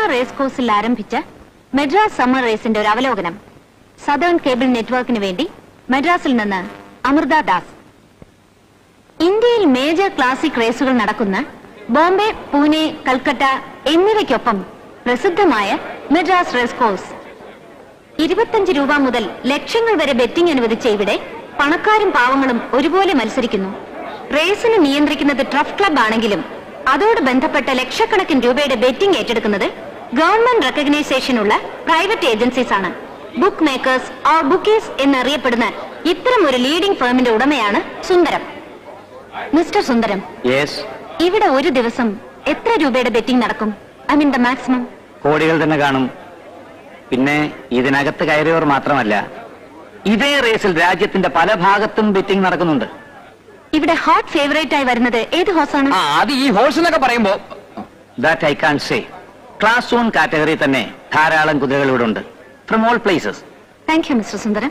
Raise കോഴ്സിൽ ആരംഭിച്ച Madras summer റേസിന്റെ ഒരു അവലോകനം സദേൺ കേബിൾ നെറ്റ്വർക്കിന് വേണ്ടി മദ്രാസിൽ നിന്ന് അമൃത ദാസ് ഇന്ത്യയിൽ മേജർ ക്ലാസിക് റേസുകൾ നടക്കുന്ന ബോംബെ പൂനെ കൽക്കട്ട എന്നിവയ്ക്കൊപ്പം പ്രസിദ്ധമായ മെഡ്രാസ് റേസ് കോഴ്സ് ഇരുപത്തഞ്ച് രൂപ മുതൽ ലക്ഷങ്ങൾ വരെ ബെറ്റിംഗ് അനുവദിച്ച ഇവിടെ പണക്കാരും പാവങ്ങളും ഒരുപോലെ മത്സരിക്കുന്നു റേസിന് നിയന്ത്രിക്കുന്നത് ട്രഫ് ക്ലബ് ആണെങ്കിലും അതോട് ബന്ധപ്പെട്ട ലക്ഷക്കണക്കിന് രൂപയുടെ ബെറ്റിംഗ് ഏറ്റെടുക്കുന്നത് ഗവൺമെന്റ് റെക്കഗ്നൈസേഷനുള്ള പ്രൈവറ്റ് ഏജൻസീസ് ആണ് ബുക്ക് മേക്കേഴ്സ് ഓർ ബുക്കീസ് എന്നറിയപ്പെടുന്ന ഇത്തരം ഒരു ലീഡിംഗ് ഫേമിന്റെ ഉടമയാണ് സുന്ദരം മിസ്റ്റർ സുന്ദരം യെസ് ഇവിടെ ഒരു ദിവസം എത്ര രൂപയുടെ ബെറ്റിംഗ് നടക്കും ഐ മീൻ ദ മാക്സിമം കോടികൾ തന്നെ കാണും പിന്നെ ഇതിനകത്ത് കയറിയവർ മാത്രമല്ല ഇതേ റേസിൽ രാജ്യത്തിന്റെ പല ഭാഗത്തും ബെറ്റിംഗ് നടക്കുന്നുണ്ട് ഇവിടെ ഹോട്ട് ഫേവറേറ്റ് ആയി വരുന്നത് ഏത് ഹോസാണ് ആ അത് ഈ ഹോഴ്സ് എന്നൊക്കെ പറയുമ്പോ that I can say class one category തന്നെ ധാരാളം കുതിരകൾ ഇവിടെ ഉണ്ട് from all places thank you mister Sundaram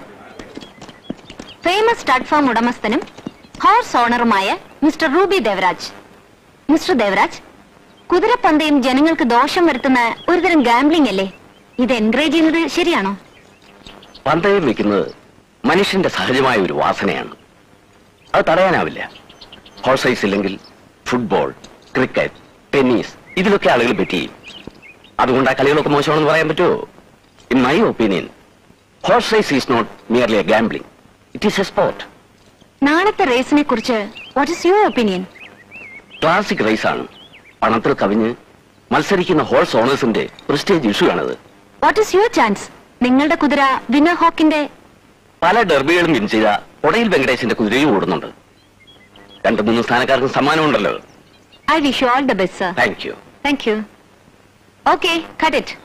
famous stud farm ഉടമസ്ഥനും ഹോഴ്സ് ഓണറുമായ mister Ruby Devaraj mister Devaraj കുതിരപ്പന്തയം ജനങ്ങൾക്ക് ദോഷം വരുത്തുന്ന ഒരുതരം ഗാംബ്ലിംഗ് അല്ലേ ഇത് എൻകറേജ് ചെയ്യുന്നത് ശരിയാണോ പന്തയം വെക്കുന്നത് മനുഷ്യന്റെ സഹജമായ ഒരു വാസനയാണ് അത് തടയാനാവില്ല ഹോഴ്സ് റൈസ് ഇല്ലെങ്കിൽ ഫുട്ബോൾ ക്രിക്കറ്റ് ടെന്നീസ് ഇതിലൊക്കെ ആളുകൾ ബെറ്റ് ചെയ്യും അതുകൊണ്ട് ആ കളികളൊക്കെ മോശമാണെന്ന് പറയാൻ പറ്റുമോ in my opinion horse race is not merely a gambling it is a sport നാളത്തെ റേസിനെ കുറിച്ച് what is your opinion classic race ആണ് പണത്തിൽ കവിഞ്ഞ് മത്സരിക്കുന്ന ഹോഴ്സ് ഓണേഴ്സിന്റെ പ്രസ്റ്റേജ് ഇഷ്യൂ ആണത് വാട്ട് ഇസ് യുവർ ചാൻസ് നിങ്ങളുടെ കുതിര വിനർ ഹോക്കിന്റെ പല ഡെർബികളും വിൻ ചെയ്ത ഒടയിൽ വെങ്കടേശന്റെ കുതിരയും ഓടുന്നുണ്ട് രണ്ടു മൂന്ന് സ്ഥാനക്കാർക്കും സമ്മാനമുണ്ടല്ലോ I wish you all the best sir thank you thank you okay cut it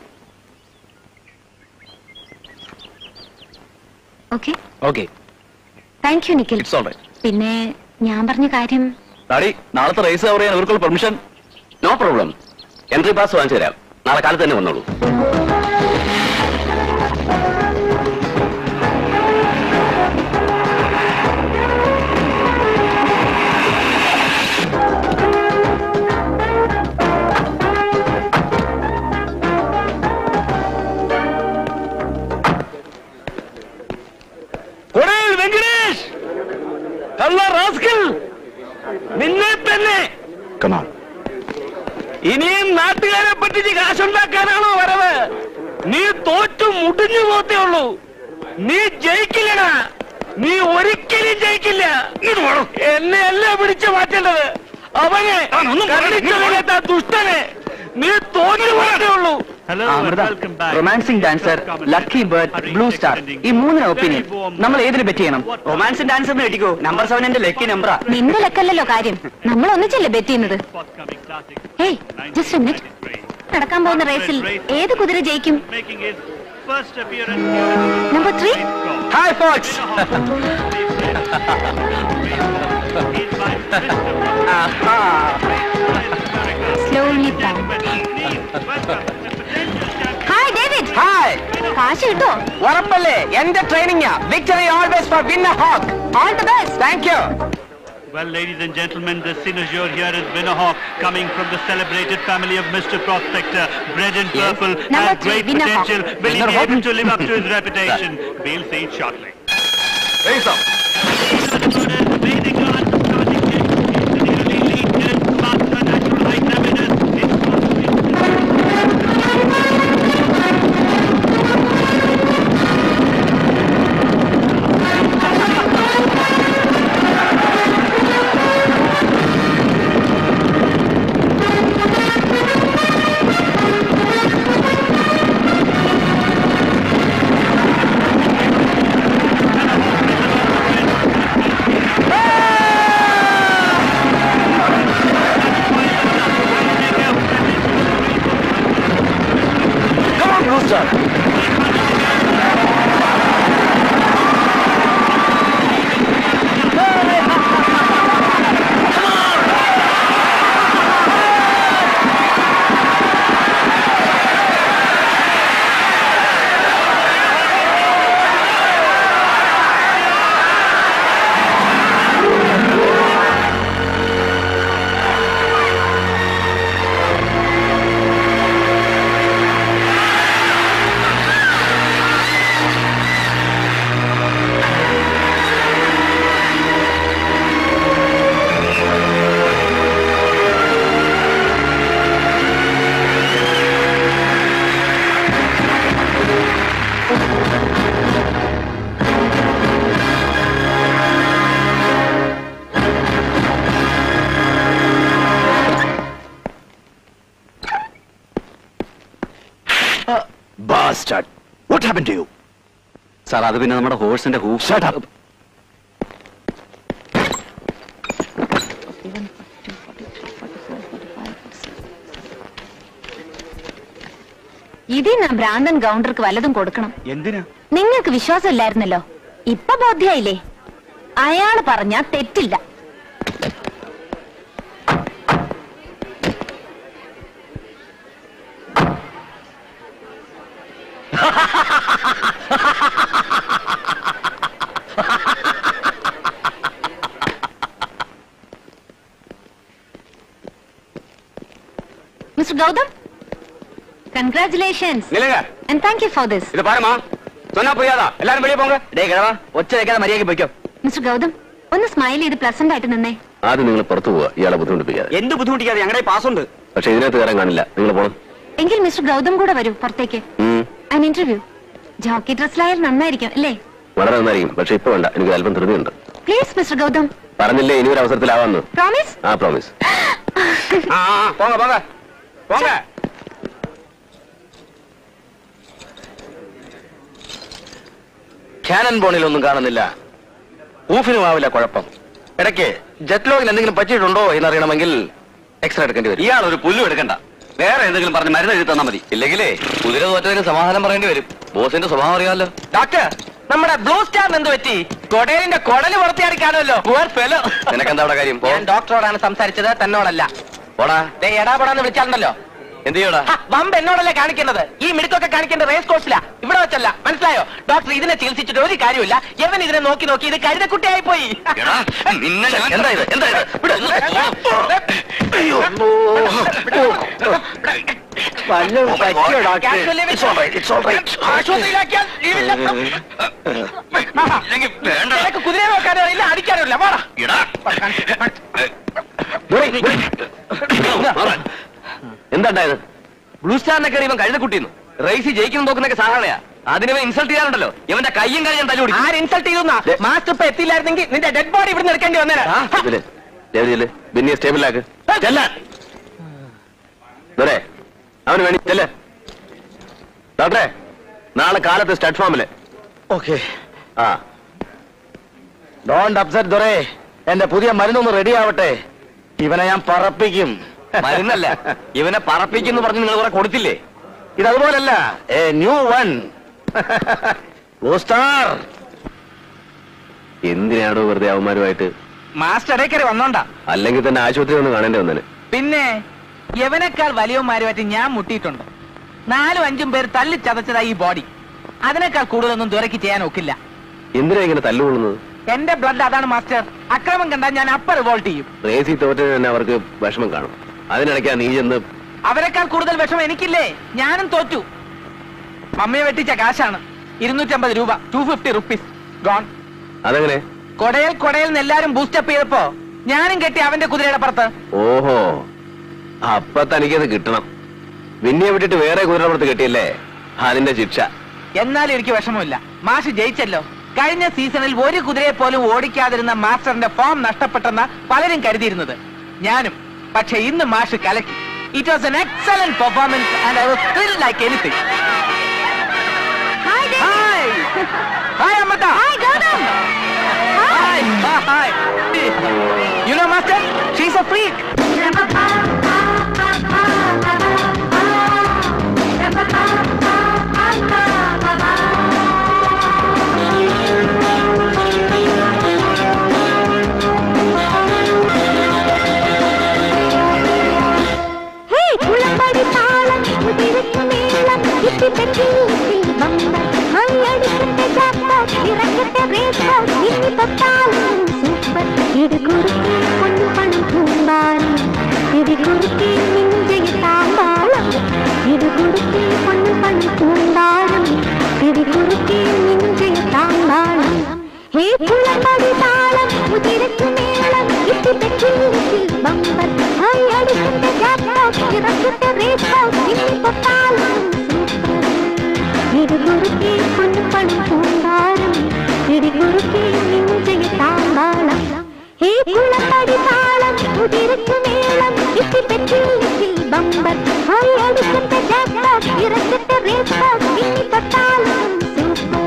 okay okay thank you Nikhil it's all right പിന്നെ ഞാൻ പറഞ്ഞ കാര്യം ഡാഡി നാളത്തെ റേസ് കവർ ചെയ്യാൻ അവർക്കുള്ള permission no problem entry pass വാങ്ങിച്ചു തരാം നാളെ കാലത്ത് തന്നെ വന്നോളൂ കൊടയിൽ വെങ്കടേഷ് കള്ള റാസ്കൽ നിന്നെ തന്നെ കമാൺ ഇനിയും നാട്ടുകാരെ പറ്റിച്ച് കാശുണ്ടാക്കാനാണോ വരവ് നീ തോറ്റു മുടിഞ്ഞു പോത്തേ ഉള്ളൂ നീ ജയിക്കില്ലടാ നീ ഒരിക്കലും ജയിക്കില്ല എന്നെ അല്ല പിടിച്ചു മാറ്റേണ്ടത് അവനെ കണ്ടിച്ചൊഴിയാത്ത ദുഷ്ടനെ നീ തോറ്റു പോത്തേ ഉള്ളൂ romancing dancer lucky bird blue star ഈ മൂന്നിന് ഒപ്പീനിയൻ നമ്മൾ ഏതിന് ബെറ്റ് ചെയ്യണം റൊമാൻസിംഗ് ഡാൻസറിന് കിട്ടിക്കോ നമ്പർ സെവൻ എന്റെ ലക്കി നമ്പറാ നിന്റെ ലക്കല്ലല്ലോ കാര്യം നമ്മൾ ഒന്നിച്ചല്ലേ ബെറ്റ് ചെയ്യുന്നത് ഹേയ് ജസ്റ്റ് മിനിറ്റ് നടക്കാൻ പോകുന്ന റേസിൽ ഏത് കുതിര ജയിക്കും number three hi fox slowly hi David hi കാശ് കിട്ടോ ഉറപ്പല്ലേ എന്റെ training victory always for winner hawk all the best thank you Well, ladies and gentlemen, the cynosure here is Winnerhawk, coming from the celebrated family of Mr. Prospector, bred in purple, Number has three, great Winnerhawk. potential. Will he be able to live up to his reputation? We'll see it shortly. Amazing run, starting kick, continually lead, faster natural height evidence. It's Bastard! What happened to you? Sir അത് പിന്നെ നമ്മുടെ ഹോഴ്സിന്റെ hoof Shut up! ഇതിന് ഭ്രാന്തൻ ഗൗണ്ടർക്ക് വല്ലതും കൊടുക്കണം എന്തിനാ നിങ്ങൾക്ക് വിശ്വാസമില്ലായിരുന്നല്ലോ ഇപ്പൊ ബോധ്യായില്ലേ അയാള് പറഞ്ഞ തെറ്റില്ല മിസ്റ്റർ ഗൗതം കൺഗ്രാറ്റുലേഷൻസ് നിലക and thank you for this ഇത് പാരമാ சொன்னா புரியாதா எல்லாரும் வெளியே போங்க ഡേ കിഴവാ ഒച്ച വെക്കാതെ മര്യാദയ്ക്ക് പോയിക്കോ മിസ്റ്റർ ഗൗതം ഒന്ന് സ്മൈൽ ചെയ്ത് പ്ലസന്റ് ആയിട്ട് നിന്നേ ആദ്യം നിങ്ങൾ പുറത്തു പോവുക ഇയാളെ ബുദ്ധിമുട്ടിപ്പിക്കാതെ എന്ത് ബുദ്ധിമുട്ടിക്കാതെ ഞങ്ങളുടെ പാസ് ഉണ്ട് പക്ഷെ ഇതിനകത്ത് കയറാൻ കാണില്ല നിങ്ങൾ പോണം എങ്കിൽ മിസ്റ്റർ ഗൗതം കൂടെ വരൂ പുറത്തേക്ക് ഉം. ആൻ ഇന്റർവ്യൂ ജോക്കി ഡ്രസ്സിലായാൽ നന്നായിരിക്കും അല്ലേ വളരെ നന്നായിരിക്കും പക്ഷെ ഇപ്പൊ വേണ്ട എനിക്ക് അല്പം ധൃതിയുണ്ട് പ്ലീസ് മിസ്റ്റർ ഗൗതം പറഞ്ഞില്ലേ ഇനി ഒരു അവസരത്തിലാവാന്ന് പ്രോമിസ് ആ പ്രോമിസ് ആ ആ, പോங்க പോங்க പോங்க ക്യാനൻ ബോണിലൊന്നും കാണുന്നില്ല ഊഫിനും ആവില്ല കുഴപ്പം ഇടയ്ക്ക് ജെറ്റ് ലോഗിൽ എന്തെങ്കിലും പറ്റിയിട്ടുണ്ടോ എന്നറിയണമെങ്കിൽ എക്സ്റേ എടുക്കേണ്ടി വരും ഇയാൾ ഒരു പുല്ലും എടുക്കണ്ട വേറെ എന്തെങ്കിലും പറഞ്ഞ് മരുന്ന് എഴുതി തന്നാ മതി ഇല്ലെങ്കിലേ കുതിര തോറ്റതിന് സമാധാനം പറയേണ്ടി വരും ബോസിന്റെ സ്വഭാവം അറിയാമല്ലോ ഡോക്ടർ നമ്മുടെ ബ്ലൂ സ്റ്റാറിന് എന്ത് പറ്റി കൊടേലിന്റെ കൊടല് പുറത്തിയാടി കാണുമല്ലോ പുവർ ഫെലോ നിനക്കെന്താ അവിടെ കാര്യം പോ ഞാൻ ഡോക്ടറോടാണ് സംസാരിച്ചത് തന്നോടല്ല പോടാ ദേ എടാപടാന്ന് വിളിച്ചാലുണ്ടല്ലോ എന്ത് ചെയ്യടാ ഹ, വമ്പ് എന്നോടല്ലേ കാണിക്കേണ്ടത് ഈ മിടുക്കൊക്കെ കാണിക്കേണ്ട റേസ് കോഴ്സിലാ ഇവിടെ വെച്ചല്ല മനസ്സിലായോ ഡോക്ടർ ഇതിനെ ചികിത്സിച്ചിട്ട് ഒരു കാര്യമില്ല എവൻ ഇതിനെ നോക്കി നോക്കി ഇത് കരുതക്കുട്ടിയായി പോയി എടാ, നിന്നെ ഞാൻ- എന്താ ഇത്? എന്താ ഇത്? ഇവിടെ ഒന്ന് അയ്യോ. വല്ലതും പറ്റിയോ, doctor? Casually It's all right, it's all right. ആശുപത്രിയിലാക്കിയാൽ ലീവില്ല. ആഹാ. വേണ്ട. നിനക്ക് കുതിരയെ നോക്കാനോ ഇല്ല അടിക്കാനോ ഇല്ല വാടാ എടാ. എന്താണ്ടായത് ബ്ലൂ സ്റ്റാറിനെ കയറി ഇവൻ കഴുതക്കുട്ടിന്ന് റേസ് ജയിക്കുന്നു നോക്കുന്നൊക്കെ സാധാരണയാ അതിനെ ഇൻസൾട്ട് ചെയ്യാറുണ്ടല്ലോ ഇവന്റെ കയ്യും കാര്യം ഞാൻ തല്ലി ആര് ഇൻസൾട്ട് ചെയ്തു മാസ്റ്റർ ഇപ്പൊ എത്തിയില്ലായിരുന്നെങ്കിൽ നിന്റെ ഡെഡ് ബോഡി ഇവിടെ എടുക്കേണ്ടി വന്നേരാ ബിന്നിയെ സ്റ്റേബിളാക്ക് ചെല്ലേ അവന് വേണ്ടി ചെല്ലേ ഡോക്ടറെ നാളെ കാലത്ത് സ്റ്റഡ് ഫാമില് ഓക്കെ ആ ഡോണ്ട് അപ്സെറ്റ് ദൊരേ എന്റെ പുതിയ മരുന്നൊന്ന് റെഡി ആവട്ടെ ഇവനെ ഞാൻ പറപ്പിക്കും മരുന്നല്ല ഇവനെ പറപ്പിക്കുന്നു പറഞ്ഞ് നിങ്ങൾ കുറെ കൊടുത്തില്ലേ ഇതതുപോലല്ല എ ന്യൂ വൺ സ്റ്റാർ എന്തിനാണോ വെറുതെ അവന്മാരുമായിട്ട് മാസ്റ്റർ ഇടയ്ക്കറി വന്നോണ്ടാ അല്ലെങ്കിൽ തന്നെ ആശുപത്രി ഒന്ന് കാണേണ്ടി വന്നേനെ പിന്നെ യവനേക്കാൾ വലിയവന്മാരുമായിട്ട് ഞാൻ മുട്ടിയിട്ടുണ്ട് നാലും അഞ്ചും പേർ തല്ലി ചതച്ചതാ ഈ ബോഡി അതിനേക്കാൾ കൂടുതലൊന്നും ദുരക്ക് ചെയ്യാൻ ഒക്കില്ല എന്തിനാ ഇങ്ങനെ തല്ലുകൊള്ളുന്നത് എന്റെ ബ്ലഡ് അതാണ് മാസ്റ്റർ അക്രമം കണ്ടാൽ ഞാൻ അപ്പ റിവോൾട്ട് ചെയ്യും റേസി തോറ്റന് തന്നെ അവർക്ക് വിഷമം കാണും അതിനിടയ്ക്കാ നീ ചെന്ന് അവരെക്കാൾ കൂടുതൽ വിഷമം എനിക്കില്ലേ ഞാനും തോറ്റു മമ്മിയെ വെട്ടിച്ച കാശാണ് ഇരുന്നൂറ്റമ്പത് രൂപ ടു ഫിഫ്റ്റി റുപ്പീസ് ഗോൺ അതെങ്ങനെ കൊടയൽ കൊടയൽ എന്ന് എല്ലാരും ബൂസ്റ്റപ്പ് ചെയ്തപ്പോ ഞാനും കെട്ടി അവന്റെ കുതിരയുടെ പുറത്ത് ഓഹോ അപ്പൊ തനിക്കത് കിട്ടണം വിന്നിയെ വിട്ടിട്ട് വേറെ കുതിരപ്പുറത്ത് കിട്ടിയല്ലേ അതിന്റെ ശിക്ഷ എന്നാലും എനിക്ക് വിഷമമില്ല മാഷ് ജയിച്ചല്ലോ കഴിഞ്ഞ സീസണിൽ ഒരു കുതിരയെ പോലും ഓടിക്കാതിരുന്ന മാസ്റ്ററിന്റെ ഫോം നഷ്ടപ്പെട്ടെന്ന പലരും കരുതിയിരുന്നത് ഞാനും പക്ഷെ ഇന്ന് മാഷ് കലക്കി it was an excellent performance and I was thrill like anything hi hi hi അമ്മത്ത hi Gautam hi hi you know master she's a freak hey കുളമ്പടി താളം കുതിരയ്ക്കു നീളം ഇത്തിപ്പെട്ടി വമ്പൻ മൈയടിക്കട്ടെ ജാക്ക്പോട്ട് ഇറക്കട്ടെ റേസ് ബോട്ട് ഇന്നി തൊട്ടാലും സൂപ്പർ ഇടുകുറുക്കി പൊന്നു പണം പൂമ്പാരം ഇടുകുറുക്കി നെഞ്ചയ താമ്പാളം ഇടുകുറുക്കി പൊന്നു പണം പൂമ്പാരം ഇടുകുറുക്കി നെഞ്ചയ താമ്പാളം ഹേ കുളമ്പടി താളം കുതിരയ്ക്കു നീളം ഇത്തിപ്പെട്ടി വമ്പൻ മൈയടിക്കട്ടെ ജാക്ക്പോട്ട് ഇറക്കട്ടെ റേസ് ബോട്ട് ഇന്നി തൊട്ടാലും സൂപ്പർ ഇടുകുറുക്കി പൊന്നു പണം പൂമ്പാരം ഇടുകുറുക്കി നെഞ്ചയ താമ്പാളം ഹേ കുളമ്പടി താളം കുതിരയ്ക്കു നീളം ഇത്തിപ്പെട്ടി ബമ്പർ ഹൈ അടിക്കട്ടെ ജാക്ക്പോട്ട് ഇറക്കട്ടെ റേസ് കോട്ട് ഇനി തൊട്ടാലും സൂപ്പർ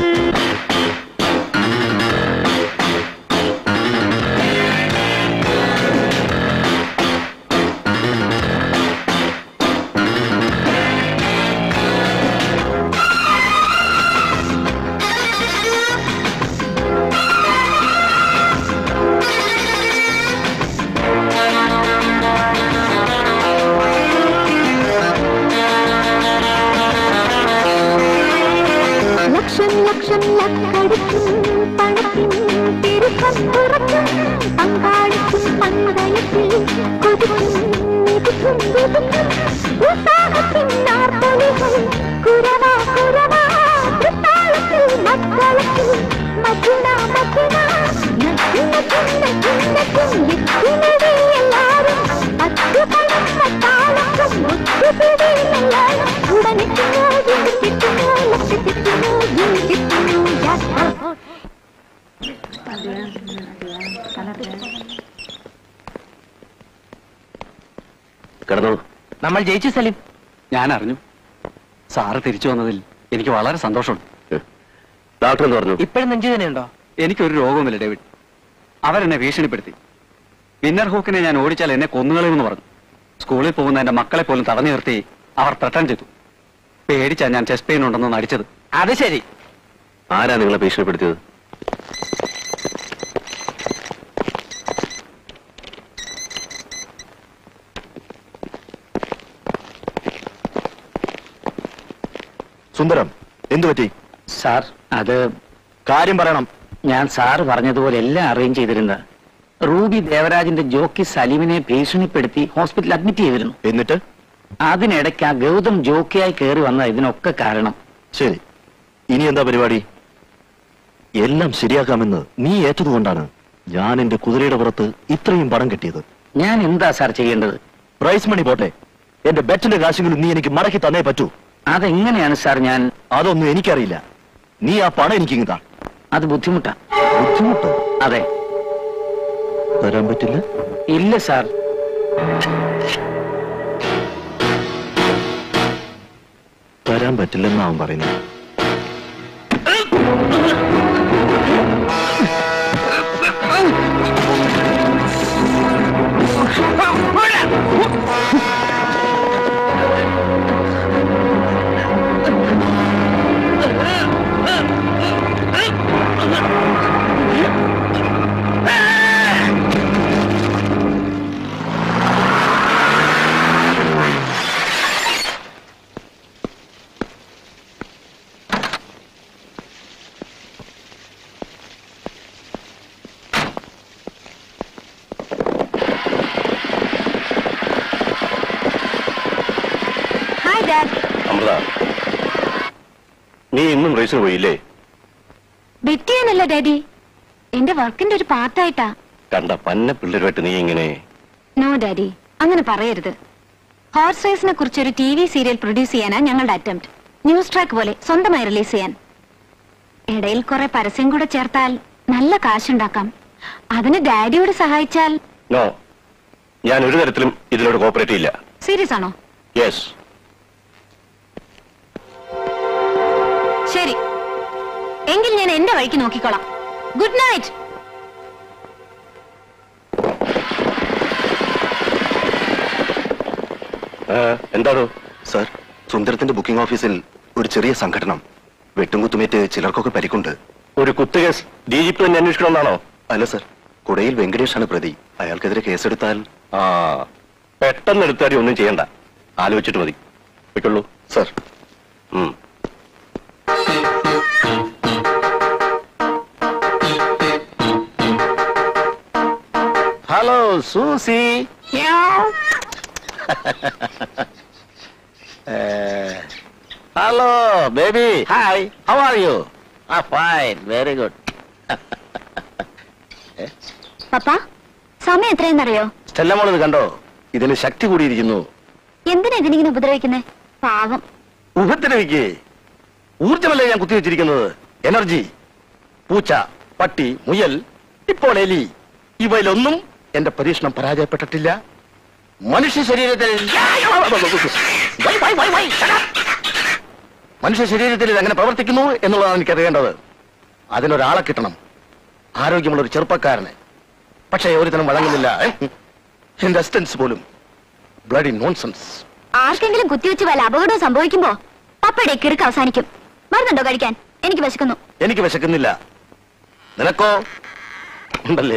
ലക്ഷം ലക്ഷം ലക്കടിക്കും പണത്തിൻ പെരുക്കം തുറക്കും പങ്കാളിക്കും പന്തയത്തിൽ കൊതിക്കും മിതുക്കും വിതുക്കും ഉത്സാഹത്തിൻ നാർപ്പൊലികൾ കുരവാ കുരവാ തൃത്താളത്തിൽ മക്കളത്തിൽ മധുന മധുന നക്കിന കിന്ന കിന്ന കിന്നിക്കിനവേ എല്ലാരും പത്ത് പഴം താളക്കും മുത്തുപിടിയിലെല്ലാരും ഉടനെത്തുന്നു കിട്ടുന്നു ലക്ഷത്തെത്തുന്നു കിട്ടുന്നു യാത്ര കിടന്നോളൂ നമ്മൾ ജയിച്ചു സലീം ഞാൻ അറിഞ്ഞു സാറ് തിരിച്ചു വന്നതിൽ എനിക്ക് വളരെ സന്തോഷമുണ്ട് ഡോക്ടർ എന്ന് പറഞ്ഞു ഇപ്പോഴും നെഞ്ചുതന്നെയുണ്ടോ എനിക്കൊരു രോഗവുമില്ല ഡേവിഡ് അവരെന്നെ ഭീഷണിപ്പെടുത്തി വിന്നർ ഹൂക്കിനെ ഞാൻ ഓടിച്ചാൽ എന്നെ കൊന്നുകളയുമെന്ന് പറഞ്ഞു സ്കൂളിൽ പോകുന്ന എന്റെ മക്കളെ പോലും തടഞ്ഞു നിർത്തി അവർ ത്രട്ടൻ ചെയ്തു പേടിച്ചാ ഞാൻ ചെസ്റ്റ് പെയിൻ ഉണ്ടെന്ന് നടിച്ചത് അത് ശരി ആരാ നിങ്ങളെ ഭീഷണിപ്പെടുത്തിയത് സുന്ദരം എന്തു പറ്റി സാർ അത് കാര്യം പറയണം ഞാൻ സാർ പറഞ്ഞതുപോലെ എല്ലാം അറേഞ്ച് ചെയ്തിരുന്നത് റൂബി ദേവരാജിന്റെ ജോക്കി സലീമിനെ ഭീഷണിപ്പെടുത്തി ഹോസ്പിറ്റലിൽ അഡ്മിറ്റ് ചെയ്തിരുന്നു എന്നിട്ട് അതിനിടയ്ക്ക് ആ ഗൗതം ജോക്കിയായി കയറി വന്ന ഇതിനൊക്കെ കാരണം ശരി ഇനി എന്താ പരിപാടി എല്ലാം ശരിയാക്കാമെന്ന് നീ ഏറ്റതുകൊണ്ടാണ് ഞാൻ എന്റെ കുതിരയുടെ പുറത്ത് ഇത്രയും പണം കിട്ടിയത് ഞാൻ എന്താ സാർ ചെയ്യേണ്ടത് പ്രൈസ് മണി പോട്ടെ എന്റെ ബെറ്റിന്റെ കാശെങ്കിലും നീ എനിക്ക് മടക്കി തന്നേ പറ്റൂ അതെങ്ങനെയാണ് സാർ ഞാൻ അതൊന്നും എനിക്കറിയില്ല നീ ആ പണം എനിക്ക് ഇങ്ങ് താ അത് ബുദ്ധിമുട്ടാ ബുദ്ധിമുട്ടോ അതെ തരാൻ പറ്റില്ല ഇല്ല സാർ തരാൻ പറ്റില്ലെന്നാ അവൻ പറയുന്നത് ഹായ് ഡാഡ് അമൃത നീ ഇന്നും റേസിന് പോയില്ലേ ബെറ്റ് ചെയ്യാനല്ല ഡാഡി എന്റെ വർക്കിന്റെ ഒരു പാർട്ടായിട്ടാ കണ്ട പന്ന പിള്ളേരുമായിട്ട് നീ ഇങ്ങനെ നോ ഡാഡി അങ്ങനെ പറയരുത് ഹോർസ് റേസിനെ കുറിച്ച് ഒരു ടി വി സീരിയൽ പ്രൊഡ്യൂസ് ചെയ്യാനാ ഞങ്ങളുടെ അറ്റംപ്റ്റ് ന്യൂസ് ട്രാക്ക് പോലെ സ്വന്തമായി റിലീസ് ചെയ്യാൻ ഇടയിൽ കുറെ പരസ്യം കൂടെ ചേർത്താൽ നല്ല കാശുണ്ടാക്കാം അതിന് ഡാഡിയോട് സഹായിച്ചാൽ നോ ഞാൻ ഒരു തരത്തിലും ഇതിനോട് കോപ്പറേറ്റ് ചെയ്യില്ല സീരിയസ് ആണോ യെസ് ശരി എങ്കിൽ ഞാൻ എന്റെ വഴിക്ക് നോക്കിക്കോളാം ഗുഡ് നൈറ്റ് എന്താണോ സാർ സുന്ദരത്തിന്റെ ബുക്കിംഗ് ഓഫീസിൽ ഒരു ചെറിയ സംഘടനം വെട്ടും കുത്തുമേറ്റ് ചിലർക്കൊക്കെ പരിക്കുണ്ട് ഒരു കുത്തുകേസ് ഡി ജി പി തന്നെ അന്വേഷിക്കണമെന്നാണോ അല്ല സർ കുടയിൽ വെങ്കടേഷാണ് പ്രതി അയാൾക്കെതിരെ കേസെടുത്താൽ ആ പെട്ടെന്ന് എടുത്താടി ഒന്നും ചെയ്യണ്ട ആലോചിച്ചിട്ട് മതി വെക്കുള്ളൂ സർ ഉം. Hello Susie hello baby hi how are you ആ ഫൈൻ വെരി ഗുഡ് പപ്പ സമയം എത്രയെന്നറിയോ സ്റ്റെല്ലമോൾ ഇത് കണ്ടോ ഇതിന് ശക്തി കൂടിയിരിക്കുന്നു എന്തിനാ ഇതിനിങ്ങനെ ഉപദ്രവിക്കുന്നേ പാവം ഉപദ്രവിക്ക് ഊർജമല്ലേ ഞാൻ കുത്തിവെച്ചിരിക്കുന്നത് എനർജി പൂച്ച പട്ടി മുയൽ ഇപ്പോൾ എലി ഇവയിലൊന്നും എന്റെ പരീക്ഷണം പരാജയപ്പെട്ടിട്ടില്ല മനുഷ്യ ശരീരത്തിൽ why, why, why, why, shut up. മനുഷ്യ ശരീരത്തിൽ ഇത് എങ്ങനെ പ്രവർത്തിക്കുന്നു എന്നുള്ളതാണ് എനിക്ക് അറിയേണ്ടത് അതിനൊരാളെ കിട്ടണം ആരോഗ്യമുള്ള ഒരു ചെറുപ്പക്കാരനെ പക്ഷേ ഒരുത്തനും വഴങ്ങുന്നില്ല ഏ? എന്റെ അസിസ്റ്റൻസ് പോലും ബ്ലഡി നോൺസെൻസ് ആർക്കെങ്കിലും കുത്തിവെച്ച് വല്ല അപകടവും സംഭവിക്കുമ്പോ പപ്പയുടെ കിറുക്ക് അവസാനിക്കും മരുന്നുണ്ടോ കഴിക്കാൻ എനിക്ക് വിശക്കുന്നു എനിക്ക് വിശക്കുന്നില്ല നിനക്കോ ഉണ്ടല്ലേ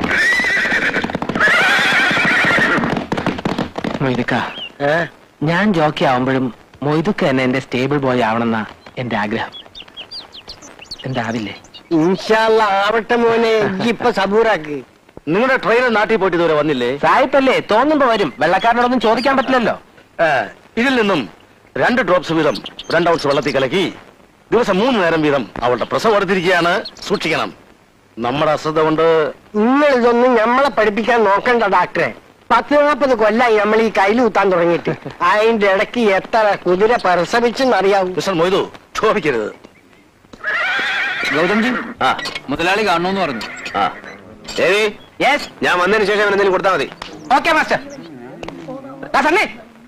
മൊയ്തുക്ക ഞാൻ ജോക്കി ആവുമ്പോഴും മൊയ്തുക്ക എന്നെ എന്റെ സ്റ്റേബിൾ ബോയ് ആവണമെന്ന എന്റെ ആഗ്രഹം എന്താവില്ലേ ആവട്ടെ മോനെ ഇപ്പൊ സബൂറാക്ക് നിങ്ങളുടെ ട്രെയിനർ നാട്ടിൽ പോയിട്ട് ഇതുവരെ വന്നില്ലേ സായിപ്പല്ലേ തോന്നുമ്പോ വരും വെള്ളക്കാരനോടൊന്നും ചോദിക്കാൻ പറ്റില്ലല്ലോ ഏ, ഇതിൽ നിന്നും രണ്ട് ഡ്രോപ്സ് വീതം രണ്ട് ഔൺസ് വെള്ളത്തിൽ കലക്കി ദിവസം മൂന്ന് നേരം വീതം അവളുടെ പ്രസവം എടുത്തിരിക്കുകയാണ് സൂക്ഷിക്കണം നമ്മുടെ അശ്രദ്ധ കൊണ്ട് നിങ്ങൾ ഇതൊന്നും നമ്മളെ പഠിപ്പിക്കാൻ നോക്കണ്ട ഡാക്ടറെ പത്ത് നാൽപ്പത് കൊല്ലായി നമ്മൾ ഈ കയ്യിൽ കുത്താൻ തുടങ്ങിയിട്ട് അതിന്റെ ഇടയ്ക്ക് എത്ര കുതിര പ്രസവിച്ചെന്നറിയാവൂ മിസ്റ്റർ മൊയ്തു ചോദിക്കരുത് ഗൗതംജി ആ മുതലാളി കാണണമെന്ന് പറഞ്ഞു ആ ഏയ് യെസ് ഞാൻ വന്നതിന് ശേഷം എന്തെങ്കിലും കൊടുത്താൽ മതി ഓക്കെ മാസ്റ്റർ സണ്ണി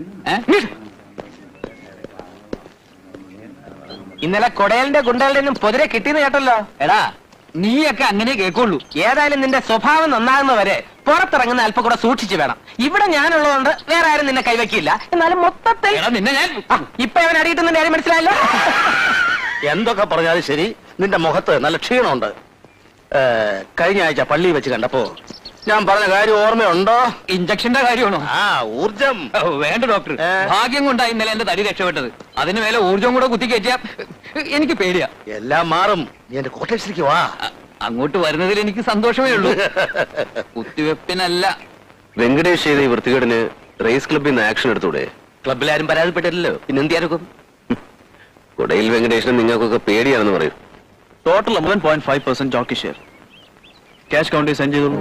ഇന്നലെ കൊടയലിന്റെ ഗുണ്ടകളുടെ ഒന്നും പൊതിരെ കിട്ടിയെന്ന് കേട്ടല്ലോ എടാ നീയൊക്കെ അങ്ങനെ കേൾക്കുള്ളൂ ഏതായാലും നിന്റെ സ്വഭാവം നന്നാകുന്നവരെ പുറത്തിറങ്ങുന്ന അല്പം കൂടെ സൂക്ഷിച്ചു വേണം ഇവിടെ ഞാനുള്ളതുകൊണ്ട് വേറെ ആരും നിന്നെ കൈവയ്ക്കില്ല എന്നാലും മൊത്തത്തിൽ എടാ നിന്നെ ഞാൻ ആ, ഇപ്പൊ അവൻ അടിയിട്ടുന്ന കാര്യം മനസ്സിലായല്ലോ എന്തൊക്കെ പറഞ്ഞാലും ശരി നിന്റെ മുഖത്ത് നല്ല ക്ഷീണമുണ്ട് ഏ, കഴിഞ്ഞ ആഴ്ച പള്ളിയിൽ വെച്ച് കണ്ടപ്പോ ഞാൻ പറഞ്ഞ കാര്യം ഓർമ്മയുണ്ടോ ഇഞ്ചക്ഷന്റെ കാര്യമാണോ ആ ഊർജം ഓ, വേണ്ട ഡോക്ടർ ഏ? ഭാഗ്യം കൊണ്ടാ ഇന്നലെ എന്റെ തടി രക്ഷപ്പെട്ടത് അതിന് മേലെ ഊർജം കൂടെ കുത്തി കയറ്റിയാ എനിക്ക് പേടിയാ എല്ലാം മാറും നീ എന്റെ കോട്ടേഴ്സിലേക്ക് വാ അ- അങ്ങോട്ട് വരുന്നതിൽ എനിക്ക് സന്തോഷമേ ഉള്ളൂ കുത്തിവെപ്പിനല്ല വെങ്കടേഷ് ചെയ്ത ഈ വൃത്തികേടിന് റേസ് ക്ലബിൽ നിന്ന് ആക്ഷൻ എടുത്തൂടെ ക്ലബിൽ ആരും പരാതിപ്പെട്ടില്ലല്ലോ പിന്നെ എന്ത് ചെയ്യാനൊക്കെ കൊടയിൽ വെങ്കടേഷിന് നിങ്ങൾക്കൊക്കെ പേടിയാണെന്ന് പറയും total eleven point five percent jockey share cash കൗണ്ടി സെൻഡ് ചെയ്തോളൂ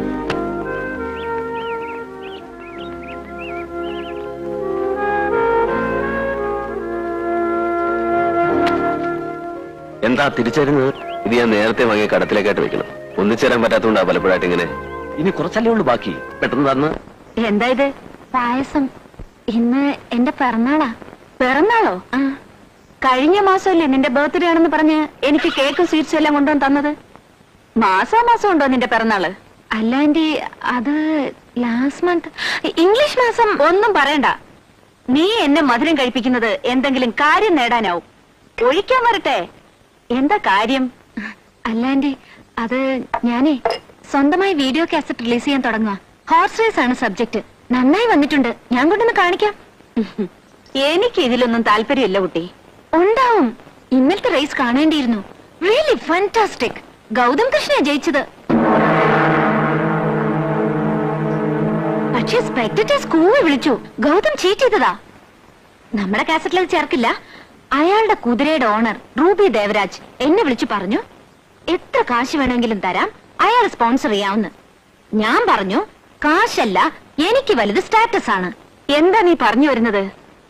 എന്താ തിരിച്ചറിഞ്ഞത് ഇത് ഞാൻ നേരത്തെ വാങ്ങിയ കടത്തിലേക്കായിട്ട് വെക്കണം ഒന്നിച്ചേരാൻ പറ്റാത്തതുകൊണ്ടാ പലപ്പോഴായിട്ട് ഇങ്ങനെ ഇനി കുറച്ചല്ലേ ഉള്ളൂ ബാക്കി പെട്ടെന്ന് തന്ന് എന്താ ഇത് പായസം ഇന്ന് എന്റെ പിറന്നാളാ പിറന്നാളോ ആ കഴിഞ്ഞ മാസമല്ലേ നിന്റെ ബർത്ത്ഡേ ആണെന്ന് പറഞ്ഞ് എനിക്ക് കേക്കും സ്വീറ്റ്സും എല്ലാം കൊണ്ടുവന്ന് തന്നത് മാസാ മാസം ഉണ്ടോ നിന്റെ പിറന്നാള് അല്ല ആന്റി അത് ലാസ്റ്റ് മന്ത് ഇംഗ്ലീഷ് മാസം ഒന്നും പറയണ്ട നീ എന്നെ മധുരം കഴിപ്പിക്കുന്നത് എന്തെങ്കിലും കാര്യം നേടാനാവും ഒഴിക്കാൻ വരട്ടെ എന്താ കാര്യം അല്ല ആന്റി അത് ഞാനേ സ്വന്തമായി വീഡിയോ കാസറ്റ് റിലീസ് ചെയ്യാൻ തുടങ്ങുക ഹോർസ് റേസ് ആണ് സബ്ജക്ട് നന്നായി വന്നിട്ടുണ്ട് ഞാൻ കൊണ്ടൊന്ന് കാണിക്കാം എനിക്ക് ഇതിലൊന്നും താല്പര്യമില്ല കുട്ടി ഉണ്ടാവും ഇന്നലത്തെ റേസ് കാണേണ്ടിയിരുന്നു റിയലി ഫാന്റാസ്റ്റിക് ഗൗതം കൃഷ്ണ ജയിച്ചത് പക്ഷെ സ്പെക്ടേറ്റേഴ്സ് കൂവി വിളിച്ചു ഗൗതം ചീറ്റ് ചെയ്തതാ നമ്മുടെ കാസറ്റിൽ അത് ചേർക്കില്ല അയാളുടെ കുതിരയുടെ ഓണർ റൂബി ദേവരാജ് എന്നെ വിളിച്ചു പറഞ്ഞു എത്ര കാശ് വേണമെങ്കിലും തരാം അയാൾ സ്പോൺസർ ചെയ്യാവുന്ന ഞാൻ പറഞ്ഞു കാശല്ല എനിക്ക് വലുത് സ്റ്റാറ്റസ് ആണ് എന്താ നീ പറഞ്ഞു വരുന്നത്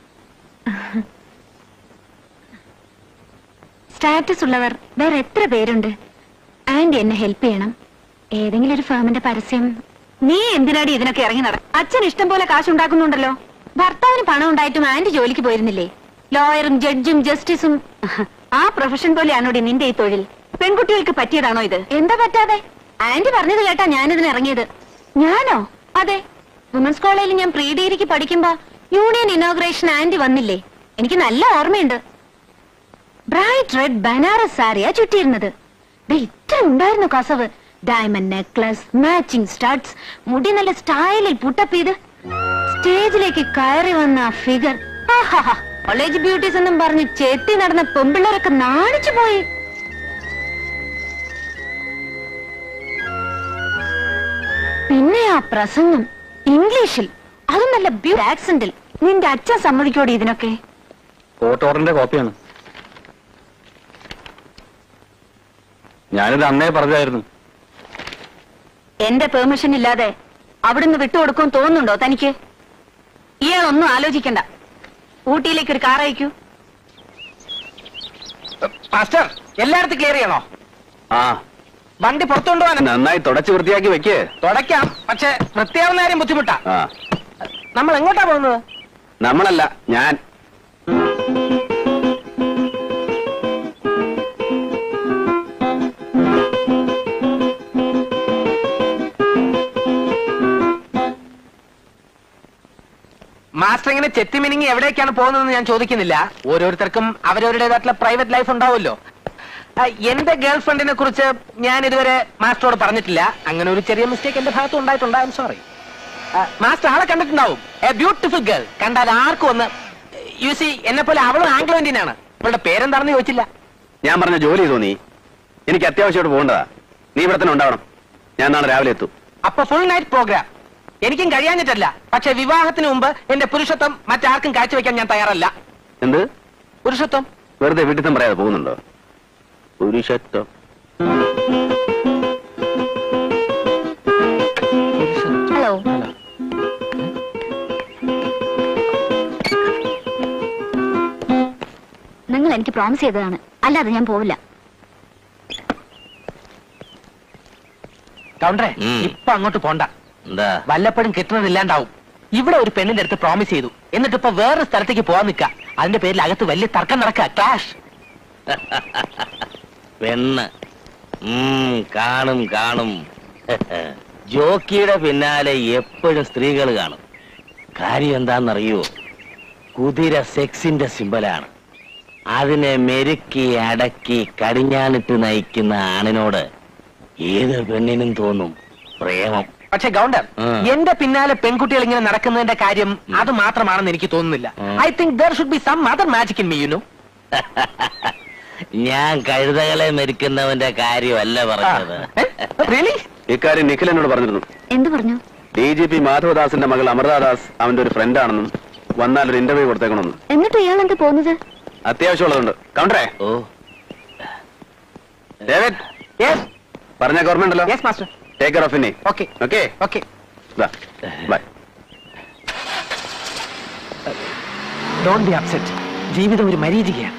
സ്റ്റാറ്റസ് ഉള്ളവർ വേറെ എത്ര പേരുണ്ട് ആന്റി എന്നെ ഹെൽപ്പ് ചെയ്യണം ഏതെങ്കിലും ഒരു ഫേമിന്റെ പരസ്യം നീ എന്തിനാടി ഇതിനൊക്കെ ഇറങ്ങി നട അച്ഛൻ ഇഷ്ടം പോലെ കാശുണ്ടാക്കുന്നുണ്ടല്ലോ ഭർത്താവിന് പണം ഉണ്ടായിട്ടും ആന്റി ജോലിക്ക് പോയിരുന്നില്ലേ ലോയറും ജഡ്ജും ജസ്റ്റിസും ആ പ്രൊഫഷൻ പോലെയാണോടി നിന്റെ ഈ തൊഴിൽ പെൺകുട്ടികൾക്ക് പറ്റിയതാണോ ഇത് എന്താ പറ്റാതെ ആന്റി പറഞ്ഞത് കേട്ടാ ഞാനിതിന് ഇറങ്ങിയത് ഞാനോ അതെ വുമൻസ് കോളേജിൽ ഞാൻ പ്രീ ഡിഗ്രിക്ക് പഠിക്കുമ്പോ യൂണിയൻ ഇനോഗ്രേഷൻ ആന്റി വന്നില്ലേ എനിക്ക് നല്ല ഓർമ്മയുണ്ട് ബ്രൈറ്റ് റെഡ് ബനാറസ് സാരിയാ ചുറ്റിയിരുന്നത് ദേ ഇത്ര ഉണ്ടായിരുന്നു കസവ് ഡയമണ്ട് നെക്ലസ് മാച്ചിങ് സ്റ്റഡ്സ് മുടി നല്ല സ്റ്റൈലിൽ പുട്ടപ്പ് ചെയ്ത് സ്റ്റേജിലേക്ക് കയറി വന്ന ആ ഫിഗർ കോളേജ് ബ്യൂട്ടീസ് എന്നും പറഞ്ഞ് ചെത്തി നടന്ന പെമ്പിള്ളേരൊക്കെ നാണിച്ചു പോയി പിന്നെ ആ പ്രസംഗം ഇംഗ്ലീഷിൽ അതും നല്ല ബ്യൂ ആക്സെന്റിൽ നിന്റെ അച്ഛൻ സമ്മതിക്കോടി ഇതിനൊക്കെ കോർട്ട് ഓർഡറിന്റെ കോപ്പിയാണ് ഞാനിത് അന്നേ പറഞ്ഞായിരുന്നു എന്റെ പെർമിഷൻ ഇല്ലാതെ അവിടുന്ന് വിട്ടുകൊടുക്കും തോന്നുന്നുണ്ടോ തനിക്ക് ഇയാളൊന്നും ആലോചിക്കണ്ട ഊട്ടിയിലേക്ക് ഒരു കാർ അയക്കൂ മാസ്റ്റർ എല്ലായിടത്തും ക്ലിയർ ചെയ്യണോ ആ വണ്ടി പുറത്തുകൊണ്ടുപോകാൻ നന്നായി തുടച്ച് വൃത്തിയാക്കി വെക്കേ തുടയ്ക്കാം പക്ഷെ വൃത്തിയാവുന്ന കാര്യം ബുദ്ധിമുട്ടാ ആ നമ്മൾ എങ്ങോട്ടാ പോകുന്നത് നമ്മളല്ല ഞാൻ മാസ്റ്റർ ഇങ്ങനെ ചെത്തിമിനിങ്ങി എവിടേക്കാണ് പോകുന്നതെന്ന് ഞാൻ ചോദിക്കുന്നില്ല ഓരോരുത്തർക്കും അവരവരുടേതായിട്ടുള്ള പ്രൈവറ്റ് ലൈഫ് ഉണ്ടാവുമല്ലോ ആ, എന്റെ ഗേൾ ഫ്രണ്ടിനെ കുറിച്ച് ഞാൻ ഇതുവരെ മാസ്റ്ററോട് പറഞ്ഞിട്ടില്ല അങ്ങനെ ഒരു ചെറിയ മിസ്റ്റേക്ക് എന്റെ ഭാഗത്ത് ഉണ്ടായിട്ടുണ്ട് ഐ എം സോറി മാസ്റ്റർ ആളെ കണ്ടിട്ടുണ്ടാവും എ ബ്യൂട്ടിഫുൾ ഗേൾ കണ്ടാൽ ആർക്കും ഒന്ന് യു സി എന്നെ പോലെ അവളും ആംഗ്ലോ ഇന്ത്യൻ ആണ് അവളുടെ പേരെന്താണെന്ന് ചോദിച്ചില്ല ഞാൻ പറഞ്ഞ ജോലി തോന്നി എനിക്ക് അത്യാവശ്യമായിട്ട് പോകേണ്ടതാ നീ ഇവിടെ തന്നെ ഉണ്ടാവണം ഞാൻ നാളെ രാവിലെ എത്തും അപ്പൊ ഫുൾ നൈറ്റ് പ്രോഗ്രാം എനിക്കും കഴിയാഞ്ഞിട്ടല്ല പക്ഷെ വിവാഹത്തിന് മുമ്പ് എന്റെ പുരുഷത്വം മറ്റാർക്കും കാഴ്ചവെക്കാൻ ഞാൻ തയ്യാറല്ല എന്ത് പുരുഷത്വം വെറുതെ വീട്ടിൽ തന്നെ പറയാതെ പോകുന്നുണ്ടോ പുരുഷത്വം ഹലോ നിങ്ങൾ എനിക്ക് പ്രോമിസ് ചെയ്തതാണ് അല്ലാതെ ഞാൻ പോവില്ല കൗണ്ടറേ ഉം. ഇപ്പൊ അങ്ങോട്ട് പോണ്ട എന്താ വല്ലപ്പോഴും കിട്ടുന്നതില്ലാണ്ടാവും ഇവിടെ ഒരു പെണ്ണിന്റെ അടുത്ത് പ്രോമിസ് ചെയ്തു എന്നിട്ട് ഇപ്പൊ വേറൊരു സ്ഥലത്തേക്ക് പോവാൻ നിൽക്കുക അതിന്റെ പേരിൽ അകത്ത് വലിയ തർക്കം നടക്കുക ക്ലാഷ് പെണ്ണ് ഉം, കാണും കാണും ജോക്കിയുടെ പിന്നാലെ എപ്പോഴും സ്ത്രീകൾ കാണും കാര്യം എന്താണെന്നറിയോ കുതിര സെക്സിന്റെ സിമ്പലാണ് അതിനെ മെരുക്കി അടക്കി കടിഞ്ഞാണിട്ട് നയിക്കുന്ന ആണിനോട് ഏത് പെണ്ണിനും തോന്നും പ്രേമം പക്ഷെ ഗൗണ്ടർ ഉം. എന്റെ പിന്നാലെ പെൺകുട്ടികൾ ഇങ്ങനെ നടക്കുന്നതിന്റെ കാര്യം അത് മാത്രമാണെന്ന് എനിക്ക് തോന്നുന്നില്ല ഉം. I think there should be some other magic in me you know ഞാൻ കഴുതകളെ മെരുക്കുന്നവന്റെ കാര്യമല്ല പറഞ്ഞത് റിയലി ഇക്കാര്യം നിഖിൽ എന്നോട് പറഞ്ഞിരുന്നു എന്തു പറഞ്ഞു ഡി ജി പി മാധവദാസിന്റെ മകൾ അമൃതാദാസ് അവന്റെ ഒരു ഫ്രണ്ടാണെന്നും വന്നാൽ ഒരു ഇന്റർവ്യൂ കൊടുത്തേക്കണമെന്നും എന്നിട്ട് ഇയാൾ എന്താ പോകുന്നത് അത്യാവശ്യമുള്ളതുണ്ട് കൗണ്ടറേ ഓ ഡേവിഡ് യെസ് പറഞ്ഞ ഗവൺമെന്റ് അല്ലോ yes master take care of ഇനി okay okay okay bye don't be upset ജീവിതം ഒരു മരീചികയാണ്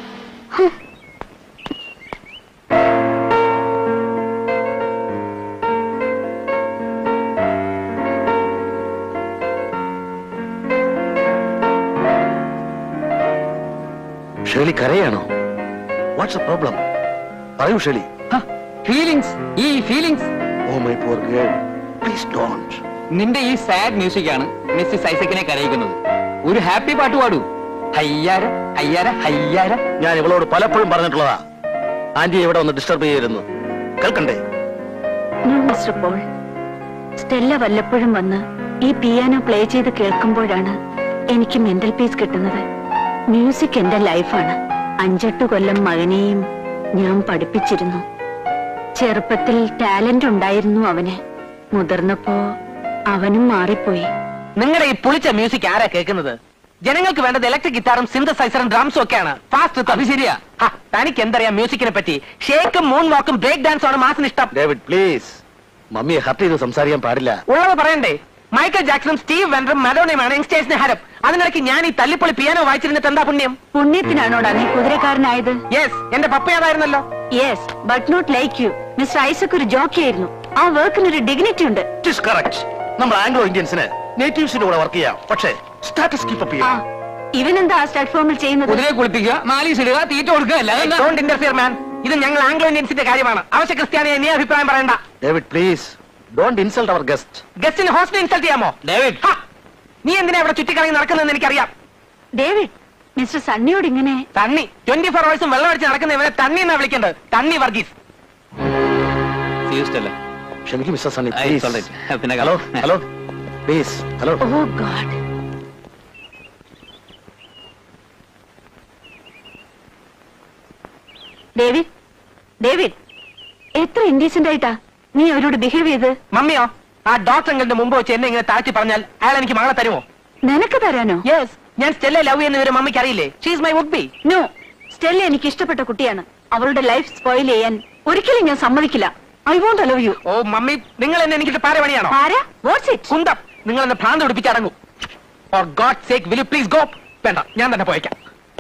ഷേലി കരയാണോ വാട്ട്സ് എ പ്രോബ്ലം പറയൂ ഷേലി ഫീലിങ്സ് ഈ feelings oh my poor girl please don't നിന്റെ ഈ സാഡ് മ്യൂസിക്കാണ് മിസ്സിസ് ഐസക്കിനെ കരയിക്കുന്നത് ഒരു ഹാപ്പി പാട്ട് പാടൂ ഹയ്യാര ഹയ്യാര ഹയ്യാര ഞാൻ ഇവളോട് പലപ്പോഴും പറഞ്ഞിട്ടുള്ളതാ ആന്റി ഇവിടെ ഒന്ന് ഡിസ്റ്റർബ് ചെയ്യരുന്നു കേൾക്കണ്ടേ നോ മിസ്റ്റർ പോൾ സ്റ്റെല്ല വല്ലപ്പോഴും വന്ന് ഈ പിയാനോ പ്ലേ ചെയ്ത് കേൾക്കുമ്പോഴാണ് എനിക്ക് മെന്റൽ പീസ് കിട്ടുന്നത് മ്യൂസിക് എന്റെ ലൈഫാണ് അഞ്ചെട്ട് കൊല്ലം മകനെയും ഞാൻ പഠിപ്പിച്ചിരുന്നു ചെറുപ്പത്തിൽ ടാലന്റ് ഉണ്ടായിരുന്നു അവന് മുതിർന്നപ്പോ അവനും മാറിപ്പോയി നിങ്ങളുടെ ഈ പുളിച്ച മ്യൂസിക് ആരാ കേൾക്കുന്നത് ജനങ്ങൾക്ക് വേണ്ടത് ഇലക്ട്രിക് ഗിറ്റാറും സിന്തസൈസറും ഡ്രംസും ഒക്കെയാണ് ഫാസ്റ്റ് അത് ശരിയാ തനിക്ക് എന്തറിയാം മ്യൂസിക്കിനെ പറ്റി ഷേക്കും മൂൺ വാക്കും ബ്രേക്ക് ഡാൻസും ആണ് മാസിന് ഇഷ്ടം ഡേവിഡ് പ്ലീസ് മമ്മിയെ ഹർട്ട് ചെയ്ത് സംസാരിക്കാൻ പാടില്ല ഉള്ളത് പറയണ്ടേ മൈക്കൽ ജാക്സണും സ്റ്റീവ് വെൻഡറും മഡോണയുമാണ് യങ്സ്റ്റേഴ്സിന് ഹരം അതിനിടയ്ക്ക് ഞാൻ ഈ തല്ലിപ്പൊളി പിയാനോ വായിച്ചിരുന്നിട്ട് എന്താ പുണ്യം പുണ്യത്തിനാണോടാ നീ കുതിരക്കാരനായത് യെസ് എന്റെ പപ്പ ഏതായിരുന്നല്ലോ yes but not like you mister Isaac ഒരു ജോക്കി ആയിരുന്നു ആ വർക്കിന് ഒരു ഡിഗ്നിറ്റി ഉണ്ട് ഇറ്റ് ഇസ് കറക്റ്റ് നമ്മൾ ആംഗ്ലോ ഇന്ത്യൻസിന് നേറ്റീവ്സിന്റെ കൂടെ വർക്ക് ചെയ്യാം പക്ഷേ സ്റ്റാറ്റസ് കീപ്പ് അപ്പ് ആ ചെയ്യാം ഇവനെന്താ പ്ലാറ്റ്ഫോമിൽ ചെയ്യുന്നത് കുതിരയെ കുളിപ്പിക്കുക മാലീസ് ഇടുക തീറ്റ കൊടുക്കുക അല്ലാതെ എന്താ? ഡോണ്ട് ഇന്റർഫിയർ മാൻ ഇത് ഞങ്ങൾ ആംഗ്ലോ ഇന്ത്യൻസിന്റെ കാര്യമാണ് അവശ്യ ക്രിസ്ത്യാനിയെ നീ അഭിപ്രായം പറയണ്ട David please don't insult our guest ഗസ്റ്റിന് ഹോസ്റ്റൽ ഇൻസൾട്ട് ചെയ്യാമോ ഡേവിഡ് ഹ! നീ എന്തിനാ ഇവിടെ ചുറ്റിക്കറങ്ങി നടക്കുന്നതെന്ന് എനിക്കറിയാം ഡേവിഡ് മിസ്റ്റർ സണ്ണിയോട് ഇങ്ങനെ തണ്ണി ട്വന്റി ഫോർ അവേഴ്സും വെള്ളം അടിച്ച് നടക്കുന്ന ഇവരെ തണ്ണി എന്നാ വിളിക്കേണ്ടത് തണ്ണി വർഗീസ് See you, Stella. ക്ഷമിക്കും മിസ്റ്റർ സണ്ണി ആ, it's all right. പിന്നെ ഹലോ കാണാം. Hello please hello oh god David David എത്ര ഇൻഡീസെന്റ് ആയിട്ടാ നീ അവരോട് ബിഹേവ് ചെയ്ത് മമ്മിയോ ആ ഡോക്ടർ എങ്ങളുടെ മുമ്പ് വെച്ച് എന്നെ ഇങ്ങനെ താഴ്ത്തി പറഞ്ഞാൽ അയാൾ എനിക്ക് മകളെ തരുമോ നിനക്ക് തരാനോ യെസ് ഞാൻ സ്റ്റെല്ല ലവ് ചെയ്യുന്ന ഇവരെ മമ്മിക്ക് അറിയില്ലേ she's my would be no Stella എനിക്ക് ഇഷ്ടപ്പെട്ട കുട്ടിയാണ് അവളുടെ ലൈഫ് സ്പോയിൽ ചെയ്യാൻ ഒരിക്കലും ഞാൻ സമ്മതിക്കില്ല I won't allow you oh mummy നിങ്ങൾ എന്നെ എനിക്കിട്ട് പാര പണിയാണോ ആരാ വാട്ട്സ് ഇറ്റ് കുന്തം നിങ്ങൾ എന്നെ ഭ്രാന്ത് പിടിപ്പിച്ചടങ്ങൂ for god sake will you please go വേണ്ട ഞാൻ തന്നെ പോയേക്കാം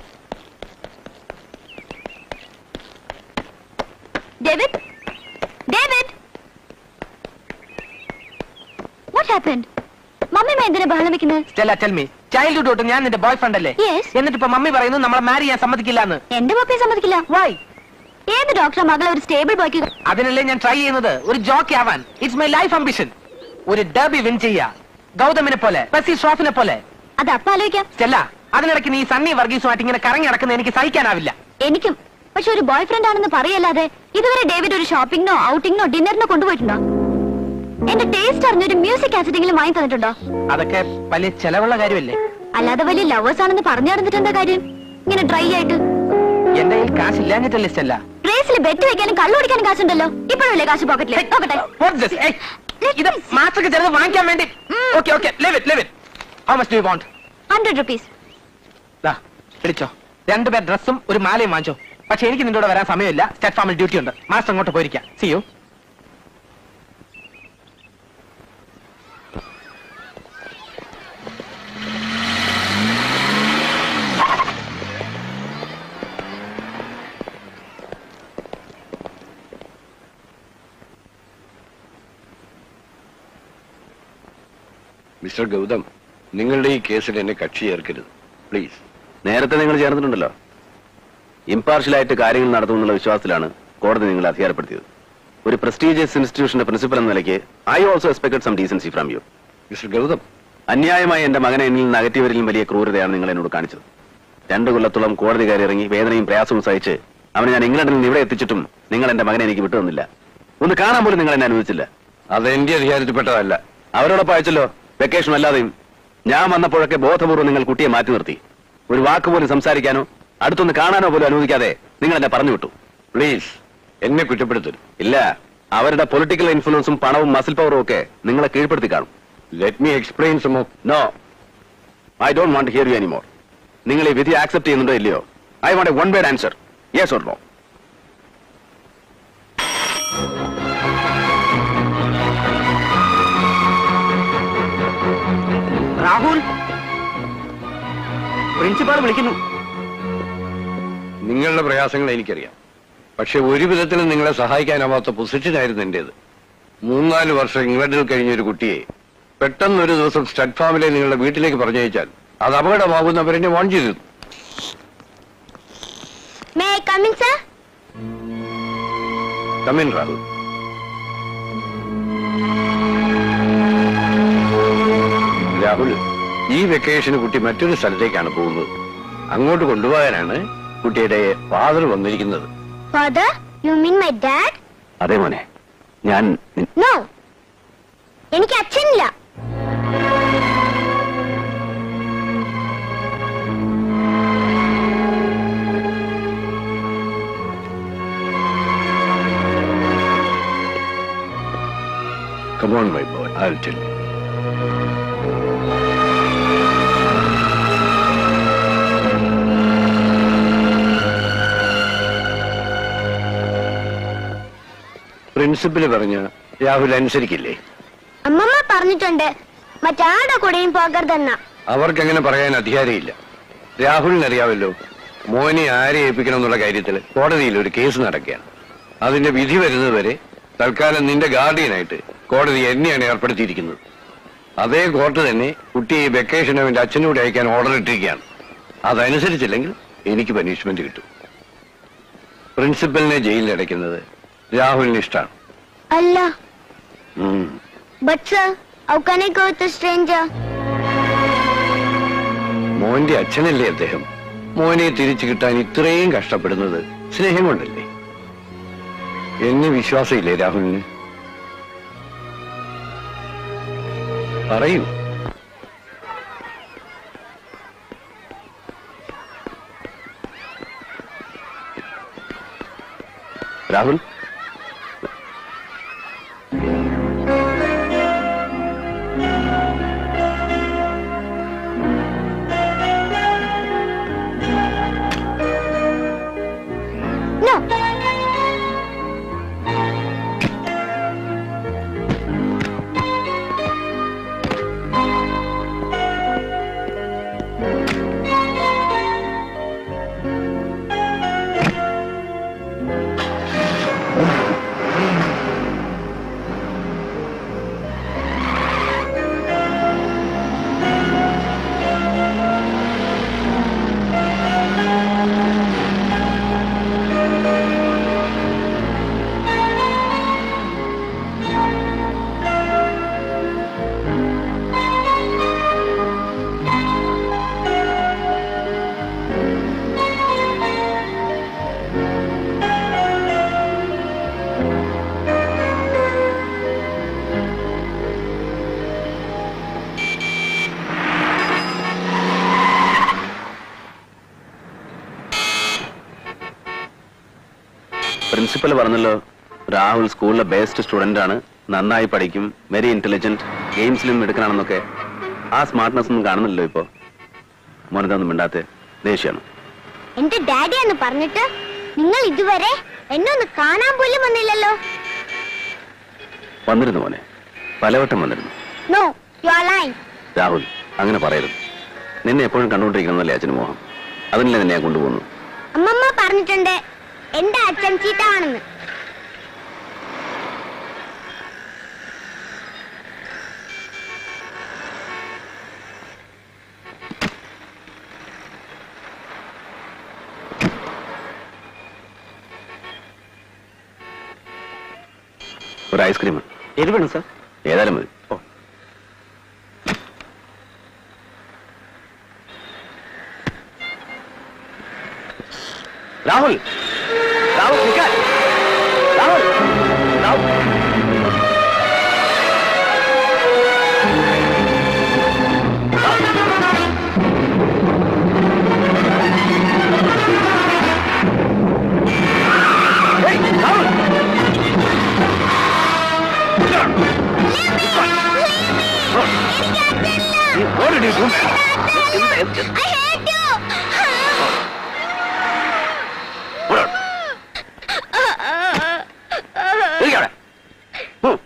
David David what happened mummy എന്തിനാ ബഹളം വെക്കുന്നത് സ്റ്റെല്ല ടെൽ മീ ചൈൽഡ്ഹുഡ് തൊട്ട് ഞാൻ നിന്റെ ബോയ് ഫ്രണ്ട് അല്ലേ Yes. എന്നിട്ട് ഇപ്പൊ മമ്മി പറയുന്നു നമ്മളെ മാരി ചെയ്യാൻ സമ്മതിക്കില്ല എന്ന് എന്റെ പപ്പയെ സമ്മതിക്കില്ല വൈ ഏത് ഡോക്ടറെ മകളെ ഒരു സ്റ്റേബിൾ ബോയ്ക്ക് അതിനല്ലേ ഞാൻ ട്രൈ ചെയ്യുന്നത് ഒരു ജോക്കി ആവാൻ ഇറ്റ്സ് മൈ ലൈഫ് അംബിഷൻ ഒരു ഡബി വിൻ ചെയ്യാ ഗൗതമിനെ പോലെ പെസി ഷ്രോഫിനെ പോലെ അത് അപ്പ ആലോചിക്കാം സ്റ്റെല്ല അതിനിടയ്ക്ക് നീ സണ്ണി വർഗീസുമായിട്ട് ഇങ്ങനെ കറങ്ങി നടക്കുന്നത് എനിക്ക് സഹിക്കാനാവില്ല എനിക്കും പക്ഷെ ഒരു ബോയ് ഫ്രണ്ട് ആണെന്ന് പറയല്ലാതെ ഇതുവരെ ഡേവിഡ് ഒരു ഷോപ്പിംഗിനോ ഔട്ടിങ്ങിനോ ഡിന്നറിനോ കൊണ്ടുപോയിട്ടുണ്ടോ എന്റെ ടേസ്റ്റ് അറിഞ്ഞൊരു മ്യൂസിക് കാസറ്റെങ്കിലും വാങ്ങി തന്നിട്ടുണ്ടോ അതൊക്കെ വലിയ ചെലവുള്ള കാര്യമല്ലേ അല്ലാതെ വലിയ ലവേഴ്സ് ആണെന്ന് പറഞ്ഞു നടന്നിട്ട് എന്താ കാര്യം ഇങ്ങനെ ഡ്രൈ ആയിട്ട് എന്റെ കയ്യിൽ കാശ് ഇല്ലാഞ്ഞിട്ടല്ലേ സ്റ്റെല്ല റേസിൽ ബെറ്റ് വെക്കാനും കള്ളു കുടിക്കാനും കാശുണ്ടല്ലോ ഇപ്പോഴല്ലേ കാശ് പോക്കറ്റിൽ നോക്കട്ടെ What's this? Hey, ഇത് മാസ്റ്റർക്ക് ചിലത് വാങ്ങിക്കാൻ വേണ്ടി okay okay leave it leave it how much do you want hundred rupees ദാ പിടിച്ചോ രണ്ടുപേർ ഡ്രസ്സും ഒരു മാലയും വാങ്ങിച്ചോ പക്ഷെ എനിക്ക് നിന്റെ കൂടെ വരാൻ സമയമില്ല സ്റ്റേറ്റ് ഫാമിൽ ഡ്യൂട്ടി ഉണ്ട് മാസ്റ്റർ അങ്ങോട്ട് പോയിരിക്കാം സി യു മിസ്റ്റർ ഗൗതം നിങ്ങളുടെ ഈ കേസിൽ എന്നെ കക്ഷി ചേർക്കരുത് പ്ലീസ് നേരത്തെ നിങ്ങൾ ചേർന്നിട്ടുണ്ടല്ലോ ഇമ്പാർഷ്യലായിട്ട് കാര്യങ്ങൾ നടത്തുമെന്നുള്ള വിശ്വാസത്തിലാണ് കോടതി നിങ്ങളെ അധികാരപ്പെടുത്തിയത് ഒരു പ്രസ്റ്റീജിയസ് ഇൻസ്റ്റിറ്റ്യൂഷന്റെ പ്രിൻസിപ്പൽ എന്ന നിലയ്ക്ക് I also expected some decency from you mister Gautam അന്യായമായി എന്റെ മകനെ എന്നിൽ നിന്ന് അകറ്റിയവരിലും വലിയ ക്രൂരതയാണ് നിങ്ങൾ എന്നോട് കാണിച്ചത് രണ്ടു കൊല്ലത്തോളം കോടതി കയറി ഇറങ്ങി വേദനയും പ്രയാസവും സഹിച്ച് അവനെ ഞാൻ ഇംഗ്ലണ്ടിൽ നിന്ന് ഇവിടെ എത്തിച്ചിട്ടും നിങ്ങൾ എന്റെ മകനെ എനിക്ക് വിട്ടു തന്നില്ല ഒന്ന് കാണാൻ പോലും നിങ്ങൾ എന്നെ അനുവദിച്ചില്ല അത് എന്റെ അധികാരത്തിൽപ്പെട്ടതല്ല അവരോടൊപ്പം അയച്ചല്ലോ വെക്കേഷൻ അല്ലാതെയും ഞാൻ വന്നപ്പോഴൊക്കെ ബോധപൂർവ്വം നിങ്ങൾ കുട്ടിയെ മാറ്റി നിർത്തി ഒരു വാക്ക് പോലും സംസാരിക്കാനോ അടുത്തൊന്ന് കാണാനോ പോലും അനുവദിക്കാതെ നിങ്ങൾ എന്നെ പറഞ്ഞു വിട്ടു പ്ലീസ് എന്നെ കുറ്റപ്പെടുത്തരുത് ഇല്ല അവരുടെ പൊളിറ്റിക്കൽ ഇൻഫ്ലുവൻസും പണവും മസിൽ പവറും ഒക്കെ നിങ്ങളെ കീഴ്പ്പെടുത്തി കാണും let me explain some no I don't want hear you anymore നിങ്ങൾ ഈ വിധി ആക്സെപ്റ്റ് ചെയ്യുന്നുണ്ടോ ഇല്ലയോ I want a one word answer yes or no Rahul principal വിളിക്കുന്നു നിങ്ങളുടെ പ്രയാസങ്ങൾ എനിക്കറിയാം പക്ഷെ ഒരു വിധത്തിലും നിങ്ങളെ സഹായിക്കാനാവാത്ത പൊസിഷനായിരുന്നു എന്റേത് മൂന്നാല് വർഷം ഇംഗ്ലണ്ടിൽ കഴിഞ്ഞ ഒരു കുട്ടിയെ പെട്ടെന്ന് ഒരു ദിവസം സ്റ്റഡ് ഫാമിലെ നിങ്ങളുടെ വീട്ടിലേക്ക് പറഞ്ഞയച്ചാൽ അത് അപകടമാകുന്നവരെന്നെ വാൺ ചെയ്തു may come in sir come in Rahul Rahul ഈ വെക്കേഷന് കുട്ടി മറ്റൊരു സ്ഥലത്തേക്കാണ് പോകുന്നത് അങ്ങോട്ട് കൊണ്ടുപോകാനാണ് കുട്ടിയുടെ ഫാദർ വന്നിരിക്കുന്നത് father you mean my dad അതെ മോനെ ഞാൻ നോ എനിക്ക് അച്ഛനില്ല Come on, my boy. I'll tell you. Principal പറഞ്ഞ രാഹുൽ അനുസരിക്കില്ലേ അമ്മമ്മ പറഞ്ഞിട്ടുണ്ട് മറ്റാരുടെ കൂടെയും പോകരുതെന്ന അവർക്ക് അങ്ങനെ പറയാൻ അധികാരമില്ല രാഹുലിനറിയാവല്ലോ മോനെ ആരെ ഏൽപ്പിക്കണം എന്നുള്ള കാര്യത്തിൽ കോടതിയിൽ ഒരു കേസ് നടക്കുകയാണ് അതിന്റെ വിധി വരുന്നത് വരെ തൽക്കാലം നിന്റെ ഗാർഡിയനായിട്ട് കോടതി എന്നെയാണ് ഏർപ്പെടുത്തിയിരിക്കുന്നത് അതേ കോർട്ട് തന്നെ കുട്ടിയെ വെക്കേഷൻ അവന്റെ അച്ഛനോട് അയക്കാൻ ഓർഡർ ഇട്ടിരിക്കുകയാണ് അതനുസരിച്ചില്ലെങ്കിൽ എനിക്ക് പനിഷ്മെന്റ് കിട്ടും പ്രിൻസിപ്പലിനെ ജയിലിൽ അടയ്ക്കുന്നത് രാഹുലിന് ഇഷ്ടമാണ് അല്ല ഉം. But sir how can I go with stranger മോന്റെ അച്ഛനല്ലേ അദ്ദേഹം മോനെ തിരിച്ചു കിട്ടാൻ ഇത്രയും കഷ്ടപ്പെടുന്നത് സ്നേഹം കൊണ്ടല്ലേ എന്നെ വിശ്വാസമില്ലേ രാഹുലിന് പറയൂ രാഹുൽ നോ പ്രിൻസിപ്പൽ പറഞ്ഞല്ലോ രാഹുൽ സ്കൂളിലെ ബെസ്റ്റ് സ്റ്റുഡന്റ് ആണ് നന്നായി പഠിക്കും വെരി ഇന്റലിജന്റ് ഗെയിംസിലും എടുക്കണമെന്നൊക്കെ ആ സ്മാർട്ട്നെസ് ഒന്നും കാണുന്നില്ലല്ലോ ഇപ്പോ മോനെന്തൊന്നും മിണ്ടാത്തെ ദേഷ്യാണ് എന്റെ ഡാഡിയാന്ന് പറഞ്ഞിട്ട് നിങ്ങൾ ഇതുവരെ എന്നെ ഒന്ന് കാണാൻ പോലും വന്നില്ലല്ലോ വന്നിരുന്നു മോനെ പലവട്ടം വന്നിരുന്നു no you are lie Rahul അങ്ങനെ പറയരുത് നിന്നെ എപ്പോഴും കണ്ടുകൊണ്ടിരിക്കണമെന്നല്ലേ അച്ഛന് മോഹം അതിനല്ലേ നിന്നെ ഞാൻ കൊണ്ടുപോകുന്നു അമ്മമ്മ പറഞ്ഞിട്ടുണ്ട് എന്റെ അച്ഛൻ ചീത്തയാണെന്ന് ഒരു ഐസ്ക്രീം ഏത് വേണം സാർ ഏതായാലും മതി രാഹുൽ രാഹുൽ നിൽക്കാൻ. Rahul Rahul Hey, Rahul! What did you do? I hate you. What? ഇരിക്ക് അവിടെ. ഉം.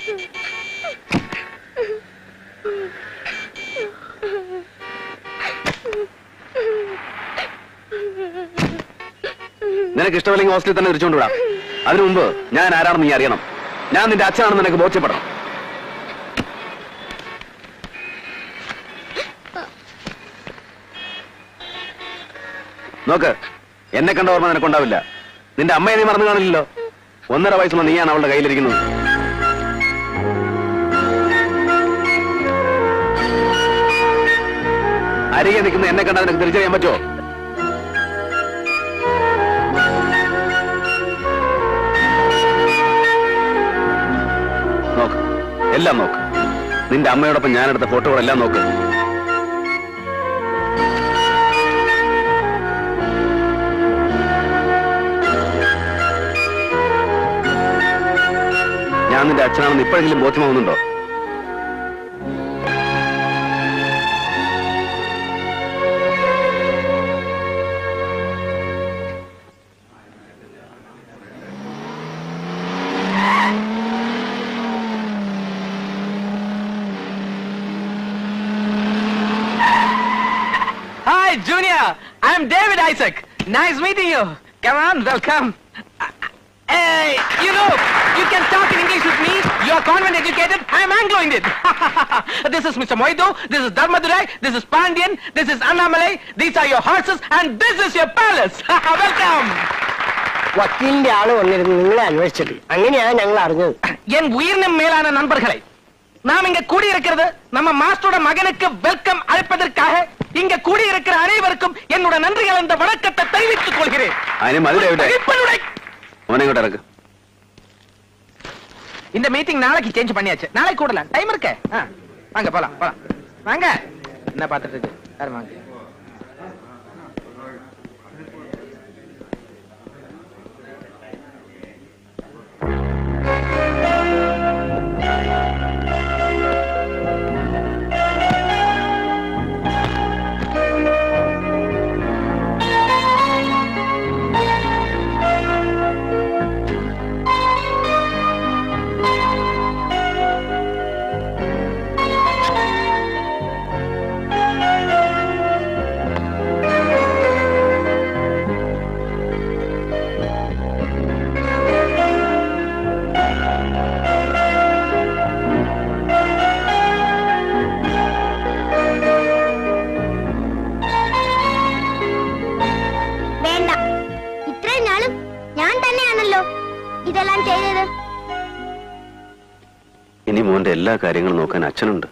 നിനക്ക് ഇഷ്ടമില്ലെങ്കിൽ ഹോസ്റ്റലിൽ തന്നെ തിരിച്ചുകൊണ്ട് വിടാം അതിനു മുമ്പ് ഞാൻ ആരാണെന്ന് നീ അറിയണം ഞാൻ നിന്റെ അച്ഛനാണെന്ന് നിനക്ക് ബോധ്യപ്പെടണം നോക്ക് എന്നെ കണ്ട ഓർമ്മ നിനക്കുണ്ടാവില്ല നിന്റെ അമ്മയെ നീ മറന്നു കാണില്ലല്ലോ ഒന്നര വയസ്സുള്ള നീയാണ് അവളുടെ കയ്യിലിരിക്കുന്നത് അരികെ നിൽക്കുന്ന എന്നെ കണ്ടാൽ നിനക്ക് തിരിച്ചറിയാൻ പറ്റുമോ നോക്ക് എല്ലാം നോക്ക് നിന്റെ അമ്മയോടൊപ്പം ഞാനെടുത്ത ഫോട്ടോകളെല്ലാം നോക്ക് ഞാൻ നിന്റെ അച്ഛനാണെന്ന് ഇപ്പോഴെങ്കിലും ബോധ്യമാവുന്നുണ്ടോ Hi, Junior. I'm David Isaac. Nice meeting you. Come on, welcome. Uh, Hey, you know, you can talk in English with me. You are convent educated. I'm Anglo-Indian. this is Mr. Moido. This is Dharmadurai. This is Pandian. This is Annamalai. These are your horses, and this is your palace. welcome. വക്കീലിന്റെ ആള് വന്നിരുന്നു നിങ്ങളെ അന്വേഷിച്ചത് അങ്ങനെയാണ് ഞങ്ങൾ അറിഞ്ഞത് என் உயிரினும் மேலான நண்பர்களை நாம் இங்க கூடியிருக்கிறது நம்ம மாஸ்டரோட மகனுக்கு வெல்கம் அழைப்பதற்காக இங்க கூடியிருக்கிற அனைவருக்கும் என்னோட நன்றி கலந்த வணக்கத்தை தெரிவித்துக் கொள்கிறேன் അതിന് മതി ഡേവിഡേ இப்பனுடைய മോനെ ഇങ്ങോട്ട് ഇറക്ക് இந்த மீட்டிங் நாளைக்கு சேஞ்ச் பண்ணியாச்சு நாளைக்கு கூடலாம் டைம் இருக்க ஆ, வாங்க போலாம் போலாம் வாங்க என்ன பார்த்துட்டு இருக்கு யாரும் வாங்க വേണ്ട ഇത്രയും നാളും ഞാൻ തന്നെയാണല്ലോ ഇതെല്ലാം ചെയ്തത് ഇനി മോന്റെ എല്ലാ കാര്യങ്ങളും നോക്കാൻ അച്ഛനുണ്ട്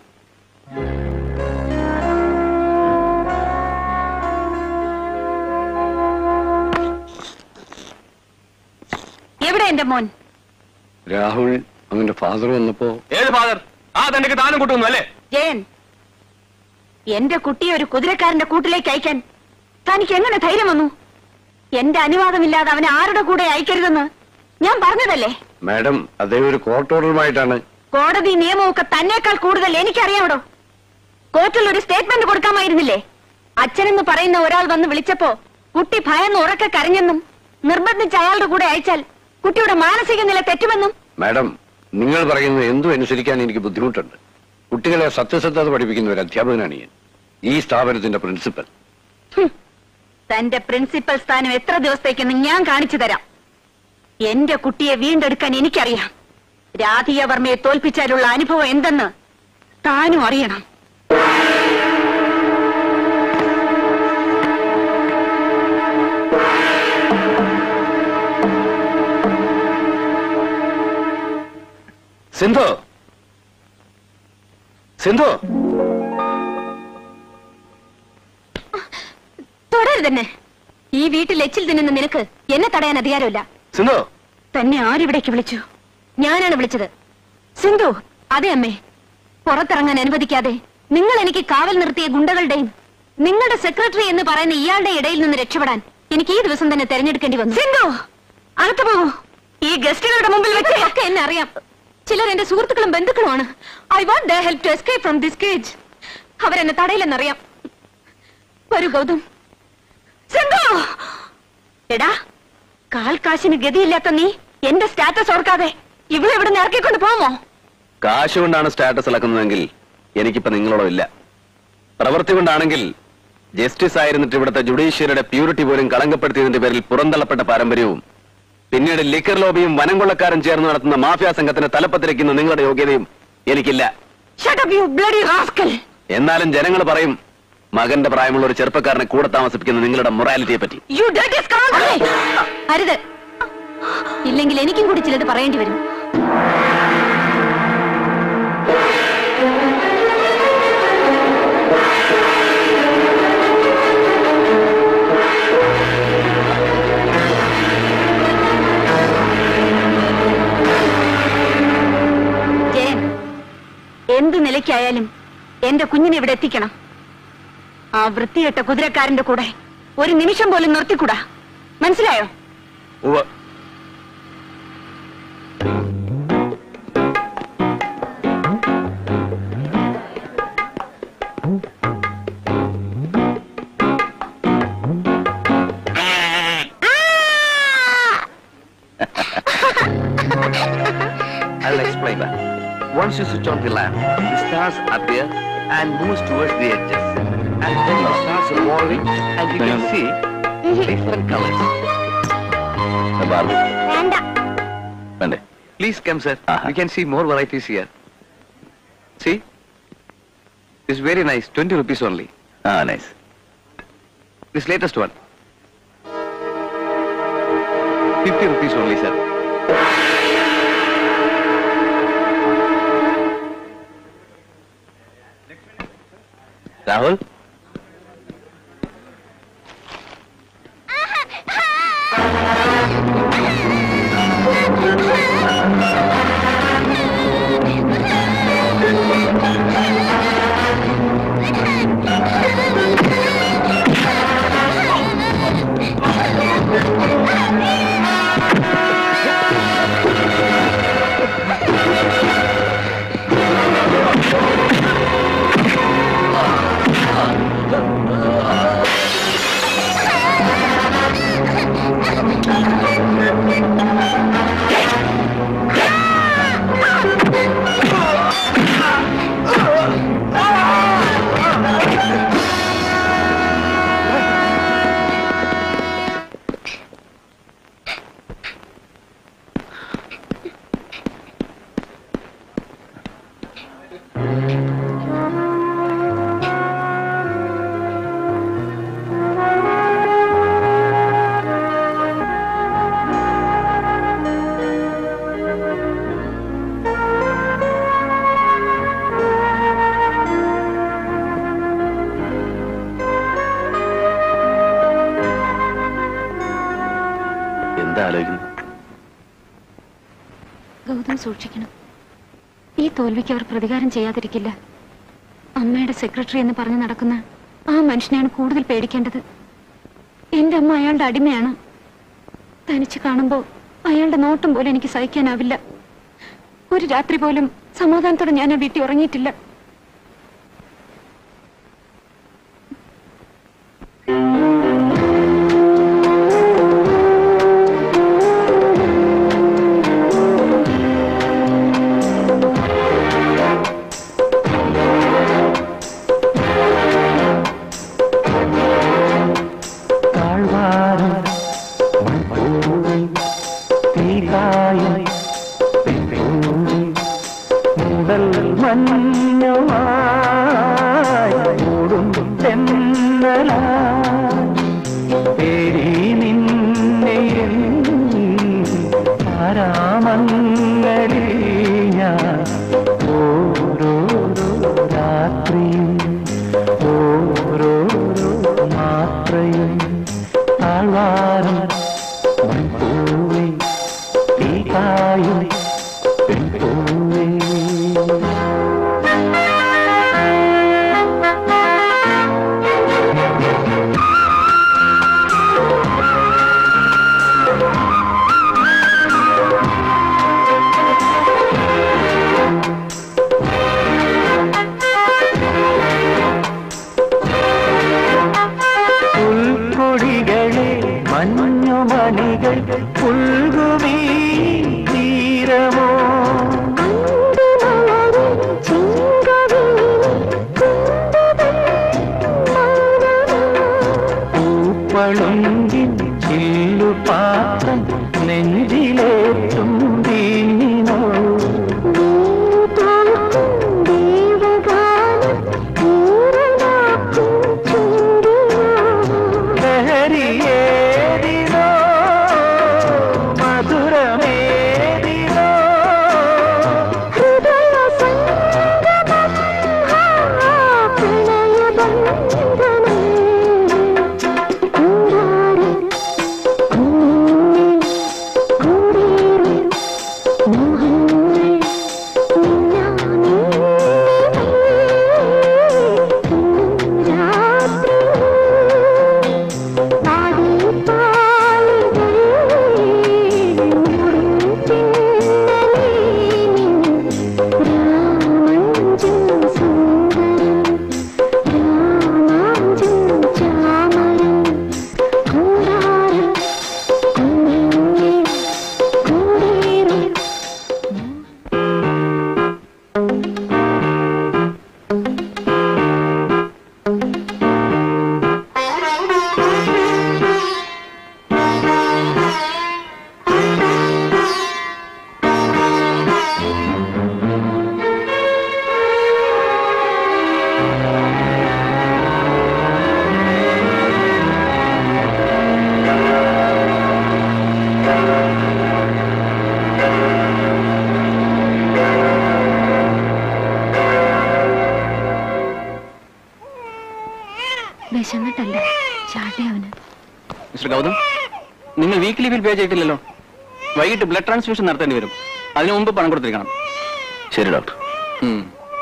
എവിടെ എന്റെ മോൻ രാഹുൽ അവന്റെ ഫാദർ വന്നപ്പോ ഏത് ഫാദർ ആ തന്റെ താനും കൂട്ടുന്നു അല്ലേ ജയൻ എന്റെ കുട്ടിയെ ഒരു കുതിരക്കാരന്റെ കൂട്ടിലേക്ക് അയക്കാൻ തനിക്ക് എങ്ങനെ ധൈര്യം വന്നു എന്റെ അനുവാദമില്ലാതെ അവനെ ആരുടെ കൂടെ അയക്കരുതെന്ന് ഞാൻ പറഞ്ഞതല്ലേ മാഡം അതേ ഒരു കോർട്ട് ഓർഡറുമായിട്ടാണ് കോടതി നിയമമൊക്കെ തന്നേക്കാൾ കൂടുതൽ എനിക്കറിയാമടോ കോർട്ടിൽ ഒരു സ്റ്റേറ്റ്മെന്റ് കൊടുക്കാമായിരുന്നില്ലേ അച്ഛനെന്ന് പറയുന്ന ഒരാൾ വന്ന് വിളിച്ചപ്പോ കുട്ടി ഭയന്ന് ഉറക്കെ കരഞ്ഞെന്നും നിർബന്ധിച്ച് അയാളുടെ കൂടെ അയച്ചാൽ കുട്ടിയുടെ മാനസിക നില തെറ്റുമെന്നും മാഡം നിങ്ങൾ പറയുന്നത് എന്തും അനുസരിക്കാൻ എനിക്ക് ബുദ്ധിമുട്ടുണ്ട് കുട്ടികളെ സത്യസന്ധത പഠിപ്പിക്കുന്ന ഒരു അധ്യാപകനാണ് ഞാൻ ഈ സ്ഥാപനത്തിന്റെ പ്രിൻസിപ്പൽ തന്റെ പ്രിൻസിപ്പൽ സ്ഥാനം എത്ര ദിവസത്തേക്കെന്ന് ഞാൻ കാണിച്ചു തരാം എന്റെ കുട്ടിയെ വീണ്ടെടുക്കാൻ എനിക്കറിയാം രാധിക വർമ്മയെ തോൽപ്പിച്ചാലുള്ള അനുഭവം എന്തെന്ന് താനും അറിയണം സിന്ധു സിന്ധു തുടരുതെന്നെ ഈ വീട്ടിൽ എച്ചിൽ തിന്നുന്ന നിനക്ക് എന്നെ തടയാൻ അധികാരമില്ല സിന്ധു തന്നെ ആരിവിടേക്ക് വിളിച്ചു ഞാനാണ് വിളിച്ചത് സിന്ധു അതെ അമ്മേ പുറത്തിറങ്ങാൻ അനുവദിക്കാതെ നിങ്ങൾ എനിക്ക് കാവൽ നിർത്തിയ ഗുണ്ടകളുടെയും നിങ്ങളുടെ സെക്രട്ടറി എന്ന് പറയുന്ന ഇയാളുടെ ഇടയിൽ നിന്ന് രക്ഷപ്പെടാൻ എനിക്ക് ഈ ദിവസം തന്നെ തെരഞ്ഞെടുക്കേണ്ടി വന്നു സിന്ധു അകത്ത് പോകൂ ഈ ഗസ്റ്റുകളുടെ മുമ്പിൽ വെച്ച് ഒക്കെ എന്നെ അറിയാം ചിലർ എന്റെ സുഹൃത്തുക്കളും ബന്ധുക്കളുമാണ് I want the help to escape from this cage അവരെന്നെ തടയില്ലെന്നറിയാം വരൂ ഗൗതം സിന്ധു എടാ കാൽ കാശിന് ഗതിയില്ലാത്ത നീ എന്റെ സ്റ്റാറ്റസ് ഓർക്കാതെ ഇവിടെ ഇവിടെ ഇറക്കിക്കൊണ്ട് പോമോ കാശ് കൊണ്ടാണ് സ്റ്റാറ്റസ് ഇളക്കുന്നതെങ്കിൽ എനിക്കിപ്പോ നിങ്ങളോടോ ഇല്ല പ്രവൃത്തി കൊണ്ടാണെങ്കിൽ ജസ്റ്റിസ് ആയിരുന്നിട്ട് ഇവിടുത്തെ ജുഡീഷ്യറിയുടെ പ്യൂരിറ്റി പോലും കളങ്കപ്പെടുത്തിയതിന്റെ പേരിൽ പുറന്തള്ളപ്പെട്ട പാരമ്പര്യവും പിന്നീട് ലിക്കർ ലോബിയും വനം കൊള്ളക്കാരും ചേർന്ന് നടത്തുന്ന മാഫിയ സംഘത്തിന് തലപ്പത്തിരിക്കുന്ന നിങ്ങളുടെ യോഗ്യതയും എനിക്കില്ല Shut up, you bloody rascal! എന്നാലും ജനങ്ങൾ പറയും മകന്റെ പ്രായമുള്ള ഒരു ചെറുപ്പക്കാരനെ കൂടെ താമസിപ്പിക്കുന്ന നിങ്ങളുടെ മൊറാലിറ്റിയെ പറ്റി You dirty scoundrel! അരുത് ഇല്ലെങ്കിൽ എനിക്കും കൂടി ചിലത് പറയേണ്ടി വരും ജയൻ എന്ത് നിലയ്ക്കായാലും എന്റെ കുഞ്ഞിനെ ഇവിടെ എത്തിക്കണം ആ വൃത്തികെട്ട കുതിരക്കാരന്റെ കൂടെ ഒരു നിമിഷം പോലും നിർത്തിക്കൂടാ മനസ്സിലായോ ഉവ്വ്. I'll explain that. Once you switch on the lamp, the stars appear and moves towards the edges. And then the stars revolving and you can see different colors. വേണ്ടേ Please come, sir. You can see more varieties here. See? It's very nice. 20 rupees only. Ah, nice. This latest one. 50 rupees only, sir. Rahul എന്താ ആലോചിക്കുന്നു ഗൗതം സൂക്ഷിക്കണം ഈ തോൽവിക്ക് അവർ പ്രതികാരം ചെയ്യാതിരിക്കില്ല അമ്മയുടെ secretary എന്ന് പറഞ്ഞു നടക്കുന്ന ആ മനുഷ്യനെയാണ് കൂടുതൽ പേടിക്കേണ്ടത് എന്റെ അമ്മ അയാളുടെ അടിമയാണ് തനിച്ച് കാണുമ്പോ അയാളുടെ നോട്ടം പോലും എനിക്ക് സഹിക്കാനാവില്ല ഒരു രാത്രി പോലും സമാധാനത്തോടെ ഞാൻ ആ വീട്ടിൽ ഉറങ്ങിയിട്ടില്ല താഴ്വാരം മൺപൂവിൽ തീകായും പെൺപൂവിൽ മുടൽ മഞ്ഞുമായി മൂടും തെന്നലായി പേരി നിന്നെ ആരാമങ്ങളിൽ ഞാൻ ഓരോരോ രാത്രിയും ഓരോരോ മാത്രയും താഴ്വാരം പൂവേ തീകായും പെൺപൂവേ പുൽക്കൊടികളെ മഞ്ഞുമണികൾ പുൽകുമീ തീരമോ പൂപ്പളുങ്കിൻ ചില്ലുപാത്രം നെഞ്ചിലേറ്റും വീണിനോ ലഹരിയേതിനോ മധുരമേതിനോ വിശന്നിട്ടല്ല ചാട്ടി അവന് മിസ്റ്റർ ഗൗതം നിങ്ങൾ വീക്ക്ലി ബിൽ പേ ചെയ്തിട്ടില്ലല്ലോ വൈകിട്ട് ബ്ലഡ് ട്രാൻസ്ഫ്യൂഷൻ നടത്തേണ്ടി വരും അതിനു മുമ്പ് പണം കൊടുത്തിരിക്കണം ശരി ഡോക്ടർ ഉം.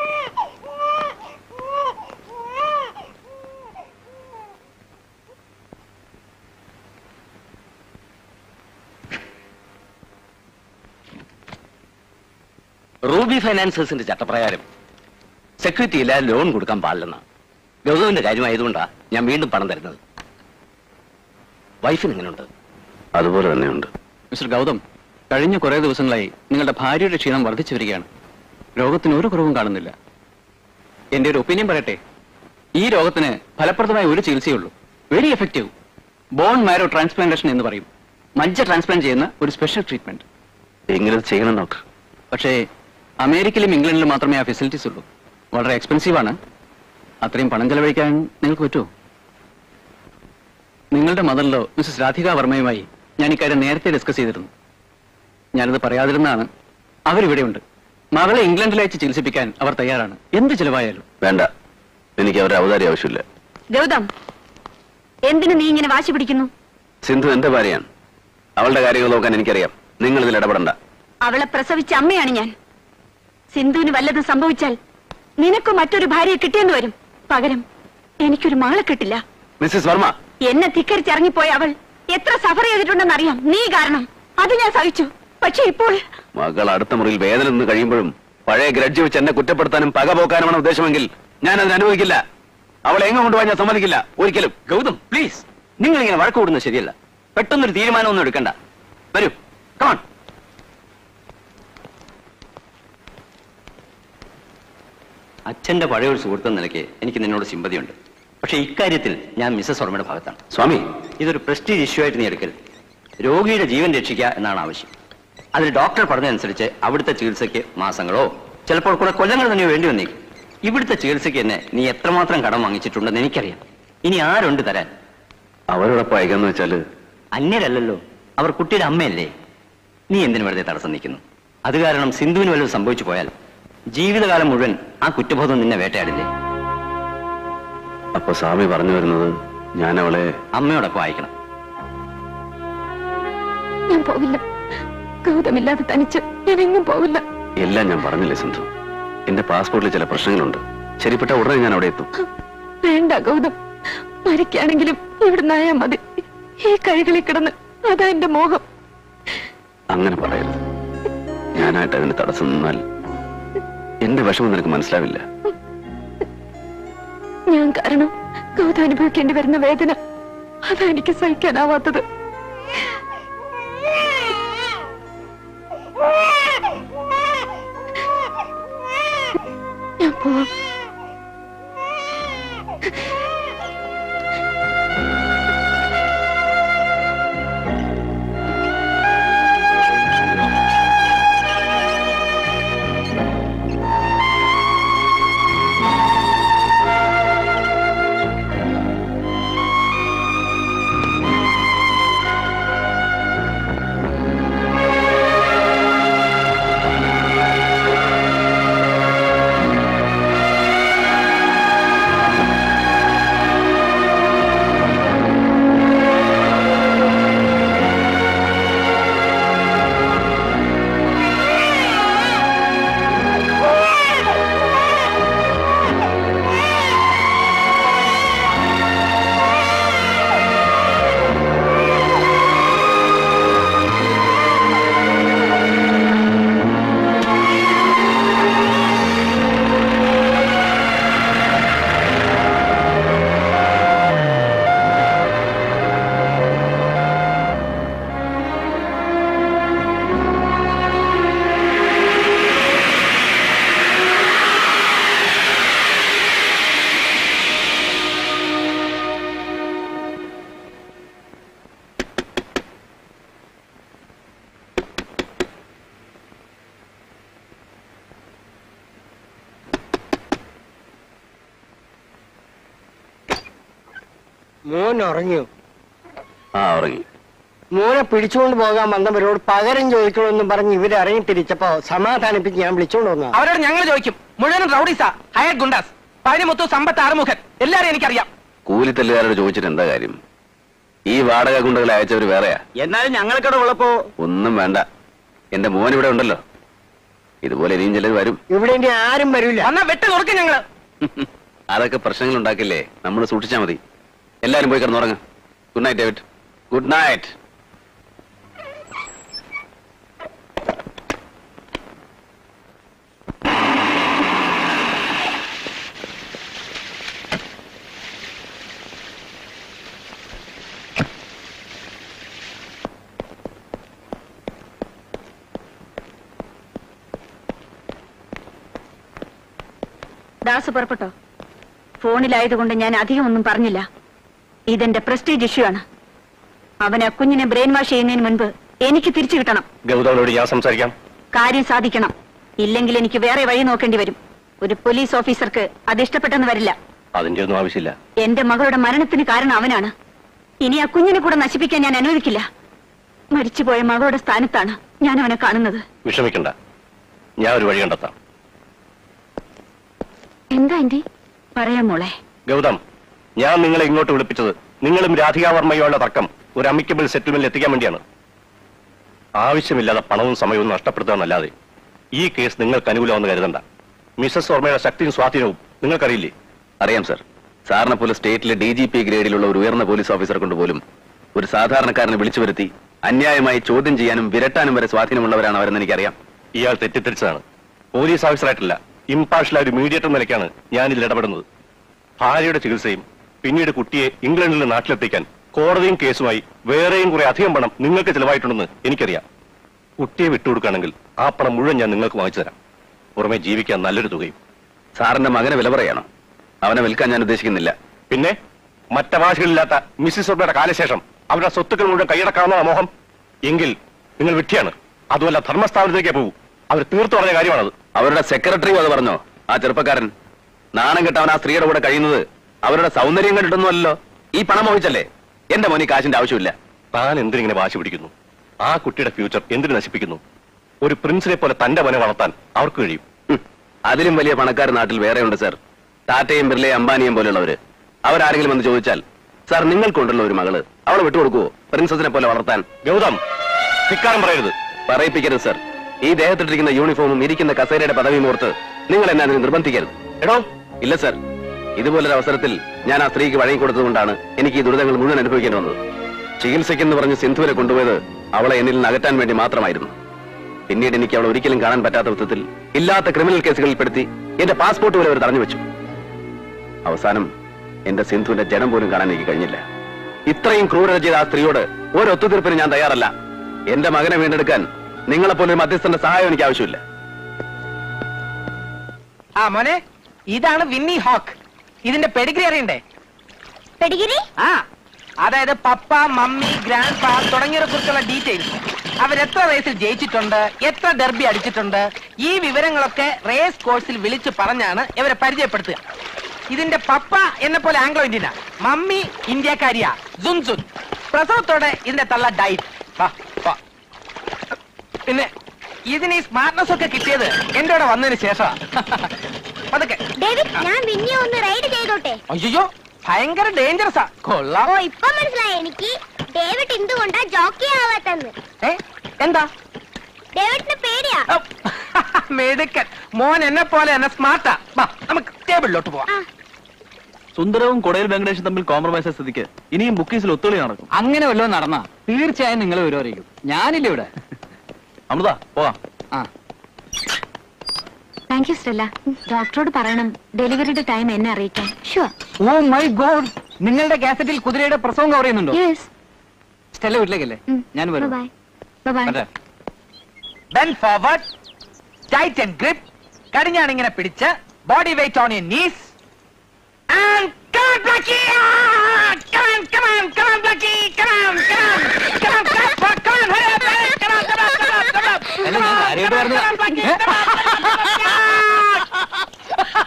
റൂബി ഫൈനാൻസേഴ്സിന്റെ ചട്ടപ്രകാരം സെക്യൂരിറ്റി ഇല്ലാതെ ലോൺ കൊടുക്കാൻ പാടില്ലെന്നാണ് ഗൗതമിന്റെ കാര്യമായതുകൊണ്ടാ ഞാൻ വീണ്ടും പണം തരുന്നത് വൈഫിന് എങ്ങനെയുണ്ട് അതുപോലെ തന്നെയുണ്ട് മിസ്റ്റർ ഗൗതം കഴിഞ്ഞ കുറേ ദിവസങ്ങളായി നിങ്ങളുടെ ഭാര്യയുടെ ക്ഷീണം വർദ്ധിച്ചു വരികയാണ് രോഗത്തിന് ഒരു കുറവും കാണുന്നില്ല എന്റെ ഒരു ഒപ്പീനിയൻ പറയട്ടെ ഈ രോഗത്തിന് ഫലപ്രദമായ ഒരു ചികിത്സയുള്ളൂ very effective bone marrow transplantation എന്ന് പറയും മജ്ജ ട്രാൻസ്പ്ലാന്റ് ചെയ്യുന്ന ഒരു സ്പെഷ്യൽ ട്രീറ്റ്മെന്റ് എങ്ങനെ ചെയ്യണം ഡോക്ടർ പക്ഷേ അമേരിക്കയിലും ഇംഗ്ലണ്ടിലും മാത്രമേ ആ ഫെസിലിറ്റീസ് ഉള്ളൂ വളരെ എക്സ്പെൻസീവ് ആണ് അത്രയും പണം ചെലവഴിക്കാൻ നിങ്ങൾക്ക് പറ്റുമോ നിങ്ങളുടെ മദറിലോ മിസ്സസ് രാധിക വർമ്മയുമായി ഞാൻ ഇക്കാര്യം നേരത്തെ ഡിസ്കസ് ചെയ്തിരുന്നു ഞാനത് പറയാതിരുന്നാണ് അവരിവിടെയുണ്ട് മകളെ ഇംഗ്ലണ്ടിലയച്ച് ചികിത്സിപ്പിക്കാൻ അവർ തയ്യാറാണ് എന്ത് ചിലവായാലും വേണ്ട എനിക്ക് അവരുടെ അവതാരി ആവശ്യമില്ല ഗൗതം എന്തിനു നീ ഇങ്ങനെ വാശി പിടിക്കുന്നു സിന്ധു എന്റെ ഭാര്യയാണ് അവളുടെ കാര്യങ്ങൾ നോക്കാൻ എനിക്കറിയാം നിങ്ങൾ ഇതിൽ ഇടപെടണ്ട അവളെ പ്രസവിച്ച അമ്മയാണ് ഞാൻ സിന്ധുവിന് വല്ലതും സംഭവിച്ചാൽ നിനക്ക് മറ്റൊരു ഭാര്യയെ കിട്ടിയെന്ന് വരും പകരം എനിക്കൊരു മകളെ കിട്ടില്ല മിസ്സസ് വർമ്മ എന്നെ ധിക്കരിച്ചിറങ്ങിപ്പോയ അവൾ എത്ര സഫർ ചെയ്തിട്ടുണ്ടെന്ന് അറിയാം നീ കാരണം അത് ഞാൻ സഹിച്ചു പക്ഷെ ഇപ്പോൾ മകൾ അടുത്ത മുറിയിൽ വേദന നിന്ന് കഴിയുമ്പോഴും പഴയ ഗ്രഡ്ജ് വെച്ച് എന്നെ കുറ്റപ്പെടുത്താനും പക പോക്കാനുമാണ് ഉദ്ദേശമെങ്കിൽ ഞാൻ അതിന് അനുവദിക്കില്ല അവളെ എങ്ങും കൊണ്ടുപോകാൻ ഞാൻ സമ്മതിക്കില്ല ഒരിക്കലും ഗൗതം പ്ലീസ് നിങ്ങൾ ഇങ്ങനെ വഴക്ക് കൂടുന്നത് ശരിയല്ല പെട്ടെന്നൊരു തീരുമാനമൊന്നും എടുക്കണ്ട വരൂ കമാൺ അച്ഛന്റെ പഴയ ഒരു സുഹൃത്ത് എന്ന നിലയ്ക്ക് എനിക്ക് നിന്നോട് സിമ്പതിയുണ്ട് പക്ഷെ ഇക്കാര്യത്തിൽ ഞാൻ മിസ്സസ് വർമ്മയുടെ ഭാഗത്താണ് സ്വാമി ഇതൊരു പ്രസ്റ്റീജ് ഇഷ്യൂ ആയിട്ട് നീ എടുക്കരുത് രോഗിയുടെ ജീവൻ രക്ഷിക്കുക എന്നാണ് ആവശ്യം അതിൽ ഡോക്ടർ പറഞ്ഞതനുസരിച്ച് അവിടുത്തെ ചികിത്സയ്ക്ക് മാസങ്ങളോ ചിലപ്പോൾ കുറെ കൊല്ലങ്ങൾ തന്നെയോ വേണ്ടി വന്നേക്കും ഇവിടുത്തെ ചികിത്സയ്ക്ക് തന്നെ നീ എത്രമാത്രം കടം വാങ്ങിച്ചിട്ടുണ്ടെന്ന് എനിക്കറിയാം ഇനി ആരുണ്ട് തരാൻ അവരോടൊപ്പം അയക്കാന്ന് വെച്ചാല് അന്യരല്ലല്ലോ അവർ കുട്ടിയുടെ അമ്മയല്ലേ നീ എന്തിനു വെറുതെ തടസ്സം നിൽക്കുന്നു അത് കാരണം സിന്ധുവിന് വല്ലതും സംഭവിച്ചു പോയാൽ ജീവിതകാലം മുഴുവൻ ആ കുറ്റബോധം നിന്നെ വേട്ടയാടില്ലേ അപ്പൊ സ്വാമി പറഞ്ഞു വരുന്നത് ഞാൻ അവളെ അമ്മയോടൊപ്പം അയക്കണം ഞാൻ പോവില്ല ഗൗതമില്ലാതെ തനിച്ച് ഞാൻ എങ്ങും പോവില്ല എല്ലാം ഞാൻ പറഞ്ഞില്ലേ സിന്ധു എന്റെ പാസ്പോർട്ടിൽ ചില പ്രശ്നങ്ങളുണ്ട് ശരിപ്പെട്ട ഉടനെ ഞാൻ അവിടെ എത്തും വേണ്ട ഗൗതം മരിക്കാണെങ്കിലും ഇവിടുന്നായാ മതി ഈ കൈകളിൽ കിടന്ന് അതാ എന്റെ മോഹം അങ്ങനെ പറയരുത് ഞാനായിട്ട് അതിന് തടസ്സം നിന്നാൽ എന്റെ വിഷമം നിനക്ക് മനസ്സിലാവില്ല ഞാൻ കാരണം ഗൗതം അനുഭവിക്കേണ്ടി വരുന്ന വേദന അതാ എനിക്ക് സഹിക്കാനാവാത്തത് ഞാൻ പോവാം മോൻ ഉറങ്ങിയോ ആ ഉറങ്ങി മോനെ പിടിച്ചുകൊണ്ട് പോകാൻ വന്നവരോട് പകരം ചോദിക്കണമെന്നും പറഞ്ഞ് ഇവര് ഇറങ്ങി തിരിച്ചപ്പോ സമാധാനിപ്പിച്ച് ഞാൻ വിളിച്ചോണ്ട് വന്ന അവരോട് ഞങ്ങൾ ചോദിക്കും മുഴുവനും റൗഡീസാ ഹയർ ഗുണ്ടാസ് പതിനുമുത്തു സമ്പത്ത് ആറുമുഖൻ എല്ലാരും എനിക്കറിയാം കൂലിത്തല്ലുകാരോട് ചോദിച്ചിട്ട് എന്താ കാര്യം ഈ വാടക ഗുണ്ടകളെ അയച്ചവര് വേറെയാ എന്നാലും ഞങ്ങൾക്കിടെ ഉള്ളപ്പോ ഒന്നും വേണ്ട എന്റെ മോൻ ഇവിടെ ഉണ്ടല്ലോ ഇതുപോലെ ഇനിയും ചിലർ വരും ഇവിടെ ഇനി ആരും വരില്ല എന്നാ വെട്ട് തുറക്കും ഞങ്ങള് അതൊക്കെ പ്രശ്നങ്ങൾ ഉണ്ടാക്കില്ലേ നമ്മൾ സൂക്ഷിച്ചാ മതി എല്ലാരും പോയി കിടന്നുറങ്ങ good night David good night Das പുറപ്പെട്ടോ ഫോണിലായതുകൊണ്ട് ഞാൻ അധികം ഒന്നും പറഞ്ഞില്ല ഇതെന്റെ പ്രസ്റ്റീജ് ഇഷ്യൂ ആണ് അവൻ ആ കുഞ്ഞിനെ ബ്രെയിൻ വാഷ് ചെയ്യുന്നതിന് മുൻപ് എനിക്ക് തിരിച്ചു കിട്ടണം ഗൗതമനോട് ഞാൻ സംസാരിക്കാം കാര്യം സാധിക്കണം ഇല്ലെങ്കിൽ എനിക്ക് വേറെ വഴി നോക്കേണ്ടി വരും ഒരു പോലീസ് ഓഫീസർക്ക് അത് ഇഷ്ടപ്പെട്ടെന്ന് വരില്ല അതിന്റെ ഒന്നും ആവശ്യമില്ല എന്റെ മകളുടെ മരണത്തിന് കാരണം അവനാണ് ഇനി ആ കുഞ്ഞിനെ കൂടെ നശിപ്പിക്കാൻ ഞാൻ അനുവദിക്കില്ല മരിച്ചുപോയ മകളുടെ സ്ഥാനത്താണ് ഞാൻ അവനെ കാണുന്നത് വിഷമിക്കണ്ട ഞാൻ ഒരു വഴി കണ്ടെത്താം എന്താ ആന്റി പറയാം മോളെ ഗൗതം ഞാൻ നിങ്ങളെ ഇങ്ങോട്ട് വിളിപ്പിച്ചത് നിങ്ങളും രാധികാവർമ്മയുമുള്ള തർക്കം ഒരു അമിക്കബിൾ സെറ്റിൽമെന്റിൽ എത്തിക്കാൻ വേണ്ടിയാണ് ആവശ്യമില്ലാതെ പണവും സമയവും നഷ്ടപ്പെടുത്തുകയെന്നല്ലാതെ ഈ കേസ് നിങ്ങൾക്ക് അനുകൂലമെന്ന് കരുതണ്ട മിസസ് വർമ്മയുടെ ശക്തിയും സ്വാധീനവും നിങ്ങൾക്കറിയില്ലേ അറിയാം സർ സാറിനെ പോലെ സ്റ്റേറ്റിലെ ഡി ജി പി ഗ്രേഡിലുള്ള ഒരു ഉയർന്ന പോലീസ് ഓഫീസറെ കൊണ്ട് പോലും ഒരു സാധാരണക്കാരനെ വിളിച്ചു വരുത്തി അന്യായമായി ചോദ്യം ചെയ്യാനും വിരട്ടാനും വരെ സ്വാധീനമുള്ളവരാണ് അവരെന്ന് എനിക്കറിയാം ഇയാൾ തെറ്റിദ്ധരിച്ചതാണ് പോലീസ് ഓഫീസറായിട്ടില്ല ഇമ്പാർഷ്യലായ ഒരു മീഡിയേറ്റർ നിലയ്ക്കാണ് ഞാൻ ഇതിൽ ഇടപെടുന്നത് ഭാര്യയുടെ ചികിത്സയും പിന്നീട് കുട്ടിയെ ഇംഗ്ലണ്ടിൽ നിന്ന് നാട്ടിലെത്തിക്കാൻ കോടതിയും കേസുമായി വേറെയും കുറെ അധികം പണം നിങ്ങൾക്ക് ചിലവായിട്ടുണ്ടെന്ന് എനിക്കറിയാം കുട്ടിയെ വിട്ടുകൊടുക്കുകയാണെങ്കിൽ ആ പണം മുഴുവൻ ഞാൻ നിങ്ങൾക്ക് വാങ്ങിച്ചു തരാം പുറമെ ജീവിക്കാൻ നല്ലൊരു തുകയും സാറിന്റെ മകനെ വില പറയാണോ അവനെ വിൽക്കാൻ ഞാൻ ഉദ്ദേശിക്കുന്നില്ല പിന്നെ മറ്റവകാശികളില്ലാത്ത മിസ്സിസ് ഒബയുടെ കാലശേഷം അവരുടെ സ്വത്തുക്കൾ മുഴുവൻ കൈയടക്കാവുന്ന മോഹം എങ്കിൽ നിങ്ങൾ വിട്ടിയാണ് അതുമല്ല ധർമ്മസ്ഥാപനത്തിലേക്ക് പോകൂ അവർ തീർത്തു പറഞ്ഞ കാര്യമാണത് അവരുടെ സെക്രട്ടറിയും അത് പറഞ്ഞോ ആ ചെറുപ്പക്കാരൻ നാണം കെട്ടവൻ ആ സ്ത്രീയുടെ കൂടെ കഴിയുന്നത് അവരുടെ സൗന്ദര്യം കണ്ടിട്ടൊന്നുമല്ലോ ഈ പണം മോഹിച്ചല്ലേ എന്റെ മോനി കാശിന്റെ ആവശ്യമില്ല താൻ എന്തിനിങ്ങനെ വാശി പിടിക്കുന്നു ആ കുട്ടിയുടെ ഫ്യൂച്ചർ എന്തിനു നശിപ്പിക്കുന്നു ഒരു പ്രിൻസിനെ പോലെ തന്റെ മനെ വളർത്താൻ അവർക്ക് കഴിയും ഹും, അതിലും വലിയ പണക്കാർ നാട്ടിൽ വേറെയുണ്ട് സർ ടാറ്റയും ബിർലയും അംബാനിയും പോലുള്ളവര് അവരാരെങ്കിലും വന്ന് ചോദിച്ചാൽ സാർ നിങ്ങൾക്കുണ്ടല്ലോ ഒരു മകള് അവളെ വിട്ടുകൊടുക്കുവോ പ്രിൻസസിനെ പോലെ വളർത്താൻ ഗൗതം ധിക്കാരം പറയരുത് പറയിപ്പിക്കരുത് സർ ഈ ദേഹത്തിട്ടിരിക്കുന്ന യൂണിഫോമും ഇരിക്കുന്ന കസേരയുടെ പദവിയും ഓർത്ത് നിങ്ങൾ എന്നെ അതിന് നിർബന്ധിക്കരുത് എടോ ഇല്ല സർ ഇതുപോലൊരു അവസരത്തിൽ ഞാൻ ആ സ്ത്രീക്ക് വഴങ്ങിക്കൊടുത്തതുകൊണ്ടാണ് എനിക്ക് ഈ ദുരിതങ്ങൾ മുഴുവൻ അനുഭവിക്കേണ്ടി വന്നത് ചികിത്സയ്ക്കെന്ന് പറഞ്ഞ് സിന്ധുവിനെ കൊണ്ടുപോയത് അവളെ എന്നിൽ നിന്ന് അകറ്റാൻ വേണ്ടി മാത്രമായിരുന്നു പിന്നീട് എനിക്ക് അവളെ ഒരിക്കലും കാണാൻ പറ്റാത്ത വിധത്തിൽ ഇല്ലാത്ത ക്രിമിനൽ കേസുകളിൽ പെടുത്തി എന്റെ പാസ്പോർട്ട് വരെ അവർ തടഞ്ഞു വെച്ചു അവസാനം എന്റെ സിന്ധുവിന്റെ ജനം പോലും കാണാൻ എനിക്ക് കഴിഞ്ഞില്ല ഇത്രയും ക്രൂരത ചെയ്ത ആ സ്ത്രീയോട് ഒരു ഒത്തുതീർപ്പിന് ഞാൻ തയ്യാറല്ല എന്റെ മകനെ വീണ്ടെടുക്കാൻ നിങ്ങളെപ്പോലെ ഒരു മധ്യസ്ഥന്റെ സഹായം എനിക്ക് ആവശ്യമില്ല ആ മോനെ ഇതാണ് വിന്നി ഹോക്ക് ഇതിന്റെ പെഡിഗ്രി അറിയണ്ടേ പെഡിഗിരി ആ അതായത് പപ്പ മമ്മി ഗ്രാൻഡ് ഫാ തുടങ്ങിയവരെ കുറിച്ചുള്ള ഡീറ്റെയിൽസ് അവരെത്ര റേസിൽ ജയിച്ചിട്ടുണ്ട് എത്ര ഡെർബി അടിച്ചിട്ടുണ്ട് ഈ വിവരങ്ങളൊക്കെ റേസ് കോഴ്സിൽ വിളിച്ചു പറഞ്ഞാണ് ഇവരെ പരിചയപ്പെടുത്തുക ഇതിന്റെ പപ്പ എന്നെ പോലെ ആംഗ്ലോ ഇന്ത്യനാ മമ്മി ഇന്ത്യക്കാരിയാ ജുൻസുൻ പ്രസവത്തോടെ ഇതിന്റെ തള്ള ഡൈറ്റ് വാ, വാ. പിന്നെ ഇതിന് ഈ സ്മാർട്ട്നെസ് ഒക്കെ കിട്ടിയത് എന്റെ കൂടെ വന്നതിന് ശേഷമാ അതൊക്കെ ഡേവിഡ് ഞാൻ വിന്നിയെ ഒന്ന് റൈഡ് ചെയ്തോട്ടെ അയ്യോ ഭയങ്കര ഡേഞ്ചറസാ കൊള്ളാം ഓ ഇപ്പൊ മനസ്സിലായി എനിക്ക് ഡേവിഡ് എന്തുകൊണ്ടാ ജോക്കി ആവാത്തെന്ന് ഏ എന്താ ഡേവിഡിന് പേടിയാ മെടുക്കൻ മോൻ എന്നെ പോലെ എന്നെ സ്മാർട്ടാ വാ നമുക്ക് ടേബിളിലോട്ട് പോവാം ആ സുന്ദരവും കൊടയിൽ വെങ്കടേഷും തമ്മിൽ കോംപ്രമൈസ് സ്ഥിതിക്ക് ഇനിയും ബുക്കീസിൽ ഒത്തുകളി നടക്കും അങ്ങനെ വല്ലതും നടന്നാ തീർച്ചയായും നിങ്ങൾ വിവരം അറിയിക്കും ഞാനില്ല ഇവിടെ അമൃത പോവാം ആ താങ്ക് യു സ്റ്റെല്ല ഡോക്ടറോട് പറയണം ഡെലിവറിയുടെ ടൈം എന്നെ അറിയിക്കാൻ ഷുവർ ഓ മൈ ഗോഡ് നിങ്ങളുടെ കാസറ്റിൽ കുതിരയുടെ പ്രസവം കവർ ചെയ്യുന്നുണ്ടോ യെസ് സ്റ്റെല്ല വീട്ടിലേക്കല്ലേ ഞാൻ വരും ബൈ ബൈ വരട്ടെ. Ben forward tight and grip കടിഞ്ഞാണ് ഇങ്ങനെ പിടിച്ച് body weight on your knees And come on, Blackie! Ah! Come on, come on, come on, Blackie! Come on, come on, come on, come on, come on, hurry up, hurry up, come on, come on, come on, come on. അല്ല, ഞാൻ കാര്യമായിട്ട് Come on, പറഞ്ഞതാ. come on, Blackie, come on, come on.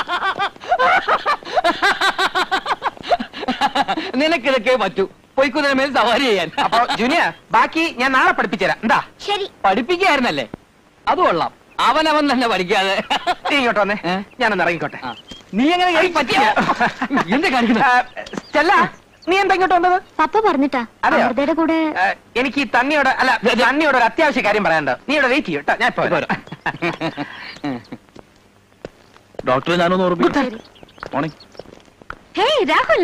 നിനക്കിതൊക്കെ പറ്റൂ പോയി കുതിര മേൽ സവാരി ചെയ്യാൻ അപ്പൊ ജൂനിയർ ബാക്കി ഞാൻ നാളെ പഠിപ്പിച്ചുതരാം എന്താ ശരി പഠിപ്പിക്കായിരുന്നല്ലേ അത് കൊള്ളാം അവനവൻ തന്നെ പഠിക്കാതെ നീ ഇങ്ങോട്ട് വന്നേ ഏ? ഞാനൊന്ന് ഇറങ്ങിക്കോട്ടെ ആ. നീ എങ്ങനെ കൈ പറ്റിയ എന്താ കാണിക്കുന്നത് ആ, സ്റ്റെല്ല നീ എന്താ ഇങ്ങോട്ട് വന്നത് പപ്പ പറഞ്ഞിട്ടാ അതെയോ? അമൃതയുടെ കൂടെ ആ, എനിക്ക് ഈ തണ്ണിയോട് അല്ല തണ്ണിയോട് ഒരു അത്യാവശ്യ കാര്യം പറയാനുണ്ട് നീ ഇവിടെ വെയിറ്റ് ചെയ്യട്ടോ ഞാൻ ഇപ്പൊ വരാം. ഡോക്ടറെ ഞാനൊന്ന് ഓർമ്മിക്കും morning hey Rahul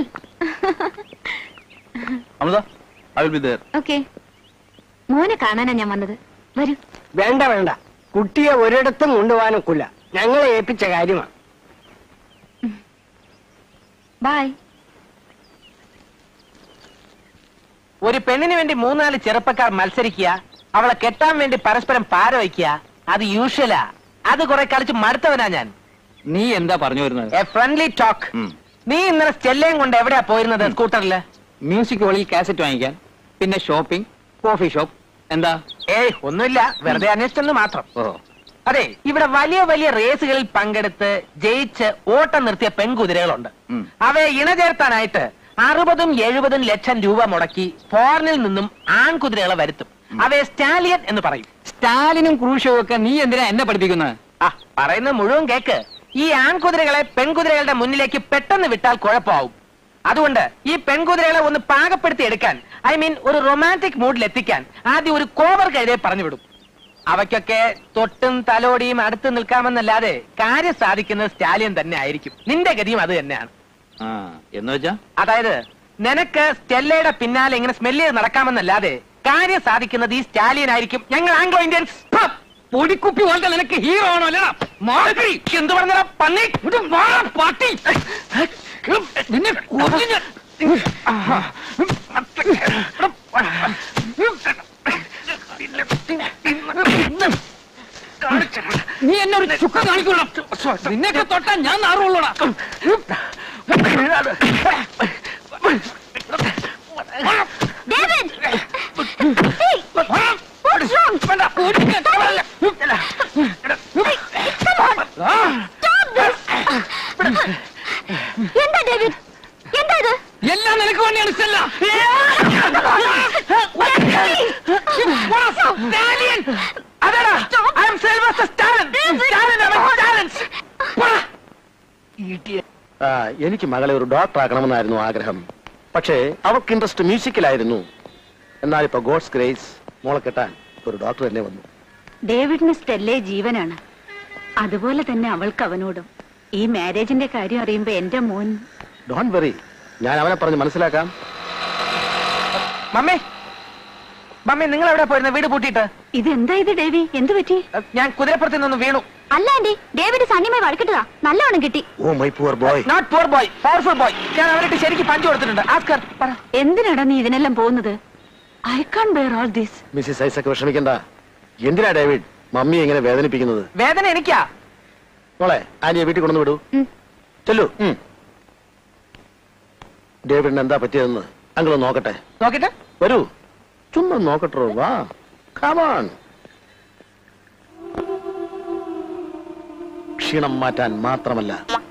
Amrita I will be there okay മോനെ കാണാനാ ഞാൻ വന്നത് വരൂ വേണ്ട വേണ്ട കുട്ടിയെ ഒരിടത്തും കൊണ്ടുപോകാനൊക്കില്ല ഞങ്ങളെ ഏൽപ്പിച്ച കാര്യമാണ് ബൈ ഒരു പെണ്ണിന് വേണ്ടി മൂന്നാല് ചെറുപ്പക്കാർ മത്സരിക്കുക അവളെ കെട്ടാൻ വേണ്ടി പരസ്പരം പാര വയ്ക്കുക അത് യൂഷ്വലാ അത് കുറെ കളിച്ച് മടുത്തവനാ ഞാൻ നീ എന്താ പറഞ്ഞു വരുന്നത് എ ഫ്രണ്ട്ലി ടോക്ക് ഉം. നീ ഇന്നലെ സ്റ്റെല്ലയും കൊണ്ട് എവിടെയാ പോയിരുന്നത് സ്കൂട്ടറില് മ്യൂസിക് ഹോളിൽ കാസറ്റ് വാങ്ങിക്കാൻ പിന്നെ ഷോപ്പിംഗ് കോഫി ഷോപ്പ് എന്താ ഏയ് ഒന്നുമില്ല വെറുതെ അന്വേഷിച്ചെന്ന് മാത്രം ഓ അതെ ഇവിടെ വലിയ വലിയ റേസുകളിൽ പങ്കെടുത്ത് ജയിച്ച് ഓട്ടം നിർത്തിയ പെൺകുതിരകളുണ്ട് ഉം. അവയെ ഇണചേർത്താനായിട്ട് അറുപതും എഴുപതും ലക്ഷം രൂപ മുടക്കി ഫോറിനിൽ നിന്നും ആൺകുതിരകളെ വരുത്തും അവയെ സ്റ്റാലിയൻ എന്ന് പറയും സ്റ്റാലിനും ക്രൂഷവും ഒക്കെ നീ എന്തിനാ എന്നെ പഠിപ്പിക്കുന്നത് ആ പറയുന്ന മുഴുവൻ കേക്ക് ഈ ആൺകുതിരകളെ പെൺകുതിരകളുടെ മുന്നിലേക്ക് പെട്ടെന്ന് വിട്ടാൽ കുഴപ്പമാവും അതുകൊണ്ട് ഈ പെൺകുതിരകളെ ഒന്ന് പാകപ്പെടുത്തി എടുക്കാൻ ഐ മീൻ ഒരു റൊമാൻറ്റിക് മൂഡിൽ എത്തിക്കാൻ ആദ്യം ഒരു കോവർ കഴുതെ പറഞ്ഞു വിടും അവയ്ക്കൊക്കെ തൊട്ടും തലോടിയും അടുത്ത് നിൽക്കാമെന്നല്ലാതെ കാര്യം സാധിക്കുന്നത് സ്റ്റാലിയൻ തന്നെ ആയിരിക്കും നിന്റെ ഗതിയും അത് തന്നെയാണ് ആ എന്ന് വെച്ചാ അതായത് നിനക്ക് സ്റ്റെല്ലയുടെ പിന്നാലെ ഇങ്ങനെ സ്മെല്ല് ചെയ്ത് നടക്കാമെന്നല്ലാതെ കാര്യം സാധിക്കുന്നത് ഈ സ്റ്റാലിയൻ ആയിരിക്കും ഞങ്ങൾ ആംഗ്ലോ ഇന്ത്യൻസ് പൊടിക്കുപ്പി പോലത്തെ നിനക്ക് ഹീറോ ആണോ അല്ല മാറി എന്ത് പറഞ്ഞ പന്നി ഇത് മാറാ, പാട്ടി നിന്നെ കൊന്നു ഞാൻ. ആഹാ. നീ എന്നെ ഒരു ചുക്ക കാണിക്കണം നിന്നെയൊക്കെ തൊട്ടാ ഞാൻ നാറുള്ളൂടാ David! Hey! What's wrong? Come on! Stop this! എന്താ ഡേവിഡ് എന്താ ഇത് എല്ലാം നിനക്ക് വേണ്ടിയാണ് സ്റ്റെല്ല അതെടാ I'm Sylvester Stallone Stallone Stallone's ആ, എനിക്ക് മകളെ ഒരു ഡോക്ടർ ആക്കണമെന്നായിരുന്നു ആഗ്രഹം പക്ഷേ അവൾക്ക് ഇൻട്രസ്റ്റ് മ്യൂസിക്കിലായിരുന്നു എന്നാൽ ഇപ്പൊ ഗോഡ്സ് ഗ്രേസ് മോളെ കെട്ടാൻ ഒരു ഡോക്ടർ തന്നെ വന്നു ഡേവിഡിന് സ്റ്റെല്ലേ ജീവനാണ് അതുപോലെ തന്നെ അവൾക്ക് അവനോടും ഈ മാരേജിന്റെ കാര്യം അറിയുമ്പോ എന്റെ മോൻ ഡോണ്ട് വെറി ഞാൻ അവനെ പറഞ്ഞ് മനസ്സിലാക്കാം മമ്മി മമ്മി നിങ്ങൾ എവിടെ പോയിരുന്ന വീട് പൂട്ടിയിട്ട് ഇതെന്താ ഇത് ഡേവി എന്ത് പറ്റി ഞാൻ കുതിരപ്പുറത്ത് നിന്ന് വീണു അല്ല ആന്റി ഡേവിഡ് സണ്ണിമായി വഴക്കിട്ടതാ നല്ലവണ്ണം കിട്ടി oh my poor boy not poor boy powerful boy ഞാൻ അവരുടെ ശരിക്ക് പഞ്ചു കൊടുത്തിട്ടുണ്ട് ആസ്കർ പറ എന്തിനാടാ നീ ഇതിനെല്ലാം പോകുന്നത് I can't bear all this Mrs Isaac വിഷമിക്കണ്ട എന്തിനാ ഡേവിഡ് മമ്മി എങ്ങനെ വേദനിപ്പിക്കുന്നത് വേദന എനിക്കാ മോളെ ആന്റിയെ വീട്ടിൽ കൊണ്ടു വിടൂ ചെല്ലു ഡേവിഡിന് എന്താ പറ്റിയതെന്ന് അങ്കിൾ നോക്കട്ടെ നോക്കിട്ട് വരൂ ചുമ്മാ നോക്കട്ടോ വാ കമാൺ ക്ഷീണം മാറ്റാൻ മാത്രമല്ല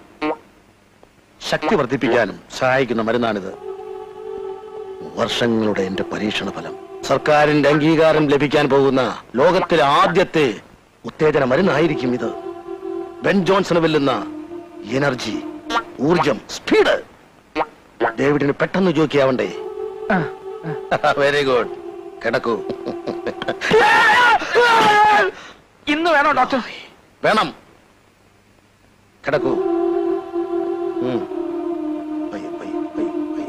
ശക്തി വർദ്ധിപ്പിക്കാനും സഹായിക്കുന്ന മരുന്നാണിത് വർഷങ്ങളുടെ എന്റെ പരീക്ഷണ ഫലം സർക്കാരിന്റെ അംഗീകാരം ലഭിക്കാൻ പോകുന്ന ലോകത്തിലെ ആദ്യത്തെ ഉത്തേജന മരുന്നായിരിക്കും ഇത് ബെൻ ജോൺസണ് വെല്ലുന്ന എനർജി ഊർജം സ്പീഡ് ഡേവിഡിന് പെട്ടെന്ന് ജോക്കിയാവണ്ടേ വെരി ഗുഡ് കിടക്കൂ ഇന്ന് വേണോ ഡോക്ടർ വേണം കിടക്കൂ ഉം. പയ്യെ, പയ്യെ, പയ്യെ, പയ്യെ.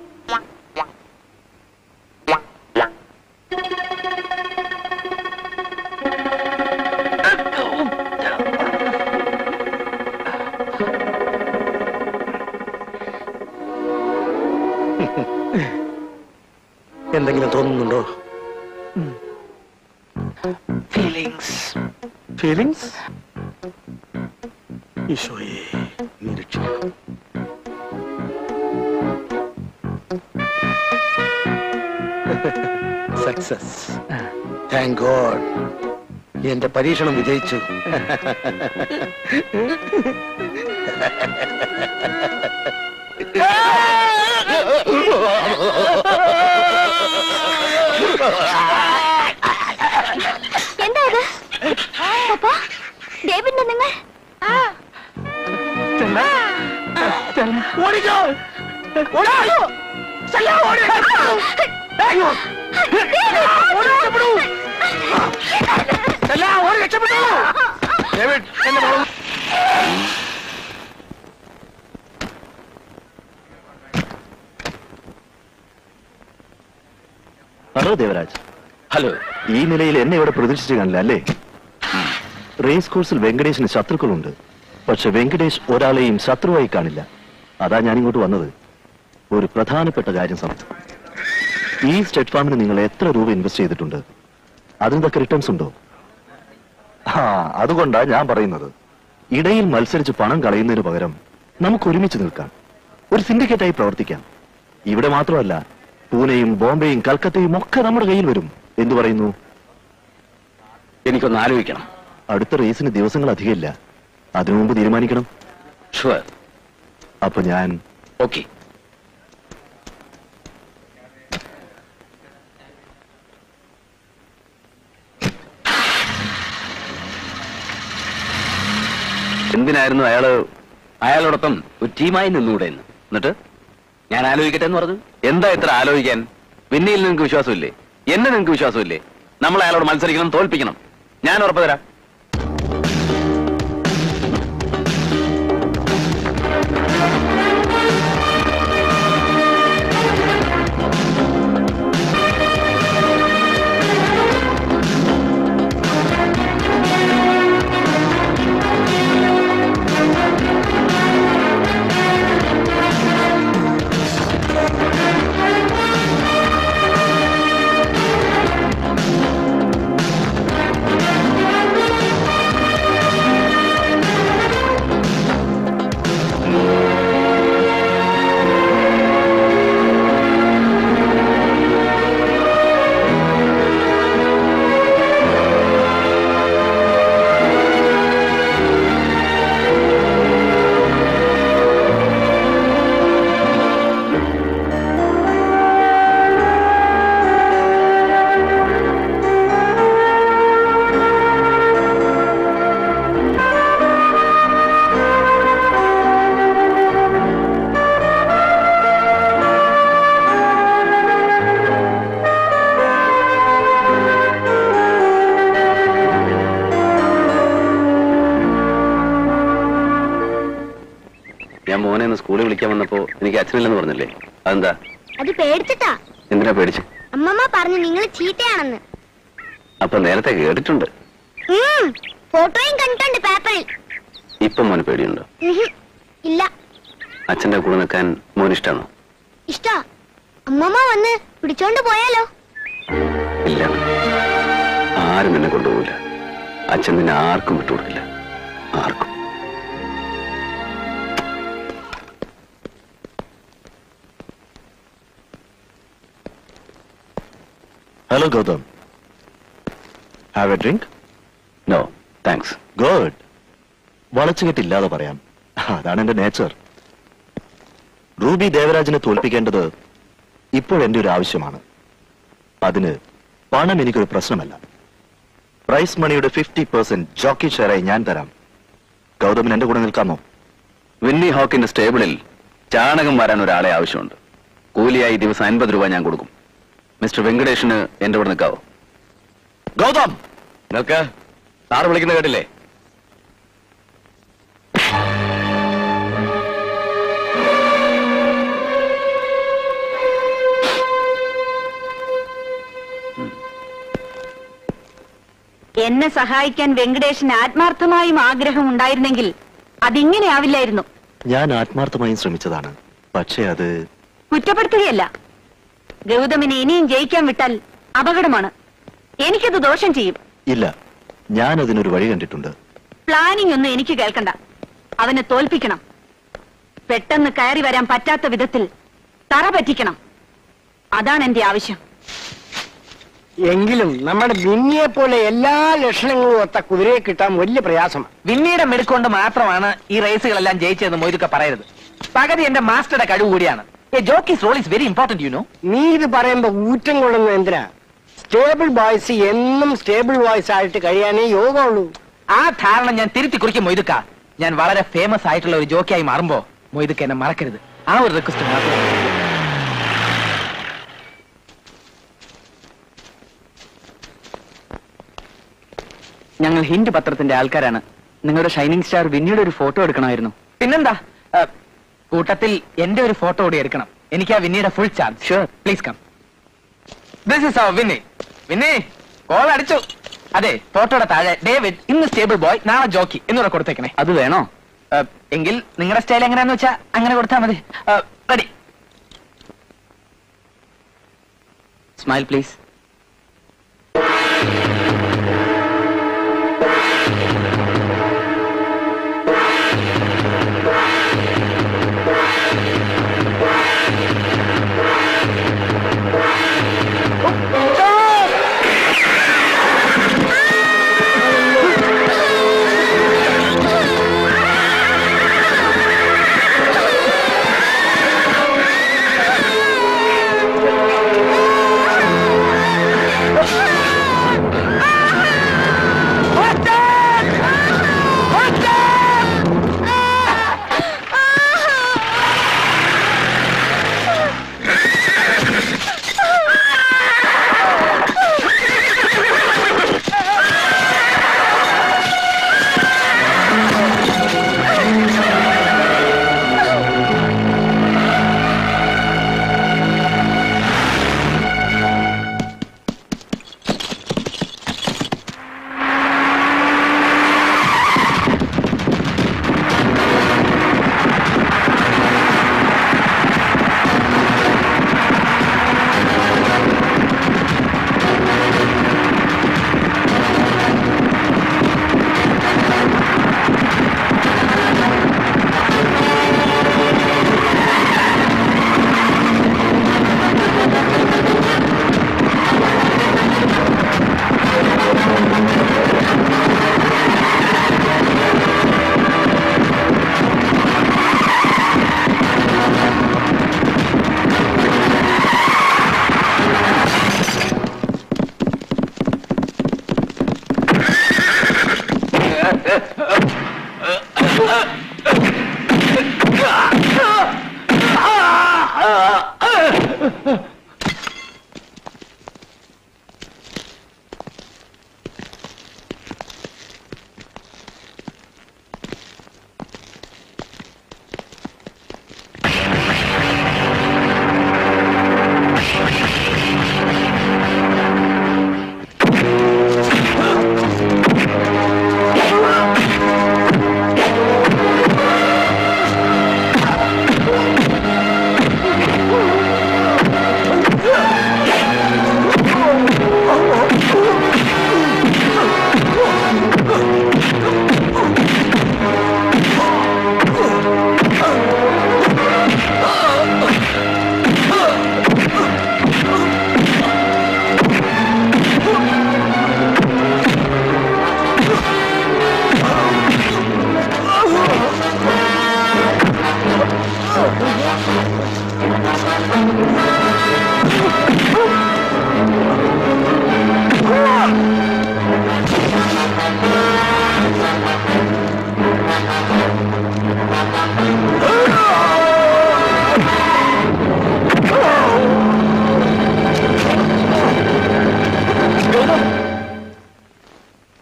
എന്തെങ്കിലും തോന്നുന്നുണ്ടോ ഫീലിങ്സ് ഫീലിങ്സ് ഈശോയെ നീ രക്ഷിക്കണം സക്സസ് താങ്ക് ഗോഡ് എന്റെ പരീക്ഷണം വിജയിച്ചു എന്താ ഇത് പപ്പ ഡേവിഡിനെ നിങ്ങൾ ഓടിക്കോ ഓടിക്കോ സ്റ്റെല്ല, ഓടി. അയ്യോ. ഓടി രക്ഷപ്പെടൂ. സ്റ്റെല്ല, ഓടി രക്ഷപ്പെടൂ. ഡേവിഡ്, എന്നെ മോള് ഹലോ ദേവരാജ് ഹലോ ഈ നിലയിൽ എന്നെ ഇവിടെ പ്രതീക്ഷിച്ചു കാണില്ല അല്ലേ റേസ് കോഴ്സിൽ വെങ്കടേഷിന് ശത്രുക്കളുണ്ട് പക്ഷെ വെങ്കടേഷ് ഒരാളെയും ശത്രുവായി കാണില്ല അതാ ഞാൻ ഇങ്ങോട്ട് വന്നത് ഒരു പ്രധാനപ്പെട്ട കാര്യം സംബന്ധിച്ചു ഈ സ്റ്റെറ്റ് ഫാമിന് നിങ്ങൾ എത്ര രൂപ ഇൻവെസ്റ്റ് ചെയ്തിട്ടുണ്ട് അതിനൊക്കെ റിട്ടേൺസ് ഉണ്ടോ ആ അതുകൊണ്ടാ ഞാൻ പറയുന്നത് ഇടയിൽ മത്സരിച്ച് പണം കളയുന്നതിന് പകരം നമുക്ക് ഒരുമിച്ച് നിൽക്കാം ഒരു സിൻഡിക്കേറ്റായി പ്രവർത്തിക്കാം ഇവിടെ മാത്രമല്ല പൂനെയും ബോംബെയും കൽക്കത്തയും ഒക്കെ നമ്മുടെ കയ്യിൽ വരും എന്തു പറയുന്നു എനിക്കൊന്ന് ആലോചിക്കണം അടുത്ത റേസിന് ദിവസങ്ങൾ അധികമില്ല അതിനു മുമ്പ് തീരുമാനിക്കണം ഷുവർ അപ്പൊ ഞാൻ ഓക്കെ എന്തിനായിരുന്നു അയാള് അയാളോടൊപ്പം ഒരു ടീമായി നിന്നുകൂടെ എന്ന് എന്നിട്ട് ഞാൻ ആലോചിക്കട്ടെ എന്ന് പറഞ്ഞു എന്താ ഇത്ര ആലോചിക്കാൻ വിന്നയിൽ നിങ്ങൾക്ക് വിശ്വാസമില്ലേ എന്നെ നിങ്ങൾക്ക് വിശ്വാസമില്ലേ നമ്മൾ അയാളോട് മത്സരിക്കണം തോൽപ്പിക്കണം ഞാൻ ഉറപ്പ് തരാം സ്കൂളിൽ വിളിക്കാൻ വന്നപ്പോ എനിക്ക് അച്ഛനില്ലെന്ന് പറഞ്ഞല്ലേ അതെന്താ അത് പേടിച്ചിട്ടാ എന്തിനാ പേടിച്ച് അമ്മമ്മ പറഞ്ഞു നിങ്ങൾ ചീത്തയാണെന്ന് അപ്പൊ നേരത്തെ കേട്ടിട്ടുണ്ട് ഉം, ഫോട്ടോയും കണ്ടിട്ടുണ്ട് പേപ്പറിൽ ഇപ്പം മോന് പേടിയുണ്ടോ ഉഹും, ഇല്ല അച്ഛന്റെ കൂടെ നിൽക്കാൻ മോന് ഇഷ്ടമാണോ ഇഷ്ടാ അമ്മമ്മ വന്ന് പിടിച്ചോണ്ട് പോയാലോ ഇല്ല ആരും നിന്നെ കൊണ്ടുപോകില്ല അച്ഛൻ നിന്നെ ആർക്കും വിട്ടുകൊടുക്കില്ല ആർക്കും hello Gautam have a drink no thanks good വളച്ചുകെട്ടില്ലാതെ പറയാം അതാണ് എന്റെ നേച്ചർ റൂബി ദേവരാജിനെ തോൽപ്പിക്കേണ്ടത് ഇപ്പോൾ എന്റെ ഒരു ആവശ്യമാണ് അതിന് പണം എനിക്കൊരു പ്രശ്നമല്ല പ്രൈസ് മണിയുടെ ഫിഫ്റ്റി പെർസെന്റ് ജോക്കി ഷെയറായി ഞാൻ തരാം ഗൗതമിന് എന്റെ കൂടെ നിൽക്കാമോ വിന്നി ഹോക്കിന്റെ സ്റ്റേബിളിൽ ചാണകം വരാൻ ഒരാളെ ആവശ്യമുണ്ട് കൂലിയായി ദിവസം അൻപത് രൂപ ഞാൻ കൊടുക്കും മിസ്റ്റർ വെങ്കടേഷിന് എന്റെ കൂടെ നിൽക്കാവോ ഗൗതം നിൽക്ക് സാറ് വിളിക്കുന്ന കേട്ടില്ലേ എന്നെ സഹായിക്കാൻ വെങ്കടേഷിന് ആത്മാർത്ഥമായും ആഗ്രഹം ഉണ്ടായിരുന്നെങ്കിൽ അതിങ്ങനെ ആവില്ലായിരുന്നു ഞാൻ ആത്മാർത്ഥമായും ശ്രമിച്ചതാണ് പക്ഷേ അത് കുറ്റപ്പെടുത്തുകയല്ല ഗൗതമിനെ ഇനിയും ജയിക്കാൻ വിട്ടാൽ അപകടമാണ് എനിക്കത് ദോഷം ചെയ്യും ഇല്ല ഞാൻ അതിനൊരു വഴി കണ്ടിട്ടുണ്ട് പ്ലാനിംഗ് ഒന്നും എനിക്ക് കേൾക്കണ്ട അവനെ തോൽപ്പിക്കണം പെട്ടെന്ന് കയറി വരാൻ പറ്റാത്ത വിധത്തിൽ തറ പറ്റിക്കണം അതാണ് എന്റെ ആവശ്യം എങ്കിലും നമ്മുടെ ബിന്നിയെ പോലെ എല്ലാ ലക്ഷണങ്ങളും ഒത്ത കുതിരയെ കിട്ടാൻ വലിയ പ്രയാസമാണ് വിന്നിയുടെ മെടുക്കൊണ്ട് മാത്രമാണ് ഈ റേസുകളെല്ലാം ജയിച്ചതെന്ന് മൊയ്തുക്ക പറയരുത് പകുതി എന്റെ മാസ്റ്ററുടെ കഴിവ് കൂടിയാണ് a jockey's role is very important you know നീ ഇത് പറയുമ്പോ ഊറ്റം കൊള്ളുന്നത് എന്തിനാ സ്റ്റേബിൾ ബോയ്സ് എന്നും സ്റ്റേബിൾ ബോയ്സ് ആയിട്ട് കഴിയാനേ യോഗമുള്ളൂ ആ ധാരണ ഞാൻ തിരുത്തി കുറിക്കും മൊയ്തുക്ക ഞാൻ വളരെ ഫേമസ് ആയിട്ടുള്ള ഒരു ജോക്കിയായി മാറുമ്പോ മൊയ്തുക്ക എന്നെ മറക്കരുത് ആ ഒരു റിക്വസ്റ്റ് മാത്രം ഞങ്ങൾ ഹിന്റ് പത്രത്തിന്റെ ആൾക്കാരാണ് നിങ്ങളുടെ ഷൈനിങ് സ്റ്റാർ വിന്നിയുടെ ഒരു ഫോട്ടോ എടുക്കണമായിരുന്നു പിന്നെന്താ ആ, കൂട്ടത്തിൽ എന്റെ ഒരു ഫോട്ടോ കൂടി എടുക്കണം എനിക്ക് ആ വിന്നിയുടെ full charge sure please come this is our Winnie Winnie call അടിച്ചു അതെ ഫോട്ടോയുടെ താഴെ ഡേവിഡ് ഇന്ന് സ്റ്റേബിൾ ബോയ് നാളെ ജോക്കി എന്നൂടെ കൊടുത്തേക്കണേ അത് വേണോ ആ, എങ്കിൽ നിങ്ങളുടെ സ്റ്റൈൽ എങ്ങനെയാന്ന് വെച്ചാ അങ്ങനെ കൊടുത്താൽ മതി റെഡി സ്മൈൽ പ്ലീസ് Ah!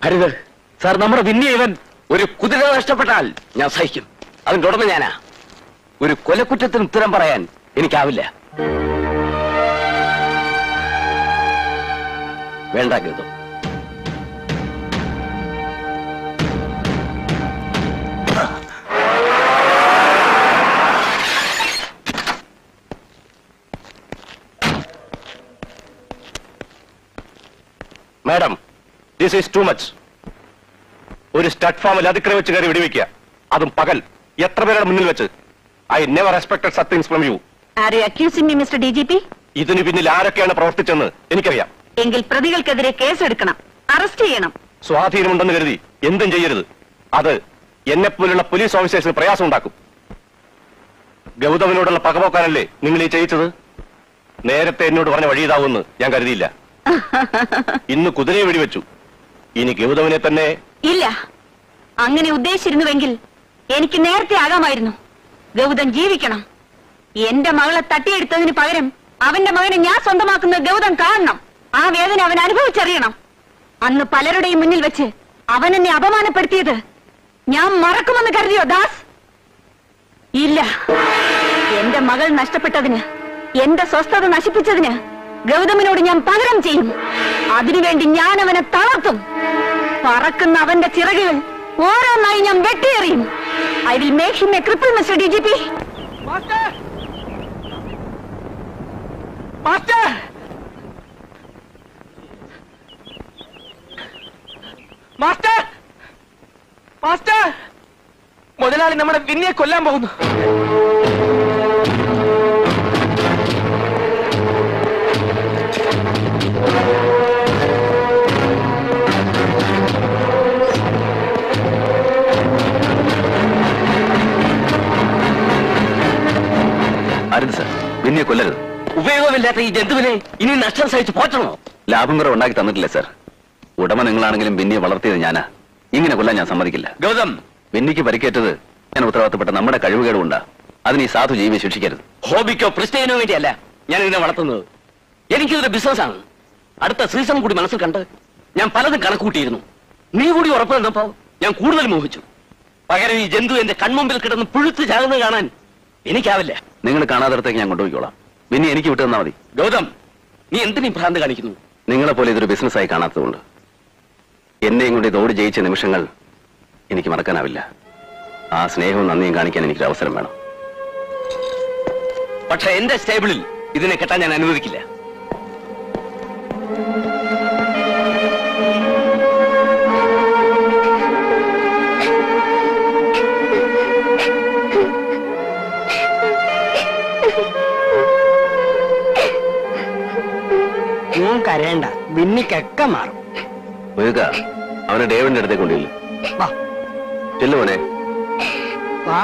അരുത് സാർ നമ്മുടെ വിന്നി ഇവൻ ഒരു കുതിര നഷ്ടപ്പെട്ടാൽ ഞാൻ സഹിക്കും അതിന്റെ ഉടമ ഞാനാ ഒരു കൊലക്കുറ്റത്തിന് ഉത്തരം പറയാൻ എനിക്കാവില്ല വേണ്ട ഗീതം madam this is too much ഒരു സ്റ്റഡ് ഫാമിൽ അതിക്രമിച്ച് കയറി വെടിവെക്കുക അതും പകൽ എത്ര പേരുടെ മുന്നിൽ വെച്ച് I never expected such things from you are you accusing me mister D G P ഇതിന് പിന്നിൽ ആരൊക്കെയാണ് പ്രവർത്തിച്ചെന്ന് എനിക്കറിയാം എങ്കിൽ പ്രതികൾക്കെതിരെ കേസെടുക്കണം അറസ്റ്റ് ചെയ്യണം സ്വാധീനമുണ്ടെന്ന് കരുതി എന്തും ചെയ്യരുത് അത് എന്നെപ്പോലുള്ള പോലീസ് ഓഫീസേഴ്സിന് പ്രയാസം ഉണ്ടാക്കും ഗൗതമിനോടുള്ള പകപോക്കാനല്ലേ നിങ്ങൾ ഈ ചെയ്യിച്ചത് നേരത്തെ എന്നോട് പറഞ്ഞ വഴി ഇതാവുമെന്ന് ഞാൻ കരുതിയില്ല ഇന്ന് കുതിരയെ വെടിവെച്ചു ഇനി ഗൗതമിനെ തന്നെ ഇല്ല അങ്ങനെ ഉദ്ദേശിച്ചിരുന്നുവെങ്കിൽ എനിക്ക് നേരത്തെ ആകാമായിരുന്നു ഗൗതം ജീവിക്കണം എന്റെ മകളെ തട്ടിയെടുത്തതിന് പകരം അവന്റെ മകനെ ഞാൻ സ്വന്തമാക്കുന്ന ഗൗതം കാണണം ആ വേദന അവൻ അനുഭവിച്ചറിയണം അന്ന് പലരുടെയും മുന്നിൽ വെച്ച് അവൻ എന്നെ അപമാനപ്പെടുത്തിയത് ഞാൻ മറക്കുമെന്ന് കരുതിയോ ദാസ് ഇല്ല എന്റെ മകൾ നഷ്ടപ്പെട്ടതിന് എന്റെ സ്വസ്ഥത നശിപ്പിച്ചതിന് ഗൗതമിനോട് ഞാൻ പകരം ചെയ്യും അതിനുവേണ്ടി ഞാൻ അവനെ തളർത്തും പറക്കുന്ന അവന്റെ ചിറകുകൾ ഓരോന്നായി ഞാൻ വെട്ടിയെറിയും I will make him a cripple mister D G P master master master മുതലാളി നമ്മുടെ വിന്നിയെ കൊല്ലാൻ പോകുന്നു അരുത് സർ വിന്നിയെ കൊല്ലരുത് ഉപയോഗമില്ലാത്ത ഈ ജന്തുവിനെ ഇനി നഷ്ടം സഹിച്ച് പോറ്റണോ ലാഭം കുറവ് ഉണ്ടാക്കി തന്നിട്ടില്ല സർ ഉടമ നിങ്ങളാണെങ്കിലും വിന്നിയെ വളർത്തിയത് ഞാനാ ഇങ്ങനെ കൊല്ലാൻ ഞാൻ സമ്മതിക്കില്ല ഗൗതം വിന്നിക്ക് പരിക്കേറ്റത് ഞാൻ ഉത്തരവാദിത്തപ്പെട്ട നമ്മുടെ കഴിവുകേടുണ്ടാ അതിന് ഈ സാധു ജീവിയെ ശിക്ഷിക്കരുത് ഹോബിക്കോ പ്രിസ്റ്റൈനോ വേണ്ടിയല്ല ഞാൻ ഇതിനെ വളർത്തുന്നത് എനിക്കിതൊരു ബിസിനസ്സാണ് അടുത്ത സീസൺ കൂടി മനസ്സിൽ കണ്ട് ഞാൻ പലതും കണക്കൂട്ടിയിരുന്നു നീ കൂടി ഉറപ്പ് തന്നപ്പോ ഞാൻ കൂടുതൽ മോഹിച്ചു പകരം ഈ ജന്തു എന്റെ കൺമുമ്പിൽ കിടന്ന് പുഴുത്ത് ചാകുന്നത് കാണാൻ എനിക്കാവില്ല നിങ്ങൾ കാണാതിടത്തേക്ക് ഞാൻ കൊണ്ടുപോയിക്കോളാം വിന്നി എനിക്ക് വിട്ടു തന്നാൽ മതി ഗൗതം നീ എന്തിനീ ഭ്രാന്ത് കാണിക്കുന്നു നിങ്ങളെ പോലെ ഇതൊരു ബിസിനസ്സായി കാണാത്തതുകൊണ്ട് എന്നെയും കൊണ്ട് ഇത് ഓടി ജയിച്ച നിമിഷങ്ങൾ എനിക്ക് മറക്കാനാവില്ല ആ സ്നേഹവും നന്ദിയും കാണിക്കാൻ എനിക്കൊരു അവസരം വേണം പക്ഷെ എന്റെ സ്റ്റേബിളിൽ ഇതിനെ കെട്ടാൻ ഞാൻ അനുവദിക്കില്ല ഞാൻ കരയണ്ട വിന്നിക്കൊക്കെ മാറും ഒഴുക അവനെ ഡേവിഡിന്റെ അടുത്തേക്ക് കൊണ്ടില്ല വാ ചെല്ലു മോനെ വാ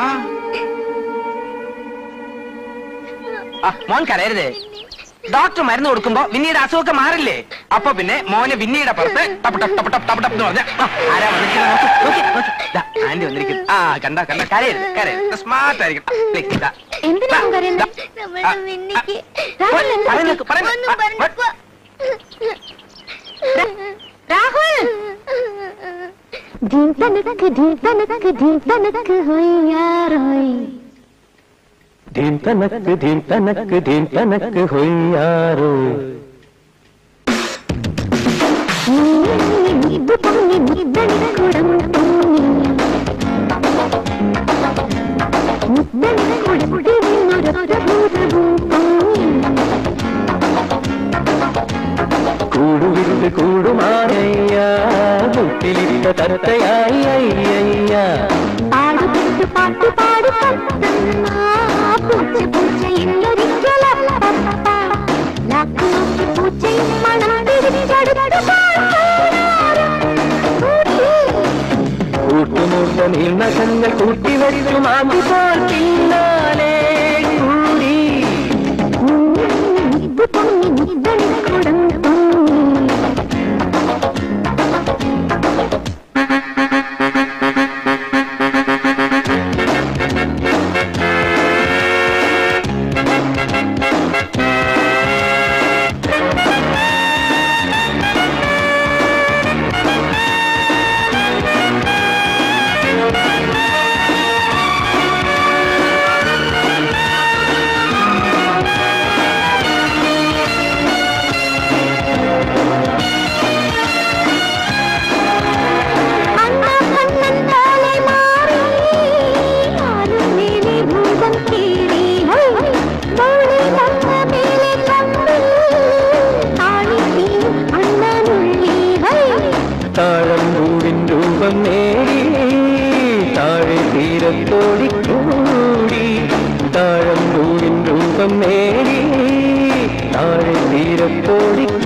ആ, മോൻ കരയരുതേ ഡോക്ടർ മരുന്ന് കൊടുക്കുമ്പോ വിന്നിയുടെ അസുഖമൊക്കെ മാറില്ലേ അപ്പൊ പിന്നെ മോനെ വിന്നിയുടെ പുറത്ത് ടപ്പ് ടപ്പ് ടപ്പ് ടപ്പ് ടപ്പ് ടപ്പ് എന്ന് പറഞ്ഞ ആരാ വന്നിരിക്കുന്നത് നോക്ക്, നോക്ക്, നോക്ക്. ദാ, ആന്റി വന്നിരിക്കുന്നു ആ കണ്ട കണ്ട കരയരുത് കരയരുത് സ്മാർട്ട് ആയിരിക്കും ദേ, ദാ. എന്തിനാ ദാ, കരയുന്നത്? ദാ. നമ്മുടെ ആ, വിന്നിക്ക്. ആ, രാഹുൽ, പറയുന്നത് എന്ത് പറയുന്നത് ഒന്നും പറഞ്ഞ് പോ. രാഹുൽ ധീം തനക്ക് ധീം തനക്ക് ധീം തനക്ക് ഹൊയ്യാറോയ് ധീം തനക്ക് ധീം തനക്ക് ധീം തനക്ക് ഹൊയ്യാറോ ഇത് പൊങ്ങി മുദ്ദണിക്കുടം പൊങ്ങി മുദ്ദണിക്കുടത്തിൽ നിന്നൊരൊറ്റ ഭൂതവും പൊങ്ങി കൂടുവിട്ട് കൂടുമാറയ്യ മുട്ടിലിട്ട തത്തയായി അയ്യയ്യ പാടുപെട്ട് പാട്ട് പാടി പത്തമ്മ പൂച്ച പൂച്ച എന്നൊരിക്കലല്ല പപ്പ ലാക്ക് നോക്കി പൂച്ചയും മണം തിരിച്ചടുത്തു കൂട്ടുമുള്ള നീർനഖങ്ങൾ കൂട്ടിവെച്ചു മാമ്പി പോൽ പിന്നാലെ കൂടി ഇത് പൊങ്ങി മുദ്ദണിക്കുടം പൊങ്ങി ധീം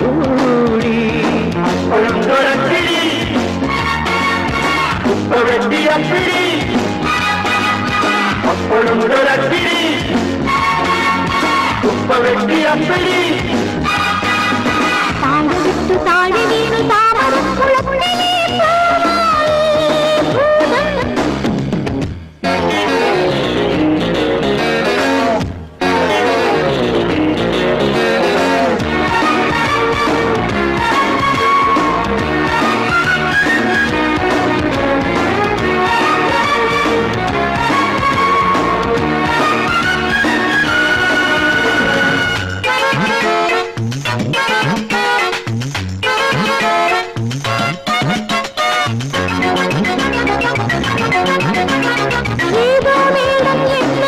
കൂടി ഒഴുങ്കുഴക്കിടി ഉപ്പവെട്ടിയപ്പിടി ഒപ്പൊഴുങ്കുഴക്കിടി ഉപ്പവെട്ടിയപ്പിടി താഴവിട്ടു താഴെ വീണു താമരക്കുളത്തിലെ ഏതോ മേളം എന്ന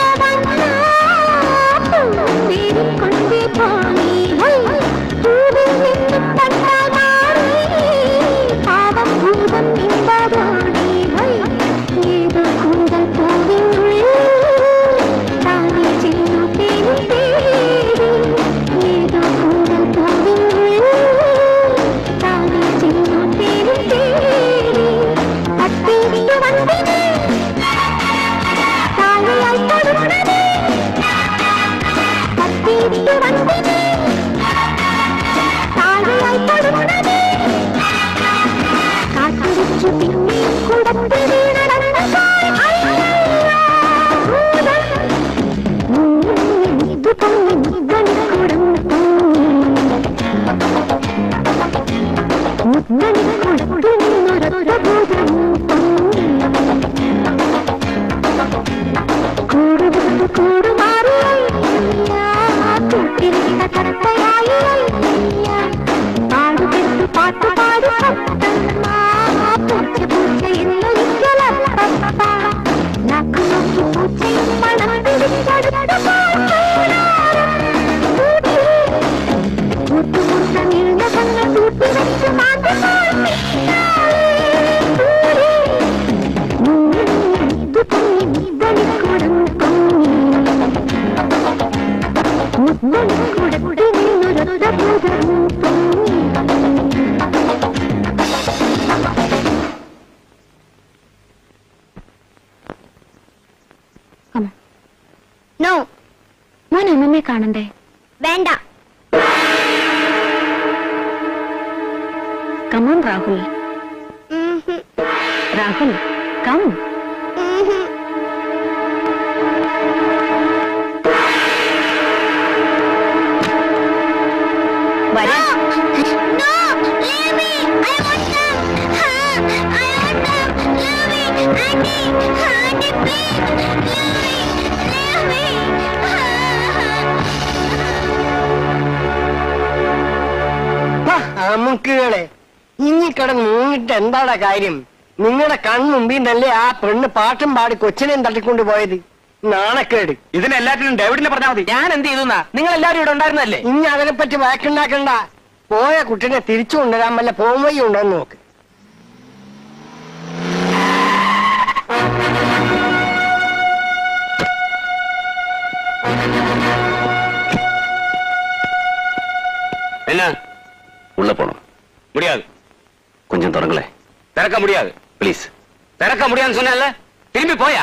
വന്നാരും കൊണ്ടേ പോയി പൂവിൽ നിന്ന് കണ്ടാൽ മാറി പാവം ഭൂതം ഇമ്പതോടി ഏതോ കൂന്തൽ പൂവിനുള്ളിൽ താനേ ചെന്നു തേടി തേടി ഏതോ കൂന്തൽ പൂവിനുള്ളിൽ താനേ ചെന്നു തേടി തേടി പത്തിരിട്ടു വന്നിനെ താഴെയായി തൊടുന്നത് പത്തിരിട്ടു വന്നിനെ താഴെയായി തൊടുന്നത് കാത്തിരിച്ചു പിന്നെ കുടത്ത് വീണടന്നപ്പോൾ ഇത് പൊങ്ങി ഇതണിക്കുടം മുത്തണിക്കുടത്തു നിന്നൊരൊറ്റ ഭൂതം കൂടുവിട്ടു കൂടുമാറി കൂട്ടിലിട്ട കത്തയായി പാടുപെട്ടു പാട്ടുപാടി പൂച്ച പൂച്ച എന്നൊരിക്കല നാക്കു നോക്കി പൂച്ചയും മണം മുത്തുമുട്ട നീണ്ട കണ്ണ തൂട്ടി വെച്ച് മാറ്റപ്പോൾ ഇത് പൊങ്ങി ഇതളിക്കുടം പൊങ്ങി മുത്തണിക്കുടത്തിൽ നിന്നൊരൊറ്റ ഭൂതം പൊങ്ങി നോ മോൻ അമ്മമ്മയെ കാണണ്ടേ വേണ്ട കമോൺ രാഹുൽ രാഹുൽ കം വരാം അമുക്കുകളെ ഇനി കിടന്ന് മൂങ്ങിട്ട് എന്താടാ കാര്യം നിങ്ങളുടെ കൺമുമ്പിൽ നിന്നല്ലേ ആ പെണ്ണ് പാട്ടും പാടി കൊച്ചിനെയും തട്ടിക്കൊണ്ട് പോയത് നാണക്കേട് ഇതിനെല്ലാറ്റിനും ഡേവിഡിനെ പറഞ്ഞാൽ മതി ഞാൻ എന്ത് ചെയ്തു നിങ്ങൾ എല്ലാവരും ഇവിടെ ഉണ്ടായിരുന്നല്ലേ ഇനി അതിനെപ്പറ്റി വാക്കുണ്ടാക്കണ്ട പോയ കുട്ടിനെ തിരിച്ചു കൊണ്ടുവരാൻ വല്ല പോംവഴി ഉണ്ടോ എന്ന് നോക്ക് என்ன உள்ள போனோம் முடியாது கொஞ்சம் தொடங்களே திறக்க முடியாது ப்ளீஸ் திறக்க முடியாதுன்னு சொன்னேன்ல திரும்பி போயா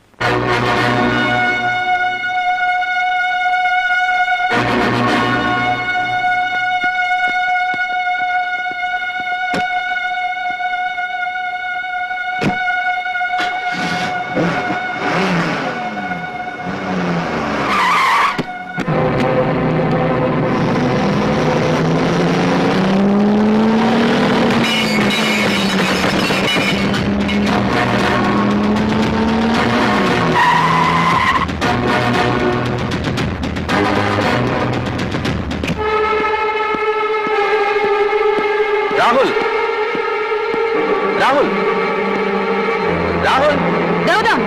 രാഹുൽ രാഹുൽ രാഹുൽ ഗൗതം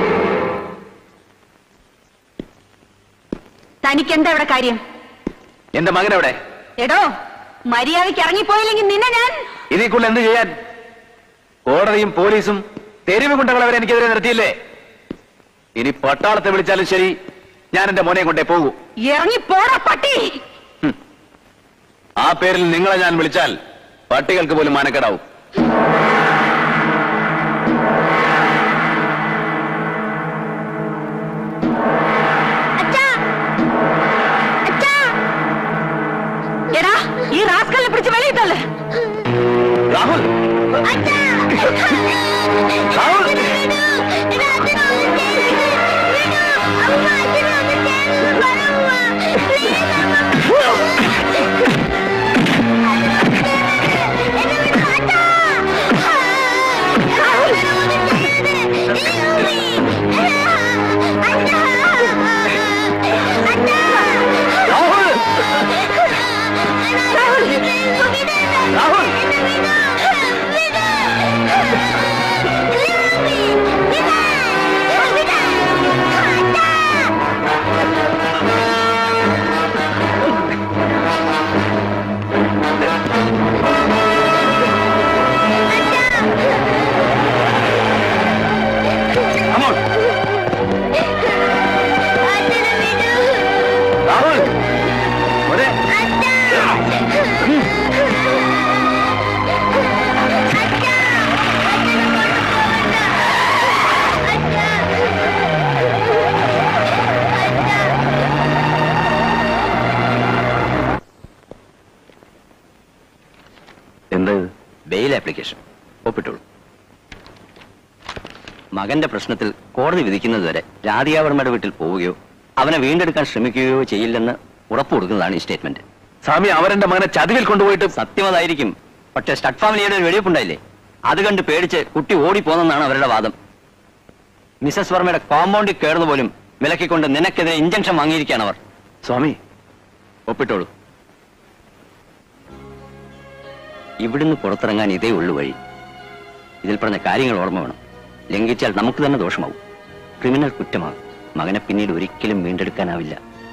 തനിക്ക് എന്താ ഇവിടെ കാര്യം എന്റെ മകൻ എവിടെ എടോ മര്യാദയ്ക്ക് ഇറങ്ങിപ്പോയില്ലെങ്കിൽ നിന്നെ ഞാൻ ഇതിൽ കൂടുതൽ എന്ത് ചെയ്യാൻ കോടതിയും പോലീസും തെരുവ് ഗുണ്ടകൾ അവരെ എനിക്കെതിരെ നിർത്തിയില്ലേ ഇനി പട്ടാളത്തെ വിളിച്ചാലും ശരി ഞാൻ എന്റെ മോനെ കൊണ്ടേ പോകൂ ഇറങ്ങിപ്പോടാ പട്ടി ആ പേരിൽ നിങ്ങളെ ഞാൻ വിളിച്ചാൽ പട്ടികൾക്ക് പോലും മാനക്കേടാവും എടാ ഈ റാസ്കലിനെ പിടിച്ച് വെളിയിട്ടല്ലേ രാഹുൽ രാഹുൽ രാഹുൽ മോനെ. എന്ത് ബെയിൽ ആപ്ലിക്കേഷൻ ഒപ്പിട്ടോളൂ മകന്റെ പ്രശ്നത്തിൽ കോടതി വിധിക്കുന്നതുവരെ രാധികാവർമ്മയുടെ വീട്ടിൽ പോവുകയോ അവനെ വീണ്ടെടുക്കാൻ ശ്രമിക്കുകയോ ചെയ്യില്ലെന്ന് ഉറപ്പു കൊടുക്കുന്നതാണ് ഈ സ്റ്റേറ്റ്മെന്റ് സ്വാമി അവരെന്റെ മകനെ ചതിവിൽ കൊണ്ടുപോയിട്ട് സത്യം അതായിരിക്കും പക്ഷേ സ്റ്റഡ് ഫാമിലിയുടെ ഒരു വെടിവെപ്പുണ്ടായില്ലേ അത് കണ്ട് പേടിച്ച് കുട്ടി ഓടിപ്പോന്നെന്നാണ് അവരുടെ വാദം മിസസ് വർമ്മയുടെ കോമ്പൗണ്ടിൽ കയറുന്ന പോലും വിലക്കിക്കൊണ്ട് നിനക്കെതിരെ ഇഞ്ചക്ഷൻ വാങ്ങിയിരിക്കുകയാണ് അവർ സ്വാമി ഒപ്പിട്ടോളൂ ഇവിടുന്ന് പുറത്തിറങ്ങാൻ ഇതേ ഉള്ളു വഴി ഇതിൽ പറഞ്ഞ കാര്യങ്ങൾ ഓർമ്മ വേണം ലംഘിച്ചാൽ നമുക്ക് തന്നെ ദോഷമാവും ക്രിമിനൽ കുറ്റമാകും മകനെ പിന്നീട് ഒരിക്കലും വീണ്ടെടുക്കാനാവില്ല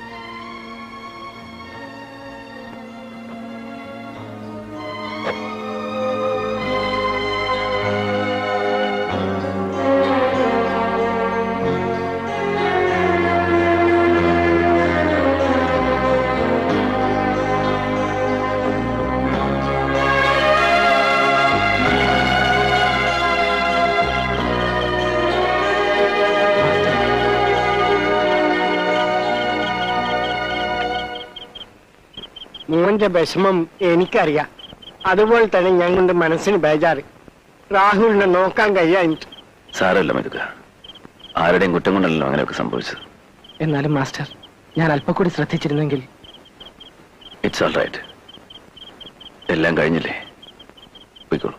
മോന്റെ വിഷമം എനിക്കറിയാം അതുപോലെ തന്നെ ഞങ്ങളുടെ മനസ്സിന് ബേജാറ് രാഹുലിനെ നോക്കാൻ കഴിയാഞ്ഞിട്ട് സാരമില്ല മെതുക ആരുടെയും കുറ്റം കൊണ്ടല്ലോ അങ്ങനെയൊക്കെ സംഭവിച്ചത് എന്നാലും മാസ്റ്റർ ഞാൻ അല്പം കൂടി ശ്രദ്ധിച്ചിരുന്നെങ്കിൽ ഇറ്റ്സ് ഓൾ റൈറ്റ് എല്ലാം കഴിഞ്ഞില്ലേ പോയിക്കോളൂ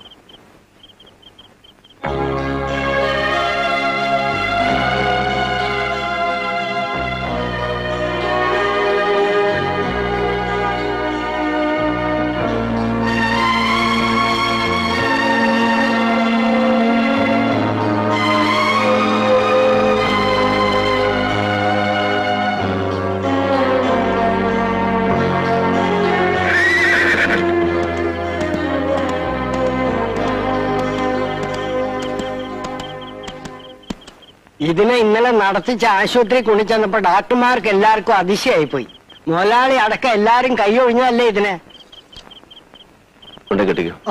ഇതിനെ ഇന്നലെ നടത്തിച്ച ആശുപത്രി കൊണ്ടുചെന്നപ്പോ ഡോക്ടർമാർക്ക് എല്ലാവർക്കും അതിശയായി പോയി മുതലാളി അടക്കം എല്ലാരും കൈ ഒഴിഞ്ഞതല്ലേ ഇതിനെ കൊണ്ടേ കെട്ടിക്കോ ഓ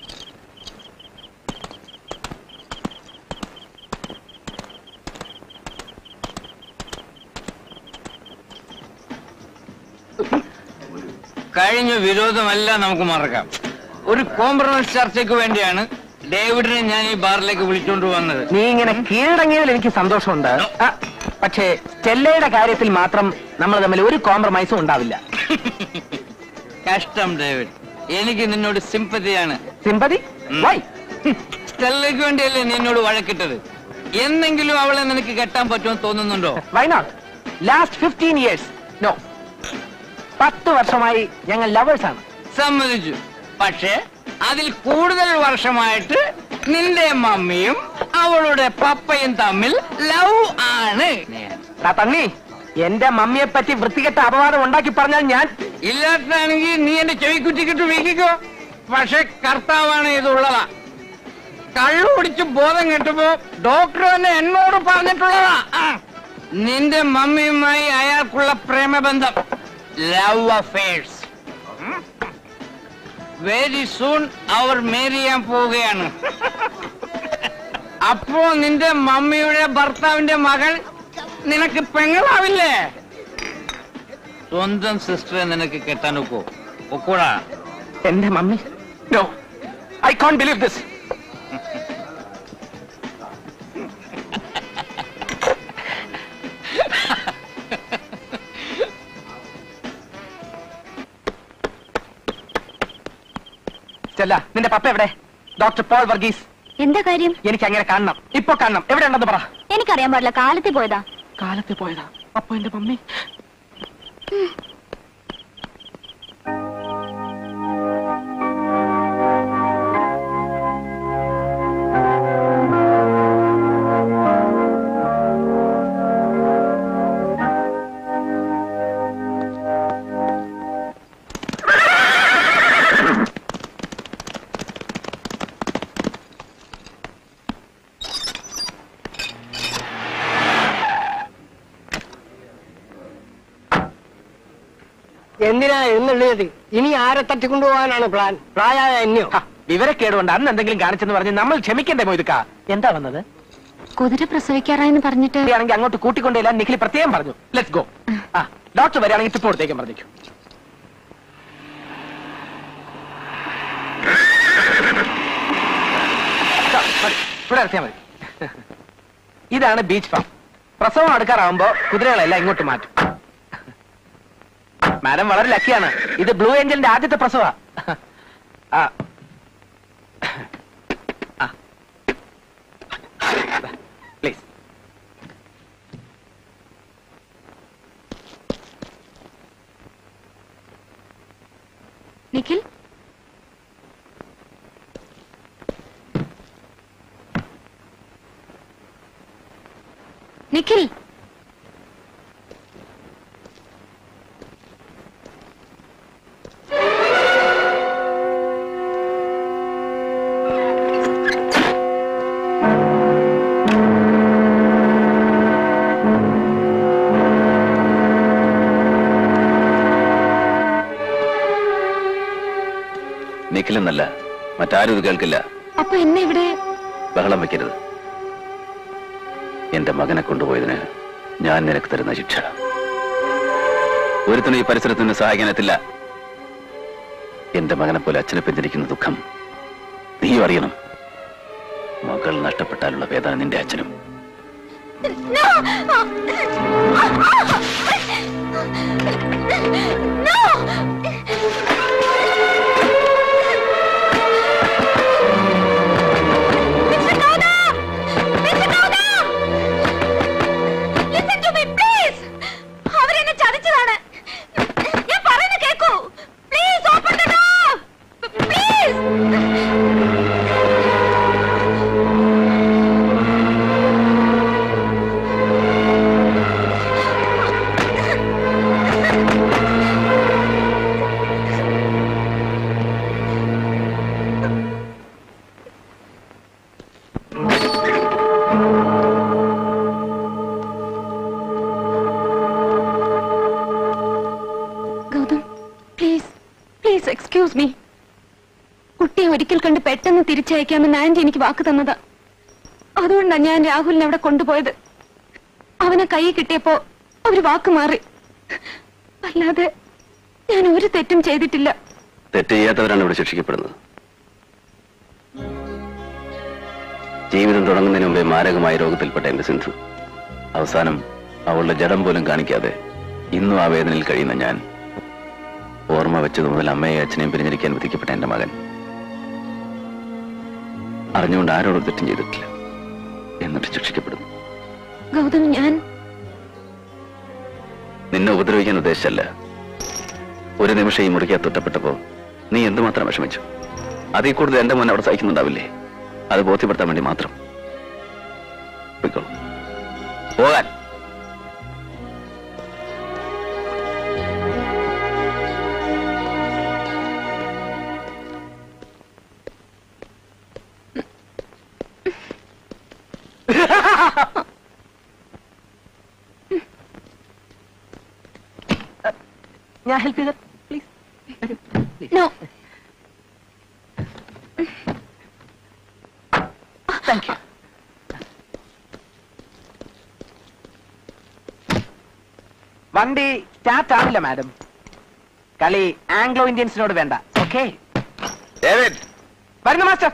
കഴിഞ്ഞ വിരോധമെല്ലാം നമുക്ക് മറക്കാം ഒരു കോംപ്രമൈസ് ചർച്ചയ്ക്ക് വേണ്ടിയാണ് ഡേവിഡിനെ ഞാൻ ഈ ബാറിലേക്ക് വിളിച്ചുകൊണ്ട് വന്നത് നീ ഇങ്ങനെ കീഴടങ്ങിയതിൽ എനിക്ക് സന്തോഷമുണ്ട് ആ, പക്ഷേ സ്റ്റെല്ലയുടെ കാര്യത്തിൽ മാത്രം നമ്മൾ തമ്മിൽ ഒരു കോംപ്രമൈസും ഉണ്ടാവില്ല കഷ്ടം ഡേവിഡ് എനിക്ക് നിന്നോട് സിമ്പതിയാണ് സിമ്പതി വൈ സ്റ്റെല്ലയ്ക്ക് വേണ്ടിയല്ലേ നീ എന്നോട് വഴക്കിട്ടത് എന്നെങ്കിലും അവളെ നിനക്ക് കെട്ടാൻ പറ്റുമെന്ന് തോന്നുന്നുണ്ടോ why not last fifteen years no പത്ത് വർഷമായി ഞങ്ങൾ ലവേഴ്സ് ആണ് സമ്മതിച്ചു പക്ഷേ അതിൽ കൂടുതൽ വർഷമായിട്ട് നിന്റെ മമ്മിയും അവളുടെ പപ്പയും തമ്മിൽ ലവ് ആണ് ആ തണ്ണി എന്റെ മമ്മിയെ പറ്റി വൃത്തികെട്ട അപവാദം ഉണ്ടാക്കി പറഞ്ഞാൽ ഞാൻ ഇല്ലാത്താണെങ്കിൽ നീ എന്റെ ചെവിക്കുറ്റിക്കിട്ട് വീക്കിക്കോ പക്ഷെ കർത്താവാണ് ഇതുള്ളതാ കള്ളു കുടിച്ച് ബോധം കെട്ടുമ്പോ ഡോക്ടർ തന്നെ എന്നോട് പറഞ്ഞിട്ടുള്ളതാ ആ. നിന്റെ മമ്മിയുമായി അയാൾക്കുള്ള പ്രേമബന്ധം ലവ് അഫേഴ്സ് വെരി സൂൺ അവർ മേരി ചെയ്യാൻ പോവുകയാണ് അപ്പോ നിന്റെ മമ്മിയുടെ ഭർത്താവിന്റെ മകൾ നിനക്ക് പെങ്ങളാവില്ലേ സ്വന്തം സിസ്റ്ററെ നിനക്ക് കെട്ടാൻ ഒക്കോ ഒക്കൂടാ എന്റെ mummy no I can't believe this Stella നിന്റെ പപ്പ എവിടെ ഡോക്ടർ പോൾ വർഗീസ് എന്താ കാര്യം എനിക്ക് അങ്ങനെ കാണണം ഇപ്പൊ കാണണം എവിടെ ഉണ്ടെന്ന് പറ എനിക്കറിയാൻ പാടില്ല കാലത്തിൽ പോയതാ കാലത്ത് പോയതാ അപ്പൊ എന്റെ മമ്മി എന്തിനാ എന്നുള്ളത് ഇനി ആരെ തട്ടിക്കൊണ്ടുപോകാനാണ് പ്ലാൻ പ്രായമായ എന്നെയോ വിവരക്കേടുകൊണ്ട് അന്ന് എന്തെങ്കിലും കാണിച്ചെന്ന് പറഞ്ഞ് നമ്മൾ ക്ഷമിക്കണ്ടേ മൊയ്തുക്ക എന്താ വന്നത് കുതിര പ്രസവിക്കാറായെന്ന് പറഞ്ഞിട്ട് ആണെങ്കിൽ അങ്ങോട്ട് കൂട്ടിക്കൊണ്ടേല നിഖിൽ പ്രത്യേകം പറഞ്ഞു ലെറ്റ്സ് ഗോ ആ ഡോക്ടർ വരികയാണെങ്കിൽ ടിപ്പ് കൊടുത്തേക്കാൻ പറഞ്ഞേക്കും ഇവിടെ ഇറക്കിയാൽ മതി ഇതാണ് ബീച്ച് ഫാം പ്രസവം അടുക്കാറാവുമ്പോ കുതിരകളെല്ലാം ഇങ്ങോട്ട് മാറ്റും മാഡം വളരെ ലക്കിയാണ് ഇത് ബ്ലൂ ഏഞ്ചലിന്റെ ആദ്യത്തെ പ്രസവ ആ പ്ലീസ് നിഖിൽ നിഖിൽ നിഖിലെന്നല്ല മറ്റാരും ഇത് കേൾക്കില്ല അപ്പൊ എന്നെ ഇവിടെ ബഹളം വെക്കരുത് എന്റെ മകനെ കൊണ്ടുപോയതിന് ഞാൻ നിനക്ക് തരുന്ന ശിക്ഷ ഒരുത്തനും ഈ പരിസരത്ത് നിന്ന് സഹായിക്കാനെത്തില്ല എന്റെ മകനെ പോലെ അച്ഛനെ പിന്തിരിക്കുന്ന ദുഃഖം നീയും അറിയണം മകൾ നഷ്ടപ്പെട്ടാലുള്ള വേദന നിന്റെ അച്ഛനും Listen to me, please. അവരെന്നെ ചതിച്ചതാണ് ഞാൻ പറയുന്നത് കേക്കൂ please open the door please Gautam please please excuse me കുട്ടിയെ ഒരിക്കൽ കണ്ട് പെട്ടെന്ന് തിരിച്ചയക്കാമെന്ന് ആന്റി എനിക്ക് വാക്ക് തന്നതാ അതുകൊണ്ടാണ് ഞാൻ രാഹുലിനെ അവിടെ കൊണ്ടുപോയത് അവനെ കൈ കിട്ടിയപ്പോ അവര് വാക്ക് മാറി അല്ലാതെ ഞാൻ ഒരു തെറ്റും ചെയ്തിട്ടില്ല തെറ്റ് ചെയ്യാത്തവരാണ് ഇവിടെ ശിക്ഷിക്കപ്പെടുന്നത് ജീവിതം തുടങ്ങുന്നതിന് മുമ്പേ മാരകമായ രോഗത്തിൽപ്പെട്ട എന്റെ സിന്ധു അവസാനം അവളുടെ ജഡം പോലും കാണിക്കാതെ ഇന്നും ആ വേദനയിൽ കഴിയുന്ന ഞാൻ ഓർമ്മ വെച്ചത് മുതൽ അമ്മയെ അച്ഛനെയും പിരിഞ്ഞിരിക്കാൻ വിധിക്കപ്പെട്ട എന്റെ മകൻ അറിഞ്ഞുകൊണ്ട് ആരോടും തെറ്റും ചെയ്തിട്ടില്ല എന്നിട്ട് ശിക്ഷിക്കപ്പെടുന്നു ഗൗതം ഞാൻ നിന്നെ ഉപദ്രവിക്കാൻ ഉദ്ദേശിച്ചല്ല ഒരു നിമിഷം ഈ മുറിക്കകത്ത് തൊട്ടപ്പെട്ടപ്പോ നീ എന്തുമാത്രം വിഷമിച്ചു അതിൽ കൂടുതൽ എന്റെ മോൻ അവിടെ സഹിക്കുന്നുണ്ടാവില്ലേ അത് ബോധ്യപ്പെടുത്താൻ വേണ്ടി മാത്രം പൊയ്ക്കോളൂ. പോകാൻ ഞാൻ ഹെൽപ്പ് ചെയ്ത പ്ലീസ് നോ താങ്ക് യു വണ്ടി സ്റ്റാർട്ട് ആവില്ല മാഡം കളി ആംഗ്ലോ ഇന്ത്യൻസിനോട് വേണ്ട ഓക്കെ വരുന്നു മാസ്റ്റർ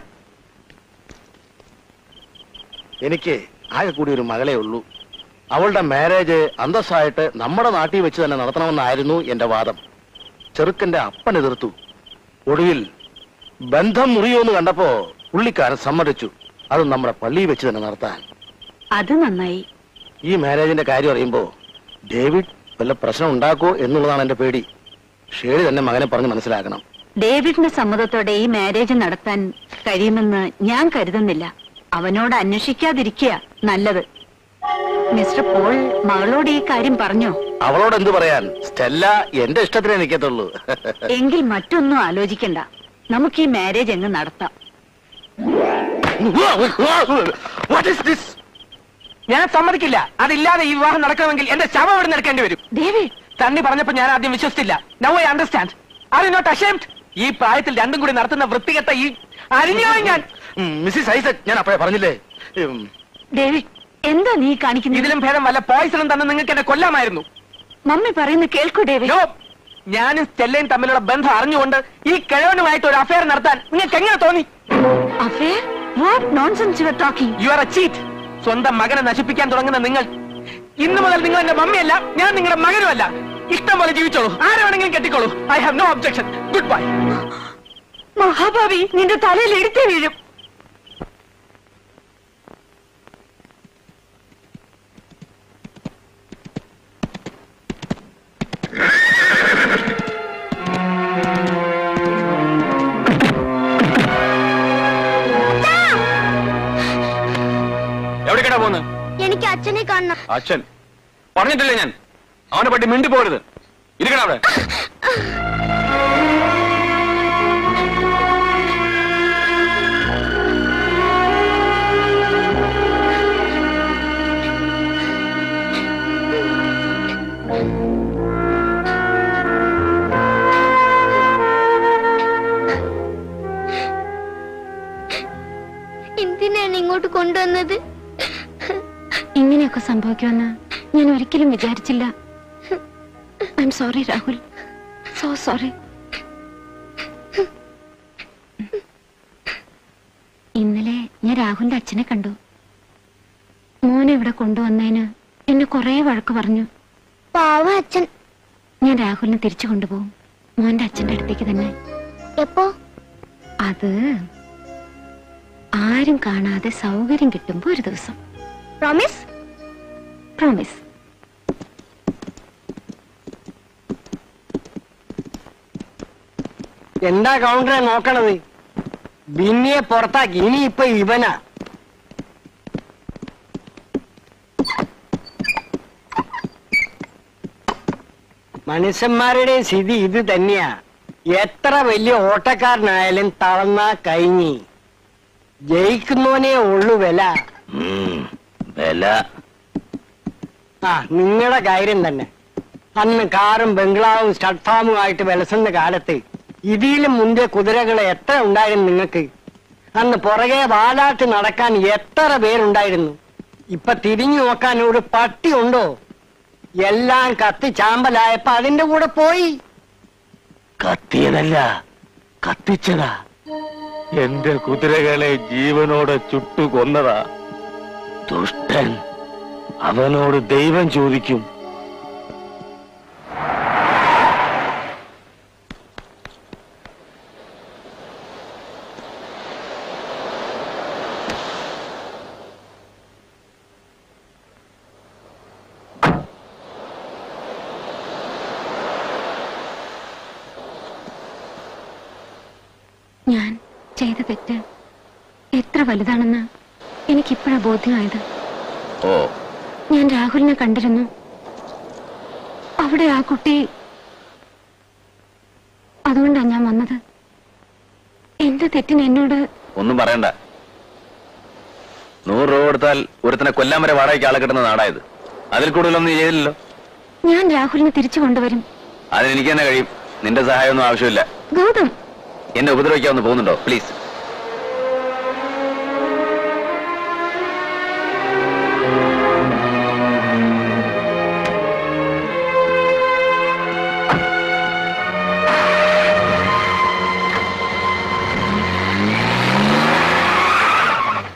എനിക്ക് ആകെ കൂടി ഒരു മകളെ ഉള്ളൂ അവളുടെ മാരേജ് അന്തസ്സായിട്ട് നമ്മുടെ നാട്ടിൽ വെച്ച് തന്നെ നടത്തണമെന്നായിരുന്നു എന്റെ വാദം ചെറുക്കന്റെ അപ്പൻ എതിർത്തു ഒടുവിൽ ബന്ധം മുറിയോന്ന് കണ്ടപ്പോ പുള്ളിക്കാരൻ സമ്മതിച്ചു അത് നമ്മുടെ പള്ളിയിൽ വെച്ച് തന്നെ നടത്താൻ അത് നന്നായി ഈ മാരേജിന്റെ കാര്യം അറിയുമ്പോ ഡേവിഡ് വല്ല പ്രശ്നം ഉണ്ടാക്കോ എന്നുള്ളതാണ് എന്റെ പേടി ഷേഡി തന്നെ മകനെ പറഞ്ഞ് മനസ്സിലാക്കണം ഡേവിഡിന്റെ സമ്മതത്തോടെ ഈ മാരേജ് നടത്താൻ കഴിയുമെന്ന് ഞാൻ കരുതുന്നില്ല അവനോട് അന്വേഷിക്കാതിരിക്കുക നല്ലത് മിസ്റ്റർ പോൾ മകളോട് ഈ കാര്യം പറഞ്ഞോ അവളോട് എന്തു പറയാൻ സ്റ്റെല്ല എന്റെ ഇഷ്ടത്തിനേ നിൽക്കത്തുള്ളൂ എങ്കിൽ മറ്റൊന്നും ആലോചിക്കണ്ട നമുക്ക് ഈ മാരേജ് അങ്ങ് നടത്താം ഞാൻ സമ്മതിക്കില്ല അതില്ലാതെ ഈ വിവാഹം നടക്കണമെങ്കിൽ എന്റെ ശവം ഇവിടെ നിൽക്കേണ്ടി വരും ഡേവിഡ് തണ്ണി പറഞ്ഞപ്പോ ഞാൻ ആദ്യം വിശ്വസിച്ചില്ല now I understand are not ashamed ഈ പ്രായത്തിൽ രണ്ടും കൂടി നടത്തുന്ന വൃത്തികെട്ട ഈ അരിഞ്ഞോ ഞാൻ മിസ്സിസ് ഐസക് ഞാൻ അപ്പോഴേ പറഞ്ഞില്ലേ ഉം, ഡേവിഡ് എന്താ നീ കാണിക്കുന്നത് ഇതിലും ഭേദം വല്ല പോയിസണും തന്നെ നിങ്ങൾക്ക് എന്നെ കൊല്ലാമായിരുന്നു മമ്മി പറയുന്ന കേൾക്കൂ ഡേവിഡ് ഞാനും സ്റ്റെല്ലയും തമ്മിലുള്ള ബന്ധം അറിഞ്ഞുകൊണ്ട് ഈ കിഴവനുമായിട്ട് ഒരു അഫയർ നടത്താൻ നിങ്ങൾക്ക് എങ്ങനെ തോന്നി affair what nonsense you are talking you are a cheat സ്വന്തം മകനെ നശിപ്പിക്കാൻ തുടങ്ങുന്ന നിങ്ങൾ ഇന്നു മുതൽ നിങ്ങൾ എന്റെ മമ്മിയല്ല ഞാൻ നിങ്ങളുടെ മകനുമല്ല ഇഷ്ടം പോലെ ജീവിച്ചോളൂ ആരെ വേണമെങ്കിലും കെട്ടിക്കോളൂ I have no objection goodbye മഹാഭാവി നിന്റെ തലയിൽ എടുത്തേ വീഴും എവിടേക്കാ പോകുന്നത് എനിക്ക് അച്ഛനെ കാണണം അച്ഛൻ പറഞ്ഞിട്ടില്ലേ ഞാൻ അവനെ പറ്റി മിണ്ടി പോരുത് ഇരിക്കണം അവിടെ എന്തിനാണ് ഇങ്ങോട്ട് കൊണ്ടുവന്നത് ഇങ്ങനെയൊക്കെ സംഭവിക്കുമെന്ന് ഞാൻ ഒരിക്കലും വിചാരിച്ചില്ല I'm sorry Rahul so sorry ഇന്നലെ ഞാൻ രാഹുലിന്റെ അച്ഛനെ കണ്ടു മോനെ ഇവിടെ കൊണ്ടുവന്നതിന് എന്നെ കുറെ വഴക്ക് പറഞ്ഞു പാവ അച്ഛൻ ഞാൻ രാഹുലിനെ തിരിച്ചു കൊണ്ടുപോകും മോന്റെ അച്ഛന്റെ അടുത്തേക്ക് തന്നെ എപ്പോ അത് ആരും കാണാതെ സൗകര്യം കിട്ടുമ്പോ ഒരു ദിവസം പ്രോമിസ് പ്രോമിസ് എന്താ കൗണ്ടറെ നോക്കണത് ബിന്നിയെ പുറത്താക്കി ഇനി ഇപ്പൊ ഇവനാ മനുഷ്യന്മാരുടെ സ്ഥിതി ഇത് തന്നെയാ എത്ര വലിയ ഓട്ടക്കാരനായാലും തളർന്നാ കഴിഞ്ഞി ജയിക്കുന്നവനേ ഉള്ളു വില വില ആ നിങ്ങളുടെ കാര്യം തന്നെ അന്ന് കാറും ബംഗ്ലാവും സ്റ്റഡ് ഫാമും ആയിട്ട് വിലസുന്ന കാലത്ത് ഇതിലും മുന്തിയ കുതിരകളെ എത്ര ഉണ്ടായിരുന്നു നിങ്ങൾക്ക് അന്ന് പുറകെ വാലാട്ട് നടക്കാൻ എത്ര പേരുണ്ടായിരുന്നു ഇപ്പൊ തിരിഞ്ഞു നോക്കാൻ ഒരു പട്ടി ഉണ്ടോ എല്ലാം കത്തി ചാമ്പലായപ്പോ അതിന്റെ കൂടെ പോയി കത്തിയതല്ല കത്തിച്ചതാ എന്റെ കുതിരകളെ ജീവനോടെ ചുട്ടു കൊന്നതാ ദുഷ്ടൻ അവനോട് ദൈവം ചോദിക്കും ഞാൻ ചെയ്ത തെറ്റ് എത്ര വലുതാണെന്ന് എനിക്കിപ്പോഴാ ബോധ്യമായത് ഓ ഞാൻ രാഹുലിനെ കണ്ടിരുന്നു അവിടെ ആ കുട്ടി അതുകൊണ്ടാ ഞാൻ വന്നത് എന്റെ തെറ്റിന് എന്നോട് ഒന്നും പറയണ്ട നൂറ് രൂപ കൊടുത്താൽ ഒരുത്തനെ കൊല്ലാൻ വരെ വാടകയ്ക്ക് ആളെ കിട്ടുന്ന നാടായത് അതിൽ കൂടുതലൊന്നും നീ ചെയ്തില്ലല്ലോ ഞാൻ രാഹുലിനെ തിരിച്ചു കൊണ്ടുവരും അതിനെനിക്ക് തന്നെ കഴിയും നിന്റെ സഹായമൊന്നും ആവശ്യമില്ല ഗൗതം എന്നെ ഉപദ്രവിക്കാവുന്ന പോകുന്നുണ്ടോ പ്ലീസ്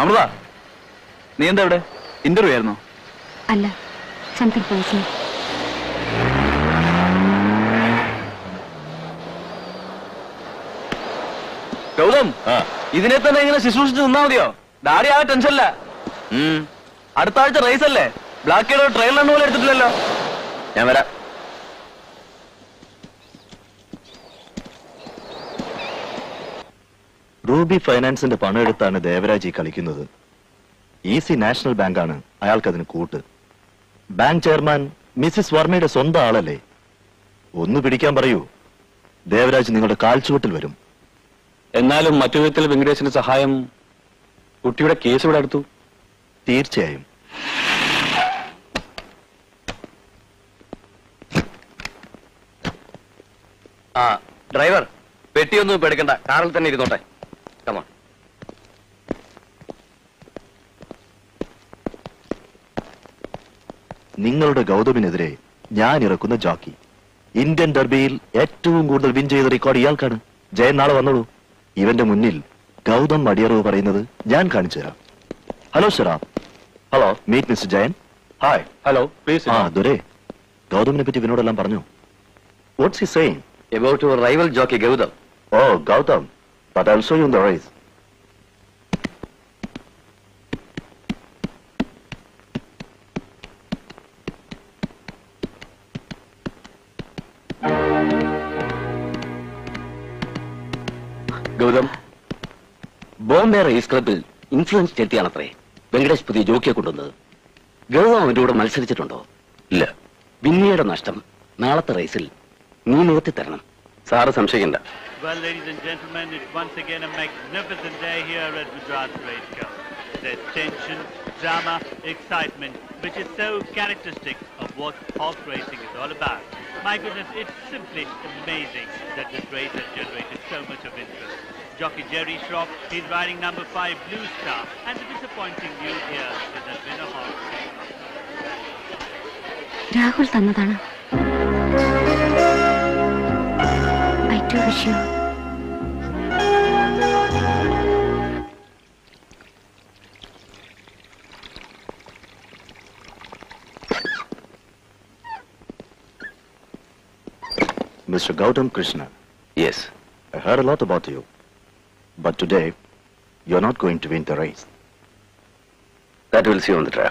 അമൃത നീ എന്താ ഇവിടെ ഇന്റർവ്യൂ ആയിരുന്നോ അല്ല സംതിങ് പേഴ്സണൽ ഗൗതം ഇതിനെ തന്നെ ഇങ്ങനെ ശുശ്രൂഷിച്ച് നിന്നാ മതിയോ ഡാഡി ആ ടെൻഷനില്ല അടുത്ത ആഴ്ച റേസ് അല്ലേ ബ്ലാക്ക് ഹീറോ ട്രെയിലർ പോലും എടുത്തിട്ടില്ലല്ലോ ഞാൻ വരാം റൂബി ഫൈനാൻസിന്റെ പണം എടുത്താണ് ദേവരാജ് ഈ കളിക്കുന്നത് ഈസി നാഷണൽ ബാങ്കാണ് അയാൾക്കതിന് കൂട്ട് ബാങ്ക് ചെയർമാൻ മിസ്സിസ് വർമ്മയുടെ സ്വന്തം ആളല്ലേ ഒന്ന് പിടിക്കാൻ പറയൂ ദേവരാജ് നിങ്ങളുടെ കാൽച്ചുവട്ടിൽ വരും എന്നാലും മറ്റു വിധത്തിൽ വെങ്കടേശന്റെ സഹായം കുട്ടിയുടെ കേസ് ഇവിടെ അടുത്തു തീർച്ചയായും ആ ഡ്രൈവർ പെട്ടിയൊന്നും ഇപ്പൊ എടുക്കണ്ട കാറിൽ തന്നെ ഇരുന്നോട്ടെ കമാ നിങ്ങളുടെ ഗൗതമിനെതിരെ ഞാൻ ഇറക്കുന്ന ജോക്കി ഇന്ത്യൻ ഡർബിയിൽ ഏറ്റവും കൂടുതൽ വിൻ ചെയ്ത റെക്കോർഡ് ഇയാൾക്കാണ് ജയൻ നാളെ വന്നോളൂ ഇവന്റെ മുന്നിൽ ഗൗതം മടിയറവ് പറയുന്നത് ഞാൻ കാണിച്ചു തരാം ഹലോ ഷെറാ hello meet mister Jayan hi hello please ആ ദുരേ ഗൗതമിനെ പറ്റി വിനോടെല്ലാം പറഞ്ഞു what's he saying about your rival jockey Gautam oh Gautam but I show you the rise Gautam Bombay race ക്ലബിൽ ഇൻഫ്ലുവൻസ് ചെലുത്തിയാണത്രേ വെങ്കടേഷ് പുതിയ ജോക്കിയെ കൊണ്ടുവന്നത് ഗൗതം അവന്റെ കൂടെ മത്സരിച്ചിട്ടുണ്ടോ ഇല്ല ബിന്നിയുടെ നഷ്ടം നാളത്തെ റേസിൽ നീ നികത്തി തരണം സാറ് സംശയിക്കണ്ട Well, ladies and gentlemen, it's once again a magnificent day here at Madras Race Club. There's tension, drama, excitement, which is so characteristic of what horse racing is all about. My goodness, it's simply amazing that this race has generated so much of interest. Jockey Jerry Schroff, he's riding number five Blue Star, and the disappointing news here is that winner horse Rahul തന്നതാണ് I to wish you Mr. Gautam Krishna. Yes. I heard a lot about you. But today, you're not going to win the race. That we'll see on the track.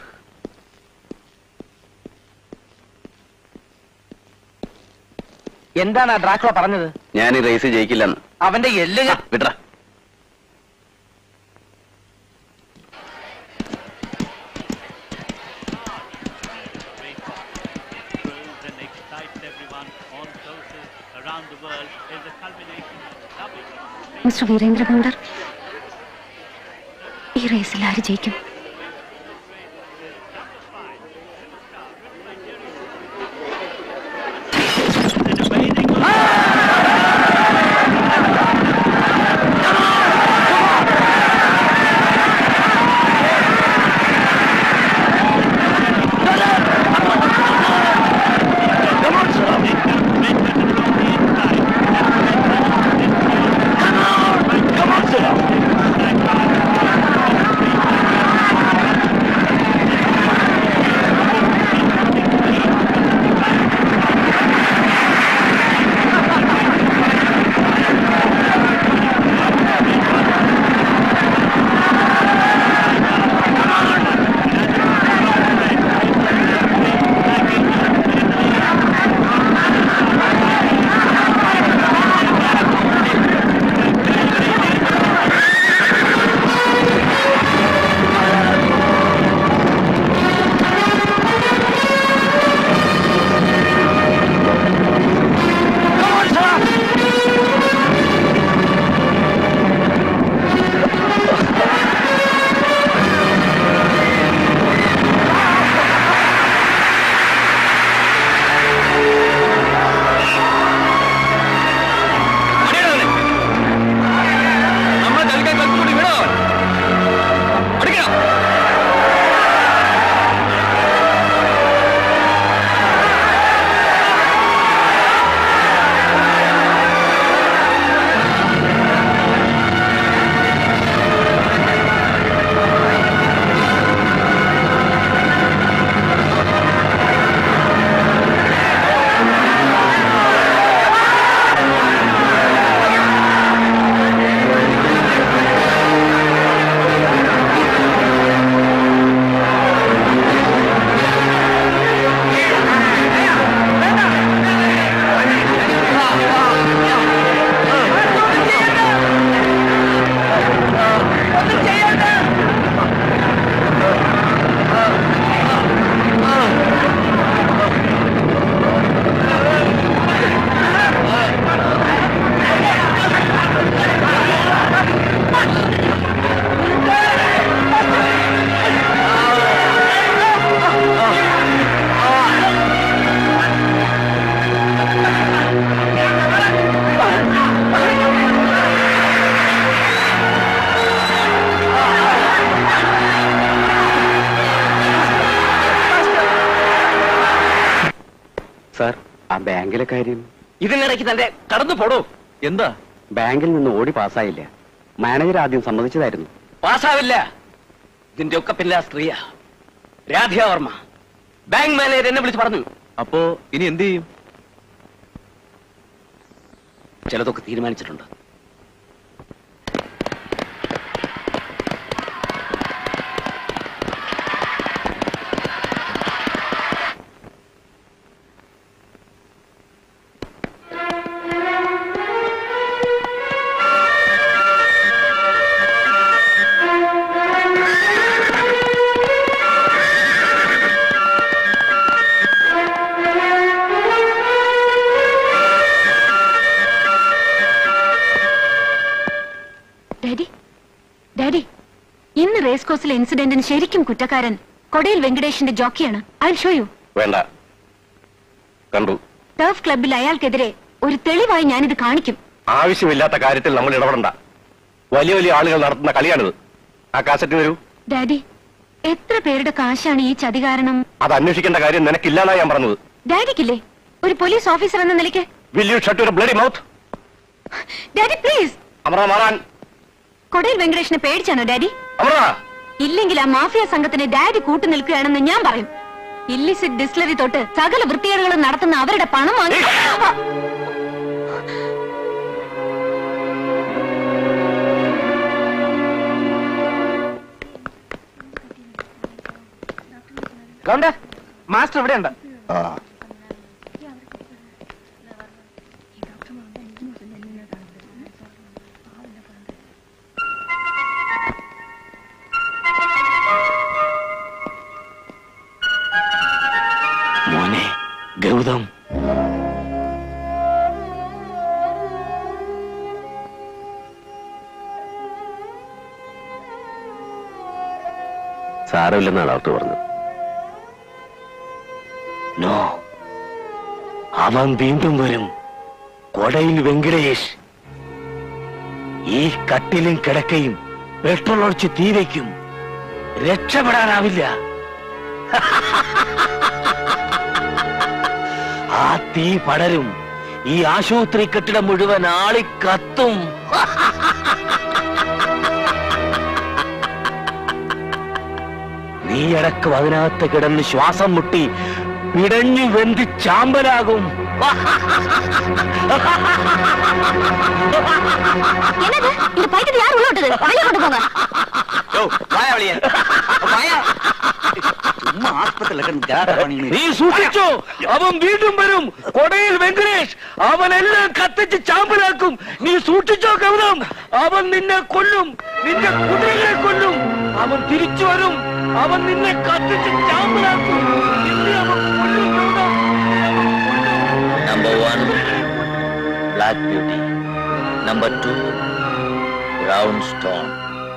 എന്താണ് ആ Dracula പറഞ്ഞത് ഞാൻ ഈ raise ജയിക്കില്ലെന്ന് അവന്റെ എല്ല് വിട്ര thrills and excites everyone on courses around the world is the culmination of double. Mister Virendra Gowder ഈ റേസിൽ ആര് ജയിക്കും Come on, ബാങ്കിലെ കാര്യം ഇതിനിടയ്ക്ക് തന്റെ കടന്നു പോടൂ എന്താ ബാങ്കിൽ നിന്ന് ഓടി പാസ്സായില്ല മാനേജർ ആദ്യം സമ്മതിച്ചതായിരുന്നു പാസ്സാവില്ല ഇതിന്റെ ഒക്കെ പിന്നെ സ്ത്രീയാ രാധിക വർമ്മ ബാങ്ക് മാനേജർ എന്നെ വിളിച്ച് പറഞ്ഞു അപ്പോ ഇനി എന്ത് ചെയ്യും ചിലതൊക്കെ തീരുമാനിച്ചിട്ടുണ്ട് ഡാഡി ഡാഡി ഇന്ന് റേസ് കോഴ്സിലെ ഇൻസിഡന്റിന് ശരിക്കും കുറ്റക്കാരൻ കൊടയിൽ വെങ്കടേഷിന്റെ ജോക്കിയാണ് ഐ ഷോ യു വേണ്ട കണ്ടു ടർഫ് ക്ലബിൽ അയാൾക്കെതിരെ ഒരു തെളിവായി ഞാനിത് കാണിക്കും ആവശ്യമില്ലാത്ത കാര്യത്തിൽ നമ്മൾ ഇടപെടണ്ട വലിയ വലിയ ആളുകൾ നടത്തുന്ന കളിയാണിത് ആ കാസറ്റ് വരൂ ഡാഡി എത്ര പേരുടെ കാശാണ് ഈ ചതി കാരണം അത് അന്വേഷിക്കേണ്ട കാര്യം നിനക്കില്ലാന്നാ ഞാൻ പറഞ്ഞത് ഡാഡിക്കില്ലേ ഒരു പോലീസ് ഓഫീസർ എന്ന നിലയ്ക്ക് will you shut your bloody mouth daddy please അമറ മാറാൻ കൊടയിൽ വെങ്കടേഷിനെ പേടിച്ചാണോ ഡാഡി അമറ ഇല്ലെങ്കിൽ ആ മാഫിയ സംഘത്തിന് ഡാഡി കൂട്ടു നിൽക്കുകയാണെന്ന് ഞാൻ പറയും ഇല്ലിസിറ്റ് ഡിസ്ലറി തൊട്ട് സകല വൃത്തികേടുകളും നടത്തുന്ന അവരുടെ പണം വാങ്ങി ഗൗണ്ട മാസ്റ്റർ ഇവിടെ ഉണ്ട് മോനെ ഗൗതം സാരമില്ലെന്നാണ് ഡോക്ടർ പറഞ്ഞത് നോ അവൻ വീണ്ടും വരും കൊടയിൽ വെങ്കടേഷ് ഈ കട്ടിലും കിടക്കയും പെട്രോൾ ഒഴിച്ച് തീ വയ്ക്കും രക്ഷപ്പെടാനാവില്ല ആ തീ പടരും ഈ ആശുപത്രി കെട്ടിടം മുഴുവൻ ആളിക്കത്തും നീയടക്കം അതിനകത്ത് കിടന്ന് ശ്വാസം മുട്ടി പിടഞ്ഞു വെന്തി ചാമ്പലാകും என்னது இந்த பைக்கத்து யார் உள்ள விட்டது வெளியே கொண்டு போங்க നീ സൂക്ഷിച്ചോ അവൻ വീണ്ടും വരും കൊടയിൽ വെങ്കടേഷ് അവൻ എല്ലാം കത്തിച്ച് ചാമ്പലാക്കും നീ സൂക്ഷിച്ചോ കവിതം അവൻ നിന്നെ കൊല്ലും നിന്റെ കുതിരകളെ കൊല്ലും അവൻ തിരിച്ചു വരും അവൻ നിന്നെ കത്തിച്ച് ചാമ്പലാക്കും നിന്നെ അവൻ കൊല്ലും കവിതം number one black beauty number two brown stone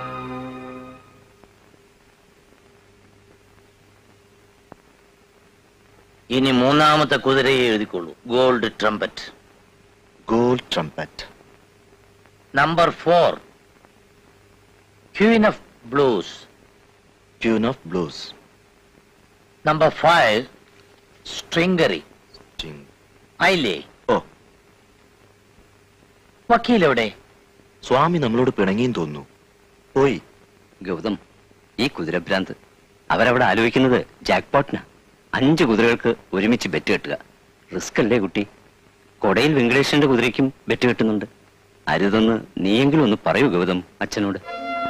ഇനി മൂന്നാമത്തെ കുതിരയെ എഴുതിക്കൊള്ളൂ gold trumpet gold trumpet number four queen of blues tune of blues number five സ്ട്രിംഗറി ആയില്ലേ ഓ വക്കീൽ എവിടെ സ്വാമി നമ്മളോട് പിണങ്ങിയും തോന്നുന്നു പോയി ഗൗതം ഈ കുതിരഭ്രാന്ത് അവരവിടെ ആലോചിക്കുന്നത് ജാക്ക്പോട്ടിനാ അഞ്ച് കുതിരകൾക്ക് ഒരുമിച്ച് ബെറ്റ് കെട്ടുക റിസ്ക് അല്ലേ കുട്ടി കൊടയിൽ വെങ്കടേശന്റെ കുതിരയ്ക്കും ബെറ്റ് കെട്ടുന്നുണ്ട് അരുതെന്ന് നീയെങ്കിലും ഒന്ന് പറയൂ ഗൗതം അച്ഛനോട്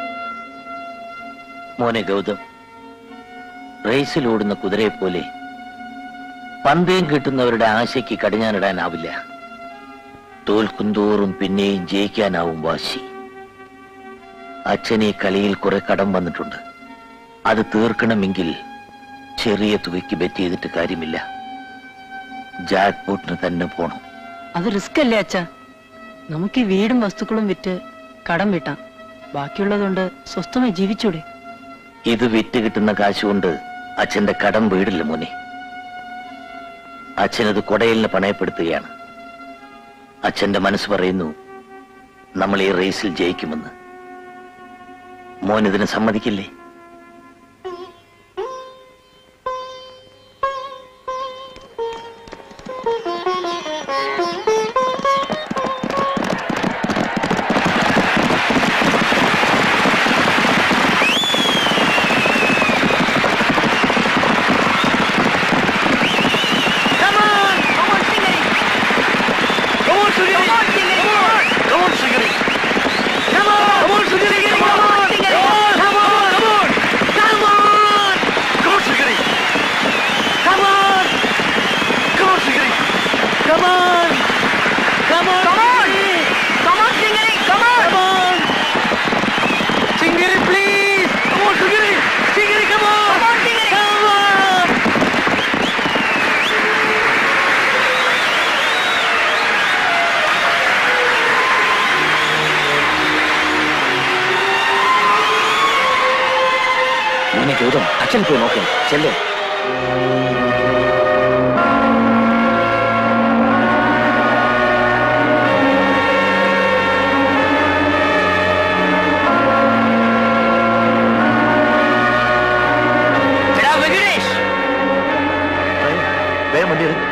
മോനെ ഗൗതം റേസിൽ ഓടുന്ന കുതിരയെ പോലെ പന്തയം കിട്ടുന്നവരുടെ ആശയ്ക്ക് കടിഞ്ഞാനിടാനാവില്ല തോൽക്കുന്തോറും പിന്നെയും ജയിക്കാനാവും വാശി അച്ഛനെ കളിയിൽ കുറെ കടം വന്നിട്ടുണ്ട് അത് തീർക്കണമെങ്കിൽ ചെറിയ തുകയ്ക്ക് ബെറ്റ് ചെയ്തിട്ട് കാര്യമില്ല ജാക്ക് പോട്ടിന് തന്നെ പോണം അത് റിസ്ക് അല്ലേ അച്ഛ നമുക്ക് ഈ വീടും വസ്തുക്കളും വിറ്റ് കടം വിട്ടാം ബാക്കിയുള്ളതുകൊണ്ട് സ്വസ്ഥമായി ജീവിച്ചൂടെ ഇത് വിറ്റ് കിട്ടുന്ന കാശ് കൊണ്ട് അച്ഛന്റെ കടം വീടില്ല മോനെ അച്ഛനത് കൊടയലിന് പണയപ്പെടുത്തുകയാണ് അച്ഛന്റെ മനസ്സ് പറയുന്നു നമ്മൾ ഈ റേസിൽ ജയിക്കുമെന്ന് മോൻ ഇതിന് സമ്മതിക്കില്ലേ ഗൗതം അച്ഛൻ പോയി നോക്കാം ചെല്ലേ എടാ വെങ്കടേഷ് വേഗം വണ്ടി എടുക്ക്.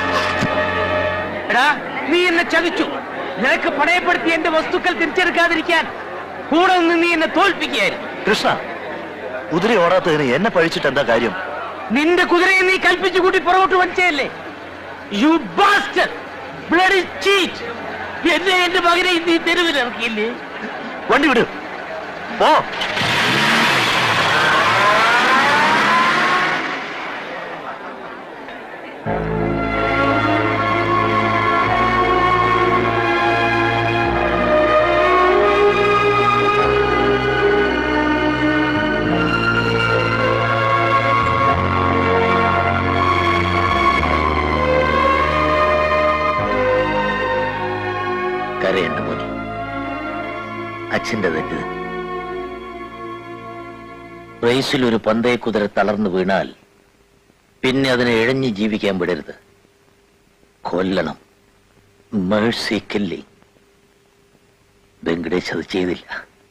എടാ നീ എന്നെ ചതിച്ചു നിനക്ക് പണയപ്പെടുത്തി എന്റെ വസ്തുക്കൾ തിരിച്ചെടുക്കാതിരിക്കാൻ കൂടെ നിന്ന് നീ എന്നെ തോൽപ്പിക്കുകയായിരുന്നു കൃഷ്ണ കുതിര ഓടാത്തതിന് എന്നെ പഴിച്ചിട്ട് എന്താ കാര്യം നിന്റെ കുതിരയെ നീ കൽപ്പിച്ചു കൂട്ടി പുറകോട്ട് വലിച്ചതല്ലേ യു ബാസ്റ്റർ ബ്ലഡി ചീറ്റ് എന്നെ എന്റെ മകനെ നീ തെരുവിൽ ഇറക്കിയില്ലേ വണ്ടി വിട് പോ കരയണ്ട മോനെ അച്ഛന്റെ തെറ്റ് തന്നെ. റേസിൽ ഒരു പന്തയ കുതിര തളർന്നു വീണാൽ പിന്നെ അതിനെ ഇഴഞ്ഞ് ജീവിക്കാൻ വിടരുത് കൊല്ലണം മേഴ്സി കില്ലിങ് വെങ്കടേഷ് അത് ചെയ്തില്ല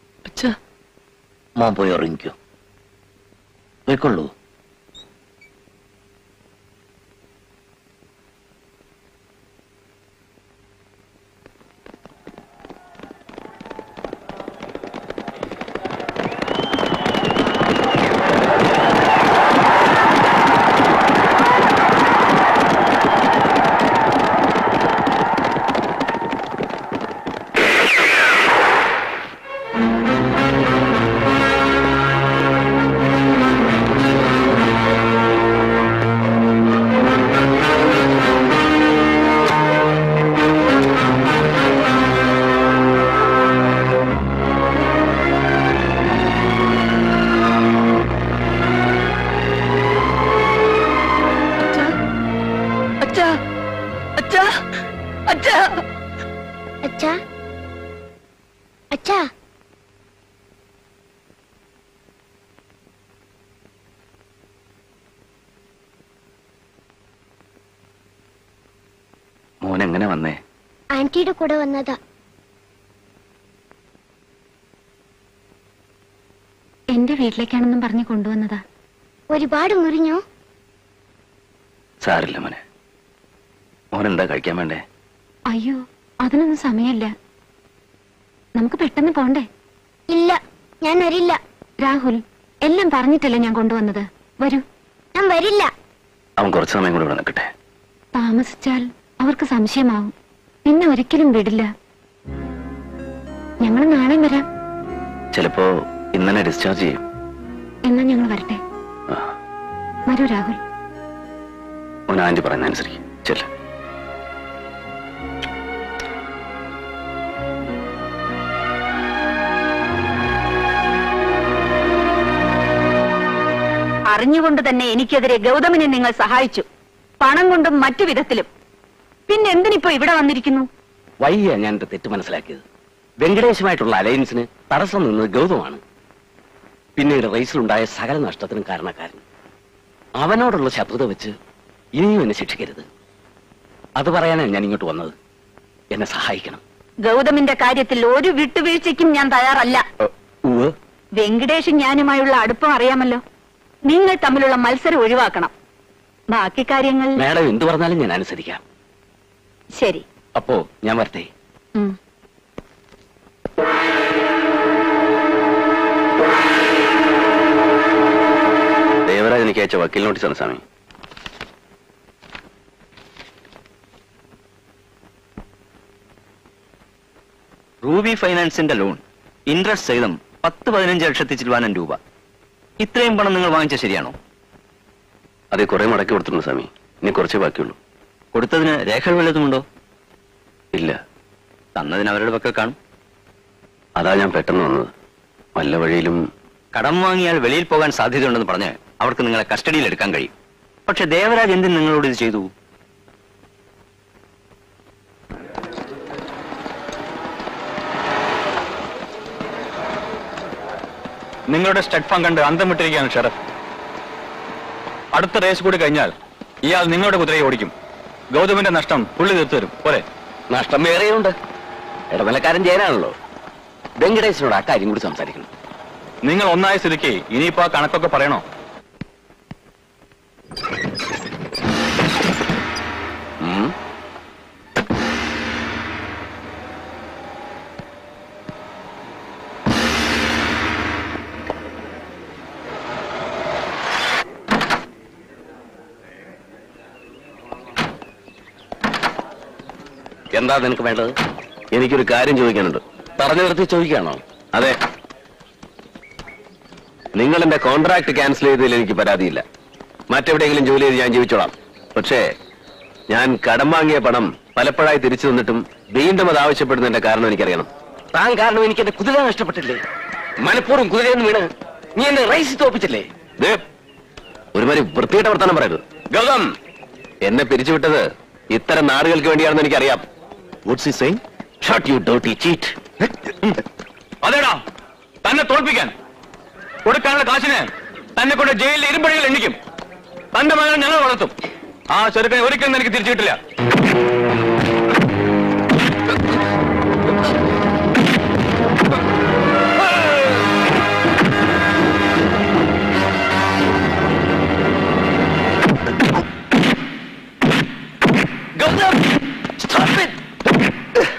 മോൻ പോയി ഉറങ്ങിക്കോ പോയിക്കൊള്ളൂ അച്ഛാ അച്ഛാ അച്ഛാ അച്ഛാ അച്ഛാ മോൻ എങ്ങനെ വന്നേ ആന്റിയുടെ കൂടെ വന്നതാ എന്റെ വീട്ടിലേക്കാണെന്നും പറഞ്ഞ് കൊണ്ടുവന്നതാ ഒരുപാട് മുറിഞ്ഞോ സാരില്ല മോനെ മോൻ എന്താ കഴിക്കാൻ വേണ്ടേ അയ്യോ അതിനൊന്നും സമയമില്ല നമുക്ക് പെട്ടെന്ന് പോണ്ടേ ഇല്ല ഞാൻ വരില്ല രാഹുൽ എല്ലാം പറഞ്ഞിട്ടല്ലേ ഞാൻ കൊണ്ടുവന്നത് വരൂ ഞാൻ വരില്ല അവൻ കുറച്ച് സമയം കൂടെ ഇവിടെ നിൽക്കട്ടെ താമസിച്ചാൽ അവർക്ക് സംശയമാവും പിന്നെ ഒരിക്കലും വിടില്ല ഞങ്ങൾ നാളെ വരാം ചിലപ്പോ ഇന്നലെ ഡിസ്ചാർജ് ചെയ്യും എന്നാ ഞങ്ങൾ വരട്ടെ ആ, വരൂ രാഹുൽ മോൻ ആന്റി പറയുന്ന അനുസരിച്ച് ചെല്ല അറിഞ്ഞുകൊണ്ട് തന്നെ എനിക്കെതിരെ ഗൗതമിനെ നിങ്ങൾ സഹായിച്ചു പണം കൊണ്ടും മറ്റു വിധത്തിലും പിന്നെ എന്തിനിപ്പോ ഇവിടെ വന്നിരിക്കുന്നു വയ്യ ഞാൻ എന്റെ തെറ്റ് മനസ്സിലാക്കിയത് വെങ്കടേശുമായിട്ടുള്ള അലയൻസിന് തടസ്സം നിന്നത് ഗൗതമാണ് പിന്നീട് റേസിലുണ്ടായ സകല നഷ്ടത്തിനും കാരണക്കാരൻ അവനോടുള്ള ശത്രുത വെച്ച് ഇനിയും എന്നെ ശിക്ഷിക്കരുത് അത് പറയാനാണ് ഞാൻ ഇങ്ങോട്ട് വന്നത് എന്നെ സഹായിക്കണം ഗൗതമിന്റെ കാര്യത്തിൽ ഒരു വിട്ടുവീഴ്ചയ്ക്കും ഞാൻ തയ്യാറല്ല ഉവ് വെങ്കടേഷും ഞാനുമായുള്ള അടുപ്പം അറിയാമല്ലോ നിങ്ങൾ തമ്മിലുള്ള മത്സരം ഒഴിവാക്കണം ബാക്കി കാര്യങ്ങൾ മാഡം എന്തു പറഞ്ഞാലും ഞാൻ അനുസരിക്കാം ശരി അപ്പോ ഞാൻ വരട്ടെ ഉം. ദേവരാജ് എനിക്ക് അയച്ച വക്കീൽ നോട്ടീസാണ് സ്വാമി റൂബി ഫൈനാൻസിന്റെ ലോൺ ഇൻട്രസ്റ്റ് സഹിതം പത്ത് പതിനഞ്ച് ലക്ഷത്തി ചിൽവാനം രൂപ ഇത്രയും പണം നിങ്ങൾ വാങ്ങിച്ച ശരിയാണോ അത് കുറെ മടക്കി കൊടുത്തിട്ടുണ്ട് സ്വാമി ഇനി കുറച്ചേ ബാക്കിയുള്ളൂ കൊടുത്തതിന് രേഖകൾ വല്ലതുമുണ്ടോ ഇല്ല തന്നതിന് അവരുടെ പക്കൽ കാണും അതാ ഞാൻ പെട്ടെന്ന് വന്നത് വല്ല വഴിയിലും കടം വാങ്ങിയാൽ വെളിയിൽ പോകാൻ സാധ്യതയുണ്ടെന്ന് പറഞ്ഞ് അവർക്ക് നിങ്ങളെ കസ്റ്റഡിയിൽ എടുക്കാൻ കഴിയും പക്ഷെ ദേവരാജ് എന്തിന് നിങ്ങളോട് ഇത് ചെയ്തു നിങ്ങളുടെ സ്റ്റഡ് ഫം കണ്ട് അന്തം വിട്ടിരിക്കുകയാണ് ഷെറഫ് അടുത്ത റേസ് കൂടി കഴിഞ്ഞാൽ ഇയാൾ നിങ്ങളുടെ കുതിരയെ ഓടിക്കും ഗൗതമിന്റെ നഷ്ടം പുള്ളി തീർത്തു തരും പോരെ നഷ്ടം വേറെയുണ്ട് ഇടനിലക്കാരൻ ജയനാണല്ലോ വെങ്കടേശനോട് ആ കാര്യം കൂടി സംസാരിക്കണം നിങ്ങൾ ഒന്നായ സ്ഥിതിക്ക് ഇനിയിപ്പോ ആ കണക്കൊക്കെ പറയണോ ഉം. എന്താ നിനക്ക് വേണ്ടത് എനിക്കൊരു കാര്യം ചോദിക്കാനുണ്ട് പറഞ്ഞു നിർത്തി ചോദിക്കുകയാണോ അതെ നിങ്ങൾ എന്റെ കോൺട്രാക്ട് ക്യാൻസൽ ചെയ്തതിൽ എനിക്ക് പരാതിയില്ല മറ്റെവിടെയെങ്കിലും ജോലി ചെയ്ത് ഞാൻ ജീവിച്ചോളാം പക്ഷേ ഞാൻ കടം വാങ്ങിയ പണം പലപ്പോഴായി തിരിച്ചു തന്നിട്ടും വീണ്ടും അത് ആവശ്യപ്പെടുന്നതിന്റെ കാരണം എനിക്കറിയണം താൻ കാരണം എനിക്ക് എന്റെ കുതിര നഷ്ടപ്പെട്ടില്ലേ മനഃപൂർവ്വം കുതിരയെന്ന് വീണ് നീ എന്നെ റൈസ് തോപ്പിച്ചില്ലേ ദേ, ഒരുമാതിരി വൃത്തിയുടെ വർത്തമാനം പറയരുത് ഗൗതം എന്നെ പിരിച്ചുവിട്ടത് ഇത്തരം നാടുകൾക്ക് വേണ്ടിയാണെന്ന് എനിക്കറിയാം what's he saying shut you ഡോട്ടി ചീറ്റ് അതേടാ തന്നെ തോൽപ്പിക്കാൻ കൊടുക്കാനുള്ള കാശിന് തന്നെ കൊണ്ട് ജയിലിൽ ഇരുമ്പടികൾ എണ്ണിക്കും തന്റെ മകനെ ഞങ്ങൾ വളർത്തും ആ ചെറുക്കനെ ഒരിക്കലും എനിക്ക് തിരിച്ചു കിട്ടില്ല ഗൗതം സ്റ്റോപ്പ് ഇറ്റ്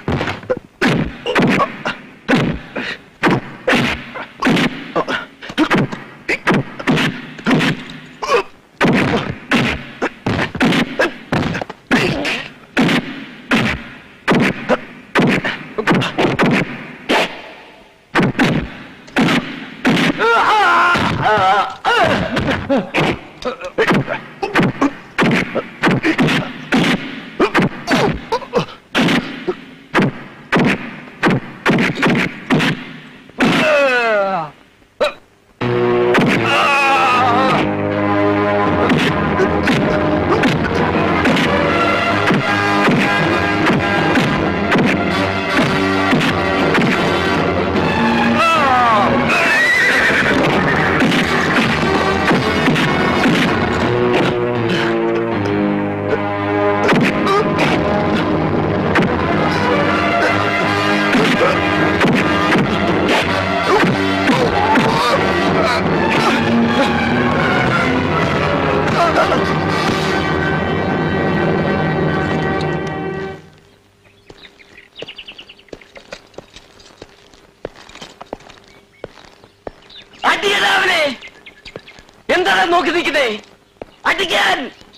അടിയടാവനെ എന്താണ് നോക്കി നിൽക്കുന്നേ അടിക്കാൻ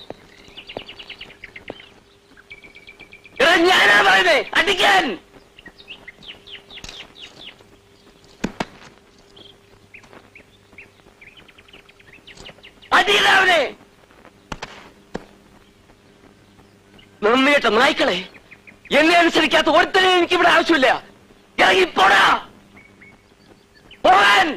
എടാ, ഞാനാ പറയുന്നേ അടിക്കാൻ അടിയടാവനെ നന്ദിയേട്ട നായ്ക്കളെ എന്നെ അനുസരിക്കാത്ത ഒരുത്തനെ എനിക്ക് ഇവിടെ ആവശ്യമില്ല ഇറങ്ങിപ്പോടാ പോകാൻ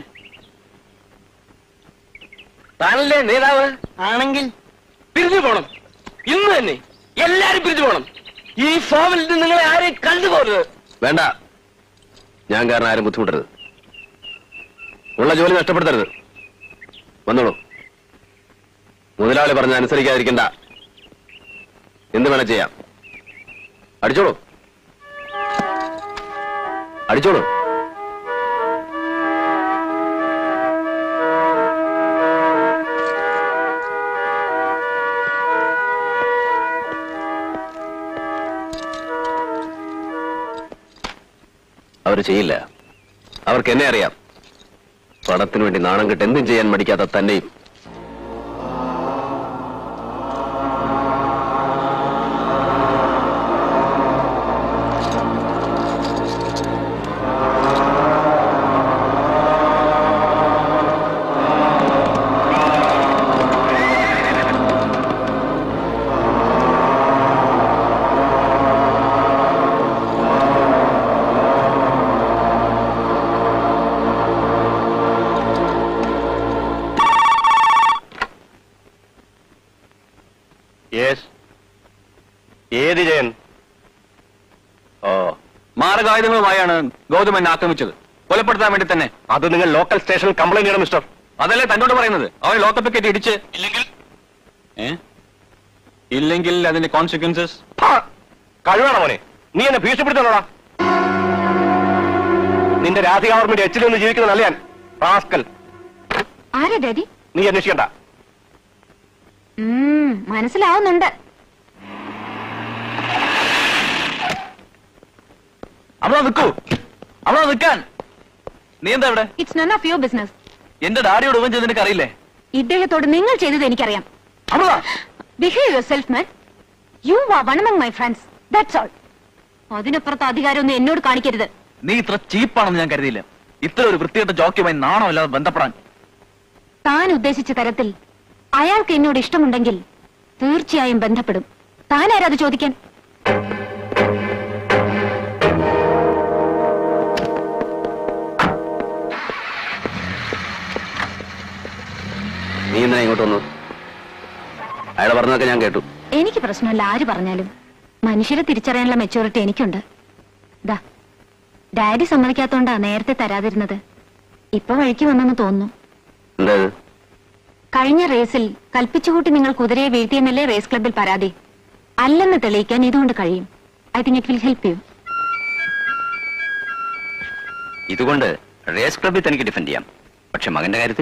താനല്ലേ നേതാവ് ആണെങ്കിൽ പിരിഞ്ഞു പോണം ഇന്ന് തന്നെ എല്ലാരും പിരിഞ്ഞു പോണം ഈ ഫാമിൽ നിന്ന് നിങ്ങളെ ആരെയും കണ്ടുപോകരുത് വേണ്ട ഞാൻ കാരണം ആരും ബുദ്ധിമുട്ടരുത് ഉള്ള ജോലി നഷ്ടപ്പെടുത്തരുത് വന്നോളൂ മുതലാളി പറഞ്ഞ അനുസരിക്കാതിരിക്കണ്ട എന്ത് വേണം ചെയ്യാം അടിച്ചോളൂ അടിച്ചോളൂ അവർ ചെയ്യില്ല അവർക്ക് എന്നെ അറിയാം പണത്തിനു വേണ്ടി നാണം കെട്ട് എന്തും ചെയ്യാൻ മടിക്കാത്ത തന്നെയും യെസ് ഏത് ജയൻ ഓ മാരകായുധങ്ങളുമായാണ് ഗൗതം എന്നെ ആക്രമിച്ചത് കൊലപ്പെടുത്താൻ വേണ്ടി തന്നെ അത് നിങ്ങൾ ലോക്കൽ സ്റ്റേഷനിൽ കംപ്ലൈന്റ് ചെയ്യണം മിസ്റ്റർ അതല്ലേ തന്നോട് പറയുന്നത് അവൻ ലോക്കപ്പ് കയറ്റി ഇടിച്ച് ഇല്ലെങ്കിൽ ഏ ഇല്ലെങ്കിൽ അതിന്റെ കോൺസിക്വൻസസ് കഴിവാണോ മോനെ നീ എന്നെ ഭീഷണിപ്പെടുത്തണോടാ നിന്റെ രാധികാവർമ്മയുടെ എച്ചിൽ നിന്ന് ജീവിക്കുന്ന നല്ല ഞാൻ റാസ്കൽ ആരാ ഡാഡി നീ അന്വേഷിക്കണ്ട ഉം, മനസ്സിലാവുന്നുണ്ട് അവിടെ നിൽക്കൂ അവിടെ നിൽക്കാൻ നീ എന്താ ഇവിടെ it's none of your business എന്റെ ഡാഡിയോട് ഉപൻ ചെയ്ത് നിനക്ക് അറിയില്ലേ ഇദ്ദേഹത്തോട് നിങ്ങൾ ചെയ്തത് എനിക്കറിയാം behave yourself man you are one among my friends that's all അതിനപ്പുറത്ത് അധികാരമൊന്നും എന്നോട് കാണിക്കരുത് നീ ഇത്ര ചീപ്പാണെന്ന് ഞാൻ കരുതിയില്ല ഇത്ര ഒരു വൃത്തികെട്ട ജോക്കിയുമായി നാണമില്ലാതെ ബന്ധപ്പെടാൻ താൻ ഉദ്ദേശിച്ച തരത്തിൽ അയാൾക്ക് എന്നോട് ഇഷ്ടമുണ്ടെങ്കിൽ തീർച്ചയായും ബന്ധപ്പെടും താൻ ആരാത് ചോദിക്കാൻ നീ എന്തിനാ ഇങ്ങോട്ട് വന്നു അയാളെ പറഞ്ഞതൊക്കെ ഞാൻ കേട്ടു എനിക്ക് പ്രശ്നമല്ല ആര് പറഞ്ഞാലും മനുഷ്യരെ തിരിച്ചറിയാനുള്ള മെച്ചൂരിറ്റി എനിക്കുണ്ട് ദാ ഡാഡി സമ്മതിക്കാത്തോണ്ടാ നേരത്തെ തരാതിരുന്നത് ഇപ്പൊ വഴിക്ക് വന്നെന്ന് തോന്നുന്നു എന്താ ഇത്? കഴിഞ്ഞ റേസിൽ കൽപ്പിച്ചുകൂട്ടി നിങ്ങൾ കുതിരയെ വീഴ്ത്തിയെന്നല്ലേ റേസ് ക്ലബിൽ പരാതി അല്ലെന്ന് തെളിയിക്കാൻ ഇതുകൊണ്ട് കഴിയും I think it will help you ഇതുകൊണ്ട് റേസ് ക്ലബിൽ തനിക്ക് ഡിഫെൻഡ് ചെയ്യാം പക്ഷെ മകന്റെ കാര്യത്തിൽ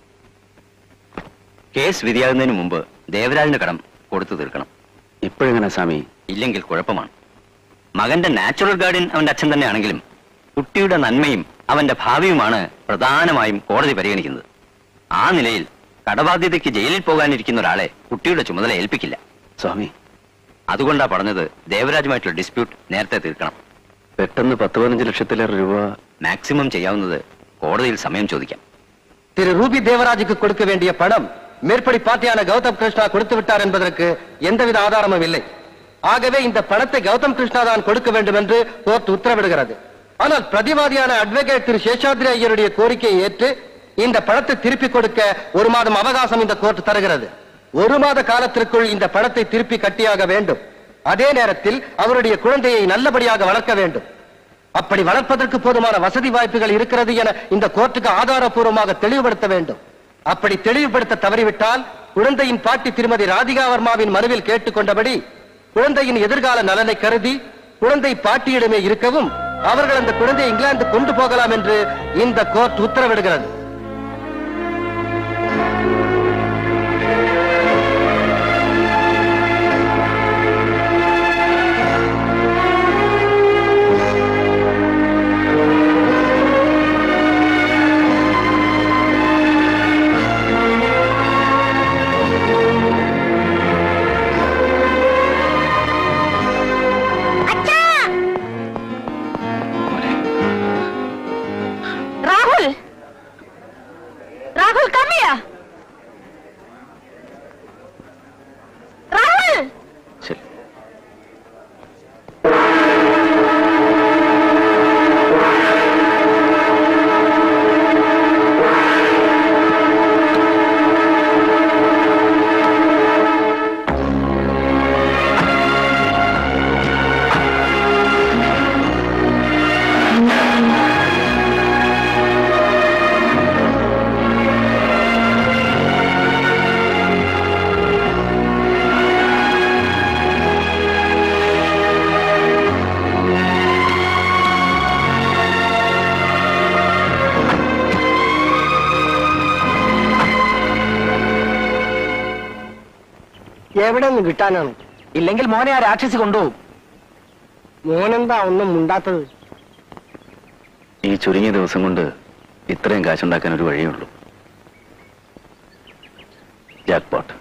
കേസ് വിധിയാകുന്നതിന് മുമ്പ് ദേവരാജിന് കടം കൊടുത്തു തീർക്കണം ഇപ്പോഴെങ്ങനെ സ്വാമി ഇല്ലെങ്കിൽ കുഴപ്പമാണ് മകന്റെ നാച്ചുറൽ ഗാർഡിയൻ അവന്റെ അച്ഛൻ തന്നെയാണെങ്കിലും കുട്ടിയുടെ നന്മയും അവന്റെ ഭാവിയുമാണ് പ്രധാനമായും കോടതി പരിഗണിക്കുന്നത് ആ നിലയിൽ കടബാധ്യതയ്ക്ക് ജയിലിൽ പോകാനിരിക്കുന്ന ഒരാളെ കുട്ടിയുടെ ചുമതല ഏൽപ്പിക്കില്ല സ്വാമി അതുകൊണ്ടാ പറഞ്ഞത് ദേവരാജുമായിട്ടുള്ള ഡിസ്പ്യൂട്ട് നേരത്തെ തീർക്കണം പെട്ടെന്ന് പത്ത് പതിനഞ്ച് ലക്ഷത്തിലേറെ രൂപ മാക്സിമം ചെയ്യാവുന്നത് കോടതിയിൽ സമയം ചോദിക്കാം திரு ரூபி தேவராஜுக்கு கொடுக்க வேண்டிய பணம் மேற்படி பார்ட்டியான கௌதம் கிருஷ்ணா கொடுத்து விட்டார் என்பதற்கு எந்தவித ஆதாரமும் இல்லை ஆகவே இந்த பணத்தை கௌதம் கிருஷ்ணா தான் கொடுக்க வேண்டும் என்று கோர்ட் உத்தரவிடுகிறது ஆனால் பிரதிவாதியான அட்வொகேட் திரு சேஷாத்ரி ஐயருடைய கோரிக்கையை ஏற்று இந்த பணத்தை திருப்பி கொடுக்க ஒரு மாதம் அவகாசம் இந்த கோர்ட் தருகிறது ஒரு மாத காலத்திற்குள் இந்த பணத்தை திருப்பி கட்டியாக வேண்டும் அதே நேரத்தில் அவருடைய குழந்தையை நல்லபடியாக வளர்க்க வேண்டும் அப்படி வளர்ப்பதற்கு போதுமான வசதி வாய்ப்புகள் இருக்கிறது என இந்த கோர்ட்டுக்கு ஆதாரப்பூர்வமாக தெளிவுபடுத்த வேண்டும் அப்படி தெளிவுபடுத்த தவறிவிட்டால் குழந்தையின் பாட்டி திருமதி ராதிகா வர்மாவின் மனுவில் கேட்டுக்கொண்டபடி குழந்தையின் எதிர்கால நலனை கருதி குழந்தை பாட்டியிடமே இருக்கவும் அவர்கள் அந்த குழந்தையை இங்கிலாந்து கொண்டு போகலாம் என்று இந்த கோர்ட் உத்தரவிடுகிறது രാഹുൽ രാഹുൽ കമ്മിയ രാഹുൽ ശരി എവിടെ നിന്ന് കിട്ടാനാണ് ഇല്ലെങ്കിൽ മോനെ ആ രാക്ഷസി കൊണ്ടുപോകും മോനെന്താ ഒന്നും മുണ്ടാത്തത് ഈ ചുരുങ്ങിയ ദിവസം കൊണ്ട് ഇത്രയും കാശുണ്ടാക്കാൻ ഒരു വഴിയേ ഉള്ളൂ ജാക്ക്പോട്ട്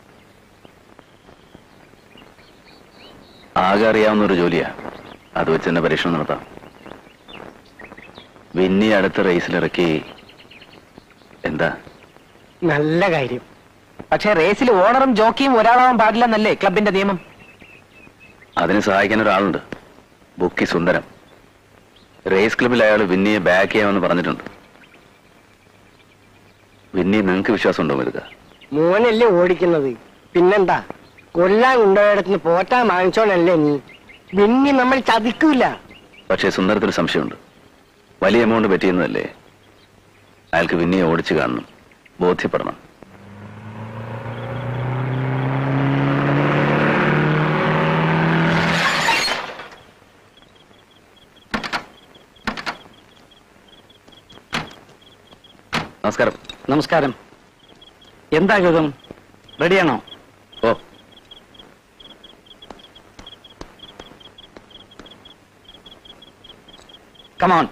ആകെ അറിയാവുന്ന ഒരു ജോലിയാ അത് വെച്ച് തന്നെ പരീക്ഷണം നടത്താം വിന്നി അടുത്ത റേസിലിറക്കി എന്താ നല്ല കാര്യം പക്ഷേ റേസിൽ ഓണറും ജോക്കിയും ഒരാളാവാൻ പാടില്ലെന്നല്ലേ ക്ലബിന്റെ നിയമം അതിന് സഹായിക്കാൻ ഒരാളുണ്ട് ബുക്കി സുന്ദരം റേസ് ക്ലബിൽ അയാൾ വിന്നിയെ ബാക്ക് ചെയ്യാമെന്ന് പറഞ്ഞിട്ടുണ്ട് വിന്നി നിങ്ങൾക്ക് വിശ്വാസമുണ്ടോ മരുക മോനല്ലേ ഓടിക്കുന്നത് പിന്നെന്താ കൊല്ലാൻ കൊണ്ടുപോയിടത്തിന് പോറ്റാൻ വാങ്ങിച്ചോണല്ലേ നീ പിന്നെ നമ്മൾ ചതിക്കൂല പക്ഷേ സുന്ദരത്തിന് സംശയമുണ്ട് വലിയ എമൗണ്ട് പറ്റിയെന്നല്ലേ അയാൾക്ക് വിന്നിയെ ഓടിച്ചു കാണണം ബോധ്യപ്പെടണം നമസ്കാരം നമസ്കാരം എന്താ ഗൗതം റെഡിയാണോ oh come on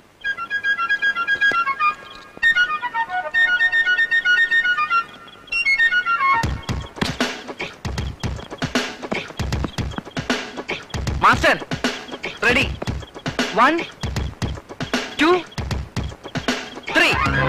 master ready one two three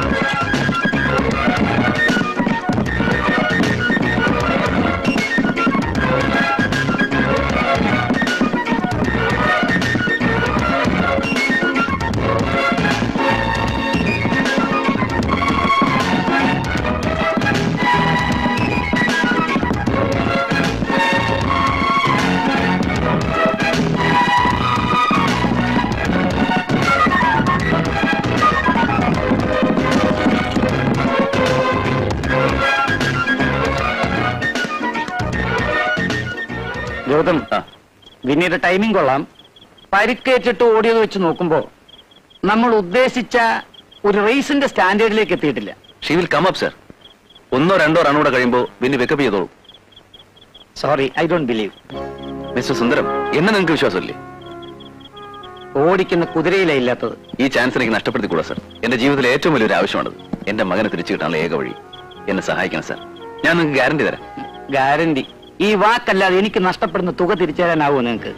Gautam വിന്നിയുടെ ടൈമിംഗ് കൊള്ളാം പരിക്കേറ്റിട്ട് ഓടിയത് വെച്ച് നോക്കുമ്പോ നമ്മൾ ഉദ്ദേശിച്ച ഒരു റേസിന്റെ സ്റ്റാൻഡേർഡിലേക്ക് എത്തിയിട്ടില്ല she will come up sir ഒന്നോ രണ്ടോ റണ്ണൂടെ കഴിയുമ്പോൾ വിന്നി വെക്കപ്പ് ചെയ്തോളൂ sorry I don't believe mister Sundaram എന്നെ നിങ്ങൾക്ക് വിശ്വാസമില്ലേ ഓടിക്കുന്ന കുതിരയിലേ ഇല്ലാത്തത് ഈ ചാൻസ് എനിക്ക് നഷ്ടപ്പെടുത്തിക്കൂടാ സർ എന്റെ ജീവിതത്തിലെ ഏറ്റവും വലിയൊരു ആവശ്യമാണത് എന്റെ മകനെ തിരിച്ചു കിട്ടാനുള്ള ഏക വഴി എന്നെ സഹായിക്കണം സർ ഞാൻ നിങ്ങൾക്ക് ഗ്യാരണ്ടി തരാം ഗ്യാരണ്ടി ഈ വാക്കല്ലാതെ എനിക്ക് നഷ്ടപ്പെടുന്ന തുക തിരിച്ചു തരാനാവോ നിങ്ങൾക്ക്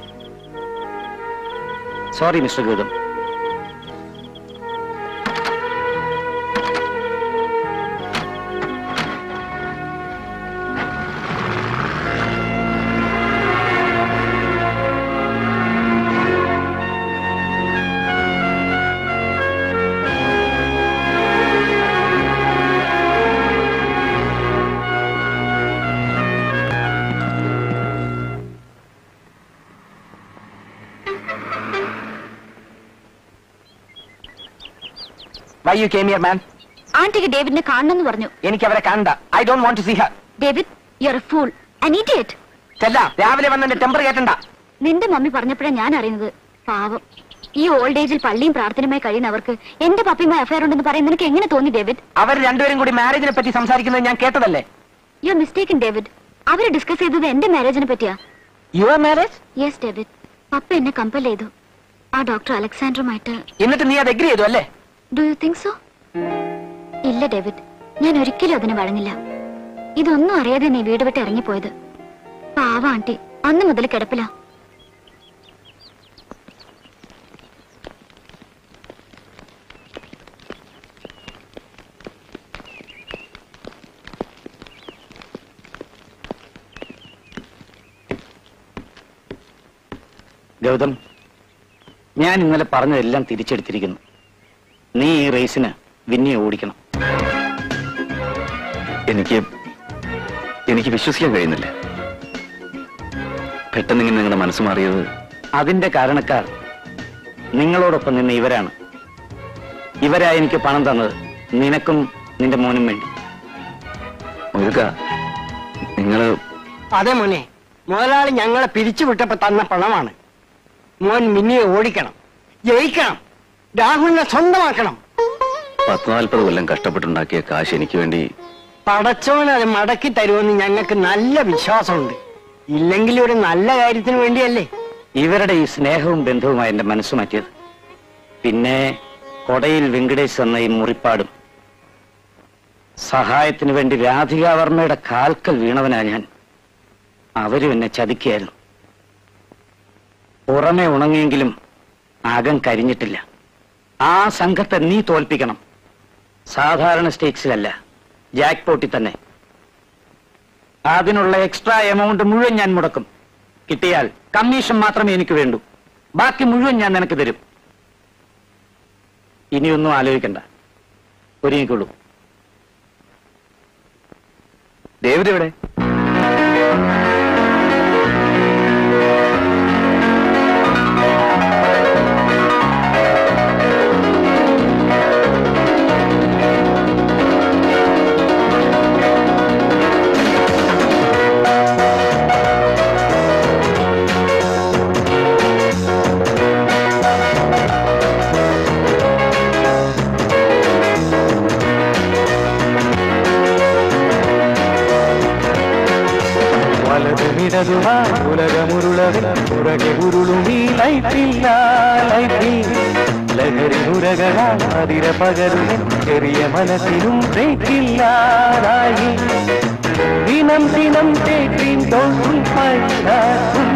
sorry mister Gautam why you came here man ആന്റിക്ക് ഡേവിഡിനെ കാണണമെന്ന് പറഞ്ഞു എനിക്ക് അവരെ കാണണ്ട I don't want to see her David you are a fool an idiot ചെല്ല രാവിലെ വന്ന് എന്റെ ടെമ്പർ കേട്ടണ്ട നിന്റെ മമ്മി പറഞ്ഞപ്പോഴാണ് ഞാൻ അറിയുന്നത് പാവം ഈ ഓൾഡ് ഏജിൽ പള്ളിയും പ്രാർത്ഥനയുമായി കഴിയുന്നവർക്ക് എന്റെ പപ്പിയുമായി അഫയർ ഉണ്ടെന്ന് പറയാൻ നിനക്ക് എങ്ങനെ തോന്നി ഡേവിഡ് അവർ രണ്ടുപേരും കൂടി മാരേജിനെ പറ്റി സംസാരിക്കുന്നത് ഞാൻ കേട്ടതല്ലേ യു ആർ മിസ്റ്റേക്കൻ ഡേവിഡ് അവര് ഡിസ്കസ് ചെയ്തത് എന്റെ മാരേജിനെ പറ്റിയാ യുവർ മാരേജ് യെസ് ഡേവിഡ് പപ്പ എന്നെ കമ്പൽ ചെയ്തു ആ ഡോക്ടർ അലക്സാണ്ടറുമായിട്ട് എന്നിട്ട് നീ അത് എഗ്രി ചെയ്തു അല്ലേ ഡു യു തിങ്ക് സോ ഇല്ല ഡേവിഡ് ഞാൻ ഒരിക്കലും അതിന് വഴങ്ങില്ല ഇതൊന്നും അറിയാതെ നീ വീട് വിട്ട് ഇറങ്ങിപ്പോയത് പാവ ആന്റി അന്ന് മുതൽ കിടപ്പില ഗൗതം ഞാൻ ഇന്നലെ പറഞ്ഞതെല്ലാം തിരിച്ചെടുത്തിരിക്കുന്നു നീ ഈ റേസിന് വിന്നിയെ ഓടിക്കണം എനിക്ക് എനിക്ക് വിശ്വസിക്കാൻ കഴിയുന്നില്ല പെട്ടെന്ന് ഇങ്ങനെ നിങ്ങളുടെ മനസ്സ് മാറിയത് അതിന്റെ കാരണക്കാർ നിങ്ങളോടൊപ്പം നിന്ന് ഇവരാണ് ഇവരാ എനിക്ക് പണം തന്നത് നിനക്കും നിന്റെ മോനും വേണ്ടി മൊയ്തുക്ക നിങ്ങള് അതെ മോനെ മുതലാളി ഞങ്ങളെ പിരിച്ചുവിട്ടപ്പോ തന്ന പണമാണ് മോൻ മിന്നിയെ ഓടിക്കണം ജയിക്കണം രാഹുലിനെ സ്വന്തമാക്കണം പത്ത് നാൽപ്പത് കൊല്ലം കഷ്ടപ്പെട്ടുണ്ടാക്കിയ കാശ് എനിക്ക് വേണ്ടി പടച്ചോൻ അത് മടക്കി തരുമെന്ന് ഞങ്ങൾക്ക് നല്ല വിശ്വാസമുണ്ട് ഇല്ലെങ്കിൽ ഒരു നല്ല കാര്യത്തിന് വേണ്ടിയല്ലേ ഇവരുടെ ഈ സ്നേഹവും ബന്ധവുമായി എന്റെ മനസ്സ് മാറ്റിയത് പിന്നെ കൊടയിൽ വെങ്കടേശ് എന്ന ഈ മുറിപ്പാടും സഹായത്തിന് വേണ്ടി രാധികാവർമ്മയുടെ കാൽക്കൽ വീണവനാ ഞാൻ അവരും എന്നെ ചതിക്കുകയായിരുന്നു പുറമെ ഉണങ്ങിയെങ്കിലും അകം കരിഞ്ഞിട്ടില്ല ആ സംഘത്തെ നീ തോൽപ്പിക്കണം സാധാരണ സ്റ്റേറ്റ്സിലല്ല ജാക്ക് പോട്ടി തന്നെ അതിനുള്ള എക്സ്ട്രാ എമൗണ്ട് മുഴുവൻ ഞാൻ മുടക്കും കിട്ടിയാൽ കമ്മീഷൻ മാത്രമേ എനിക്ക് വേണ്ടൂ ബാക്കി മുഴുവൻ ഞാൻ നിനക്ക് തരും ഇനിയൊന്നും ആലോചിക്കണ്ട ഒരുങ്ങിക്കൊള്ളൂ ഡേവിഡ് എവിടെ വലതുമിടതുമാ ഉലകമുരുളവിൽ പുറകെ ഉരുളും ഈ ലൈഫില്ല ലൈഫിൽ ലഹരി ഉരകളാൽ അതിര പകരും ചെറിയ മനസ്സിനും ബ്രേക്കില്ലാതായി ദിനം ദിനം തേറ്റിൻ തോന്നും പൈനാക്കും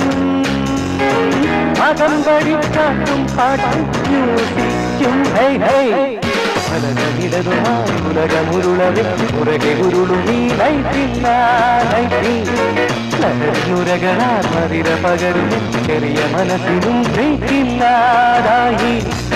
അകമ്പടി കാട്ടും പാട്ടും മ്യൂസിക്കും ഹൈ ഹൈ പലകമിടതുമായി ഉലകമുരുളവിൽ പുറകെ ഉരുളും ഈ ലൈഫില്ല ലൈഫിൽ ലഹരിനുരകളാൽ മതിര പകരും ചെറിയ മനസ്സിനും ബ്രേക്കില്ലാതായി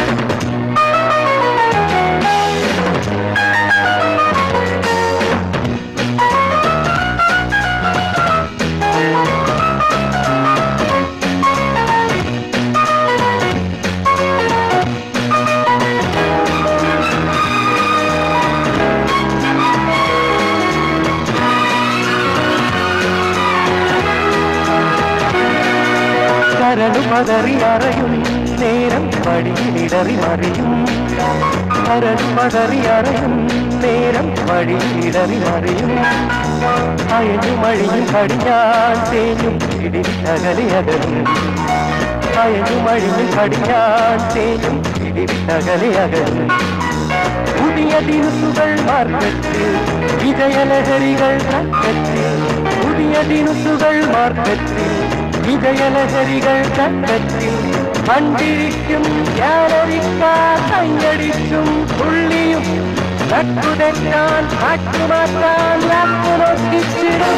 കരളു പതറി അറയും നേരം വഴിയിലിടറി മറിയും കരളു പതറി അറയും നേരം വഴിയിലിടറി മറിയും അയഞ്ഞു മഴിയും കടിഞ്ഞാൻ തേഞ്ഞും ഇടിവിട്ടകലെ അകലും അയഞ്ഞു മഴിയും കടിഞ്ഞാൻ തേഞ്ഞും ഇടിവിട്ടകലെ അകലും പുതിയ ദിനുസുകൾ മാർക്കറ്റിൽ വിജയലഹരികൾ കക്കറ്റിൽ പുതിയ ദിനുസുകൾ മാർക്കറ്റിൽ വിജയലഹരികൾ കക്കറ്റിൽ കണ്ടിരിക്കും ഗാലറിക്കാർ കൈയടിച്ചും തുള്ളിയും നട്ടുതെറ്റാൻ കാട്ടുമാറ്റാൻ ലാക്കുനൊട്ടിച്ചിടും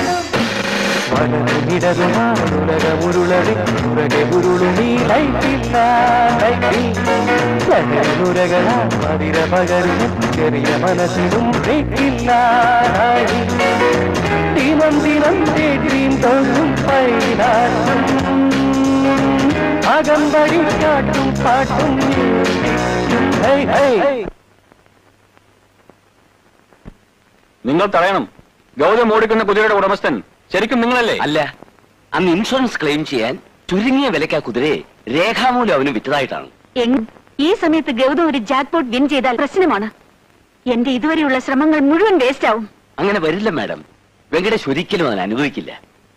വലതുമിടതുമാറുലകമുരുളവിൽ പുറകെ ഉരുളും ഈ ലൈഫില്ല ലൈഫിൽ ലഹരിനുരകളാ മതിര പകരും ചെറിയ മനസ്സിനും ബ്രേക്കില്ലാതായി ദിനം ദിനം തേടിയും തോന്നും പൈനാട്ടും അകമ്പടി കാട്ടും പാട്ടും മ്യൂസിക്കും. ഹൈ ഹൈ നിങ്ങൾ തടയണം ഗൗതം ഓടിക്കുന്ന കുതിരയുടെ ഉടമസ്ഥൻ ശരിക്കും നിങ്ങളല്ലേ അല്ല അന്ന് ഇൻഷുറൻസ് ക്ലെയിം ചെയ്യാൻ ചുരുങ്ങിയ വിലയ്ക്ക് ആ കുതിരയെ രേഖാമൂലം അവന് വിറ്റതായിട്ടാണ് എങ്- ഈ സമയത്ത് ഗൗതം ഒരു ജാക്ക്പോട്ട് വിൻ ചെയ്താൽ പ്രശ്നമാണ് എന്റെ ഇതുവരെയുള്ള ശ്രമങ്ങൾ മുഴുവൻ വേസ്റ്റ് ആവും അങ്ങനെ വരില്ല മാഡം വെങ്കടേഷ് ഒരിക്കലും അതിന് അനുഭവിക്കില്ല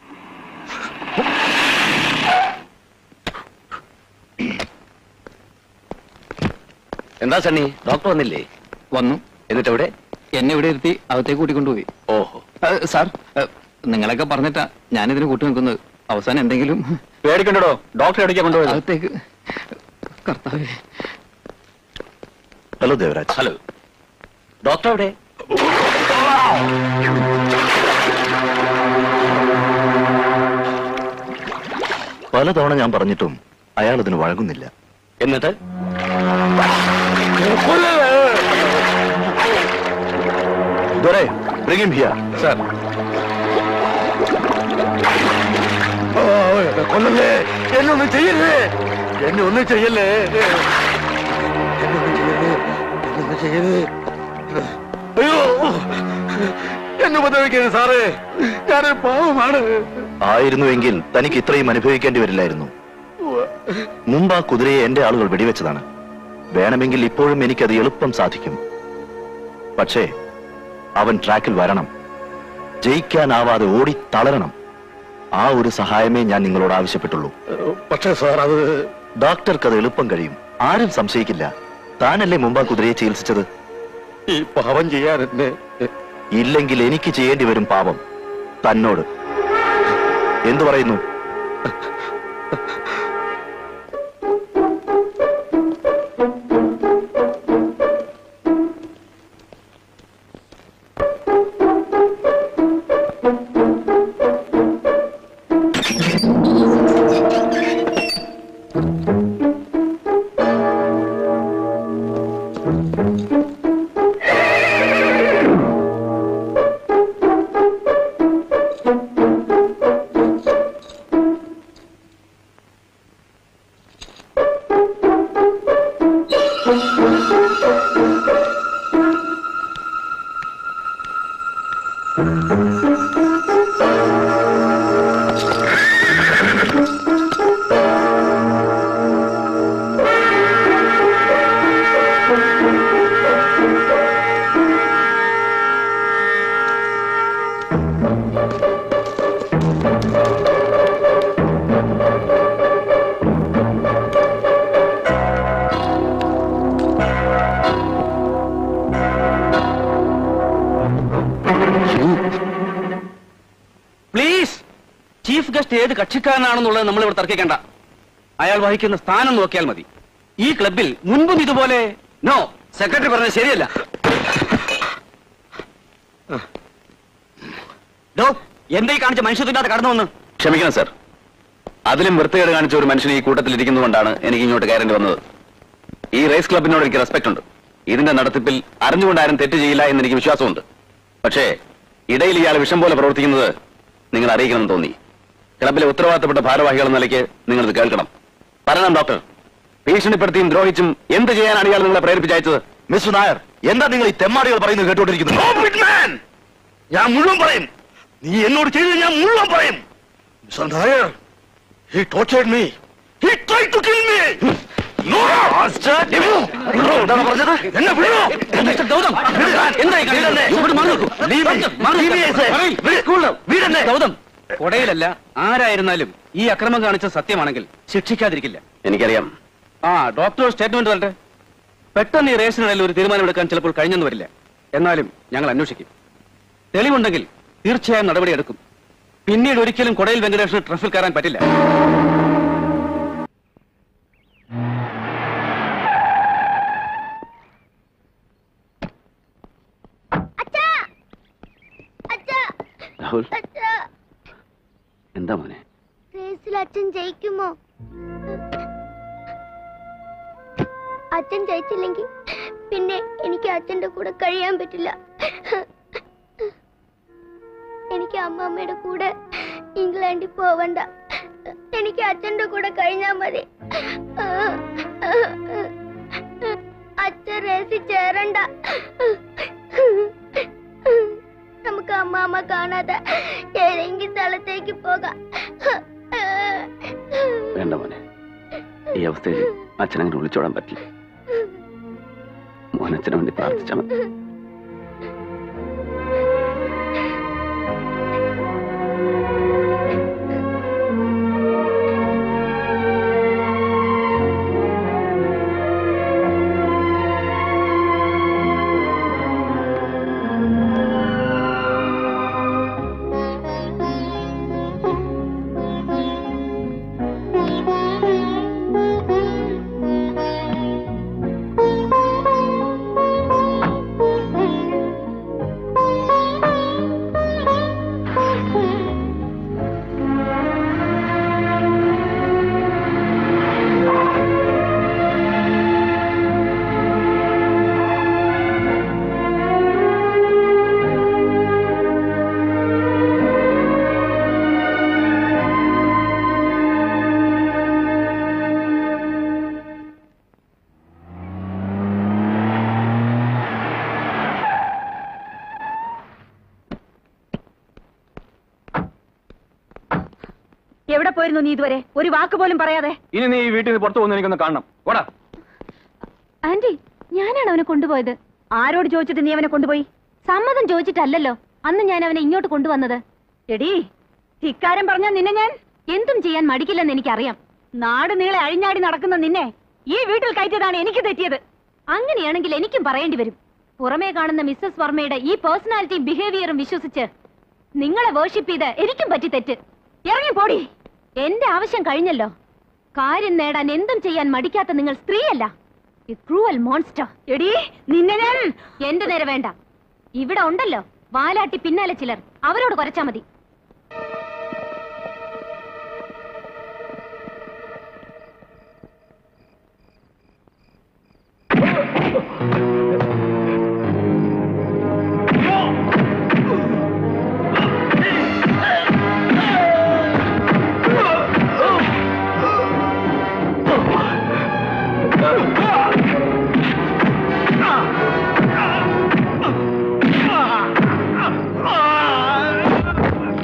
എന്താ സണ്ണി ഡോക്ടർ വന്നില്ലേ വന്നു എന്നിട്ട് എവിടെ എന്നെ ഇവിടെ ഇരുത്തി അകത്തേക്ക് കൂട്ടിക്കൊണ്ടുപോയി ഓഹോ സാർ നിങ്ങളൊക്കെ പറഞ്ഞിട്ടാ ഞാനിതിന് കൂട്ടി നിൽക്കുന്നത് അവസാനം എന്തെങ്കിലും പേടിക്കണ്ടോ ഡോക്ടറെ അടിക്കാൻ കൊണ്ടുപോയത് അകത്തേക്ക് കർത്താവേ ഹലോ ദേവരാജ് ഹലോ ഡോക്ടർ എവിടെ പലതവണ ഞാൻ പറഞ്ഞിട്ടും അയാൾ ഇതിന് വഴങ്ങുന്നില്ല എന്നിട്ട് ദൊരേ bring him here. സാർ കൊല്ലല്ലേ എന്നെ ഒന്നും ചെയ്യല്ലേ എന്നെ ഒന്നും ചെയ്യല്ലേ എന്നെ ഒന്നും ചെയ്യല്ലേ എന്നെ ഒന്നും ചെയ്യല്ലേ അയ്യോ എന്നെ ഉപദ്രവിക്കരുത് സാറേ ഞാനൊരു പാവമാണ് ആയിരുന്നുവെങ്കിൽ തനിക്ക് ഇത്രയും അനുഭവിക്കേണ്ടി വരില്ലായിരുന്നു മുമ്പ് ആ കുതിരയെ എന്റെ ആളുകൾ വെടിവെച്ചതാണ് വേണമെങ്കിൽ ഇപ്പോഴും എനിക്കത് എളുപ്പം സാധിക്കും പക്ഷേ അവൻ ട്രാക്കിൽ വരണം ജയിക്കാനാവാതെ ഓടി തളരണം ആ ഒരു സഹായമേ ഞാൻ നിങ്ങളോട് ആവശ്യപ്പെട്ടുള്ളൂ പക്ഷേ സാർ അത് ഡോക്ടർക്ക് അത് എളുപ്പം കഴിയും ആരും സംശയിക്കില്ല താനല്ലേ മുമ്പ് ആ കുതിരയെ ചികിത്സിച്ചത് ഈ പാവം ചെയ്യാൻ എന്നെ ഇല്ലെങ്കിൽ എനിക്ക് ചെയ്യേണ്ടി വരും പാപം തന്നോട് എന്തു പറയുന്നു പ്ലീസ് ചീഫ് ഗസ്റ്റ് ഏത് കക്ഷിക്കാരനാണെന്നുള്ളത് നമ്മൾ ഇവിടെ തർക്കിക്കണ്ട അയാൾ വഹിക്കുന്ന സ്ഥാനം നോക്കിയാൽ മതി ഈ ക്ലബിൽ മുൻപും ഇതുപോലെ നോ സെക്രട്ടറി പറഞ്ഞത് ശരിയല്ല ഡോ, എന്താ ഈ കാണിച്ച മനുഷ്യത്തിനകത്ത് കടന്നു വന്ന് ക്ഷമിക്കണം സർ അതിലും വൃത്തികേട് കാണിച്ച ഒരു മനുഷ്യൻ ഈ കൂട്ടത്തിൽ ഇരിക്കുന്നതുകൊണ്ടാണ് എനിക്ക് ഇങ്ങോട്ട് കയറേണ്ടി വന്നത് ഈ റേസ് ക്ലബിനോട് എനിക്ക് റെസ്പെക്ട് ഉണ്ട് ഇതിന്റെ നടത്തിപ്പിൽ അറിഞ്ഞുകൊണ്ട് ആരും തെറ്റ് ചെയ്യില്ല എന്ന് എനിക്ക് വിശ്വാസമുണ്ട് പക്ഷേ ഇടയിൽ ഇയാൾ വിഷം പോലെ പ്രവർത്തിക്കുന്നത് നിങ്ങൾ അറിയിക്കണമെന്ന് തോന്നി ക്ലബിലെ ഉത്തരവാദിത്തപ്പെട്ട ഭാരവാഹികൾ എന്ന നിലയ്ക്ക് നിങ്ങളിത് കേൾക്കണം പറയണം ഡോക്ടർ ഭീഷണിപ്പെടുത്തിയും ദ്രോഹിച്ചും എന്ത് ചെയ്യാനാണ് ഇയാൾ നിങ്ങളെ പ്രേരിപ്പിച്ചയച്ചത് മിസ്റ്റർ നായർ എന്താ നിങ്ങൾ ഈ തെമ്മാടികൾ പറയുന്നത് കേട്ടോണ്ടിരിക്കുന്നത് ഞാൻ മുഴുവൻ പറയും നീ എന്നോട് ചെയ്തത് ഞാൻ മുഴുവൻ പറയും mister Nair he tortured me he try to kill me no എന്താണ് പറഞ്ഞത് എന്നെ വിടോ മിസ്റ്റർ ഗൗതം എന്താ ഈ കാണിക്കുന്നത്? ഇവിടെ മാറി നിൽക്കൂ. മാറി നിൽക്കൂ. പറയ്. ഗൗതം കൊടയിലല്ല ആരായിരുന്നാലും ഈ അക്രമം കാണിച്ച സത്യമാണെങ്കിൽ ശിക്ഷിക്കാതിരിക്കില്ല എനിക്കറിയാം ആ ഡോക്ടർ സ്റ്റേറ്റ്മെന്റ് തരട്ടെ പെട്ടെന്ന് ഈ റേഷനിടയിൽ ഒരു തീരുമാനമെടുക്കാൻ ചിലപ്പോൾ കഴിഞ്ഞെന്ന് വരില്ല എന്നാലും ഞങ്ങൾ അന്വേഷിക്കും തെളിവുണ്ടെങ്കിൽ തീർച്ചയായും നടപടിയെടുക്കും പിന്നീട് ഒരിക്കലും കൊടയിൽ വെങ്കടേഷിന് ട്രഫിൽ കയറാൻ പറ്റില്ല രാഹുൽ എന്താ മോനെ റേസിൽ അച്ഛൻ ജയിക്കുമോ അച്ഛൻ ജയിച്ചില്ലെങ്കിൽ പിന്നെ എനിക്ക് അച്ഛന്റെ കൂടെ കഴിയാൻ പറ്റില്ല എനിക്ക് അമ്മമ്മയുടെ കൂടെ ഇംഗ്ലണ്ടിൽ പോവണ്ട എനിക്ക് അച്ഛന്റെ കൂടെ കഴിഞ്ഞാ മതി അച്ഛൻ റേസിൽ ചേരണ്ട നമുക്ക് അമ്മാമ്മ കാണാതെ ഏതെങ്കിലും സ്ഥലത്തേക്ക് പോകാം വേണ്ട മോനെ ഈ അവസ്ഥയിൽ അച്ഛനങ്ങനെ വിളിച്ചോടാൻ പറ്റില്ല മോൻ അച്ഛന് വേണ്ടി പ്രാർത്ഥിച്ചാൽ മതി എവിടെ പോയിരുന്നു നീ ഇതുവരെ ഒരു വാക്ക് പോലും പറയാതെ ഇനി നീ ഈ വീട്ടിൽ നിന്ന് പുറത്തു പോകുന്ന എനിക്കൊന്ന് കാണണം ഓടാ ആന്റി ഞാനാണ് അവനെ കൊണ്ടുപോയത് ആരോട് ചോദിച്ചിട്ട് നീ അവനെ കൊണ്ടുപോയി സമ്മതം ചോദിച്ചിട്ടല്ലല്ലോ അന്ന് ഞാൻ അവനെ ഇങ്ങോട്ട് കൊണ്ടുവന്നത് എടീ ധിക്കാരം പറഞ്ഞാൽ നിന്നെ ഞാൻ എന്തും ചെയ്യാൻ മടിക്കില്ലെന്ന് എനിക്കറിയാം നാട് നീളെ അഴിഞ്ഞാടി നടക്കുന്ന നിന്നെ ഈ വീട്ടിൽ കയറ്റിയതാണ് എനിക്ക് തെറ്റിയത് അങ്ങനെയാണെങ്കിൽ എനിക്കും പറയേണ്ടി വരും പുറമേ കാണുന്ന മിസ്സസ് വർമ്മയുടെ ഈ പേഴ്സണാലിറ്റിയും ബിഹേവിയറും വിശ്വസിച്ച് നിങ്ങളെ വേർഷിപ്പ് ചെയ്ത് എനിക്കും പറ്റി തെറ്റ് ഇറങ്ങി പോടി എന്റെ ആവശ്യം കഴിഞ്ഞല്ലോ കാര്യം നേടാൻ എന്തും ചെയ്യാൻ മടിക്കാത്ത നിങ്ങൾ സ്ത്രീയല്ല ക്രൂവൽ മോൺസ്റ്റർ എടീ നിന്നെ ഞാൻ എന്റെ നേരെ വേണ്ട ഇവിടെ ഉണ്ടല്ലോ വാലാട്ടി പിന്നാലെ ചിലർ അവരോട് കുറച്ചാ മതി Ah!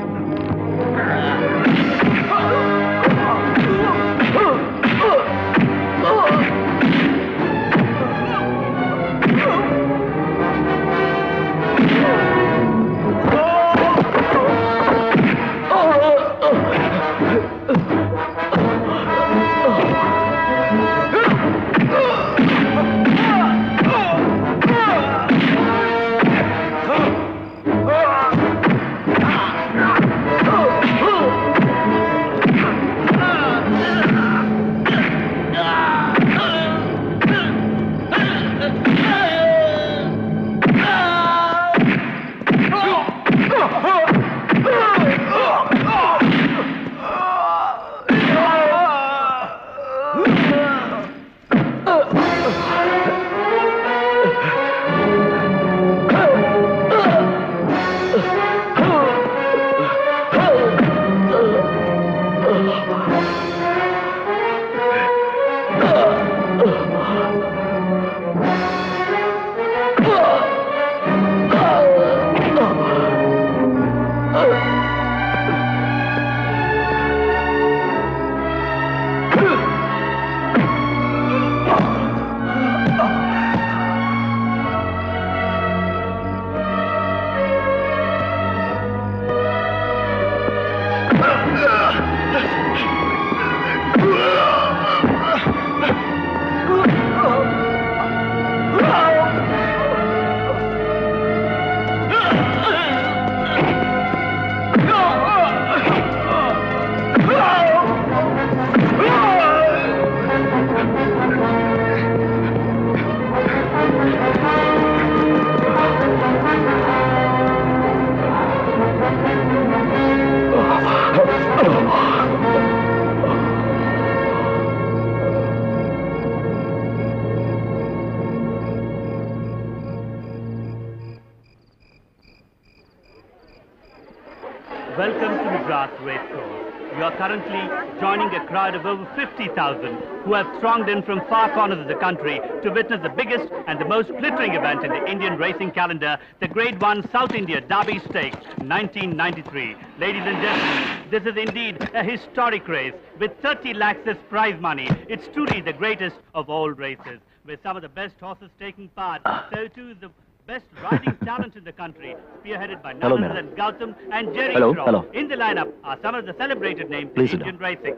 Welcome to Madras Racecourse. You are currently joining a crowd of over 50,000 who have thronged in from far corners of the country to witness the biggest and the most glittering event in the Indian racing calendar, the Grade 1 South India Derby Stakes 1993. Ladies and gentlemen, this is indeed a historic race with 30 lakhs as prize money. It's truly the greatest of all races, with some of the best horses taking part. So too the best riding talent in the country, spearheaded by none Hello, other madam. than Gautam and Jerry Hello, Shaw. hello. In the lineup are some of the celebrated names Please in sit Indian racing.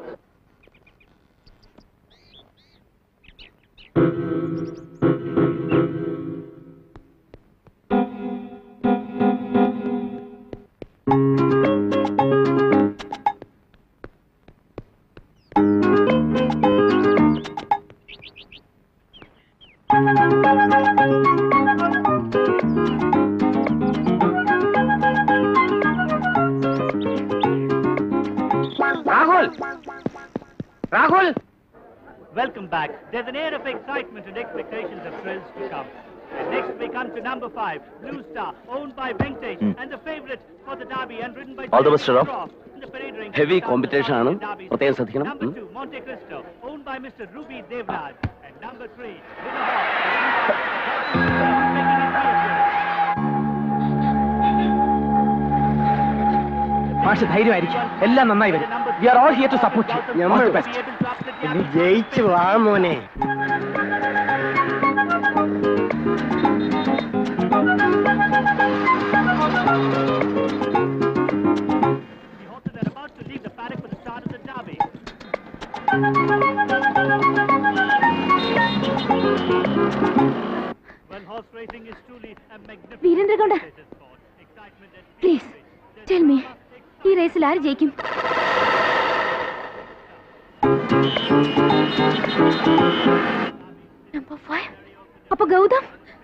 Rahul! Rahul! Welcome back. There's an air of excitement and expectations of thrills to come. And next we come to number five, Blue Star, owned by Venkatesh, Hmm. and the favorite for the Derby and ridden by All the best, Jeremy Ralph. Cross. In the parade ring, heavy comes the competition ആണ് South Derby പ്രത്യേകം Stakes. ശ്രദ്ധിക്കണം Number ഉം. two, Monte Cristo, owned by Mr. Ruby Devraj. And number three, Winner Hawk, മാഷ് ധൈര്യമായിരിക്കും എല്ലാം നന്നായി വരും we are all here to support നമ്മൾ best ഇനി ജയിച്ചു വാ മോനെ about to leave the paddock for the start of the Derby. Well, horse racing is truly a magnificent Veerendra Gowda please tell me ഈ റേസിൽ ആര് ജയിക്കും നമ്പർ ഫൈവ് അപ്പൊ ഗൗതം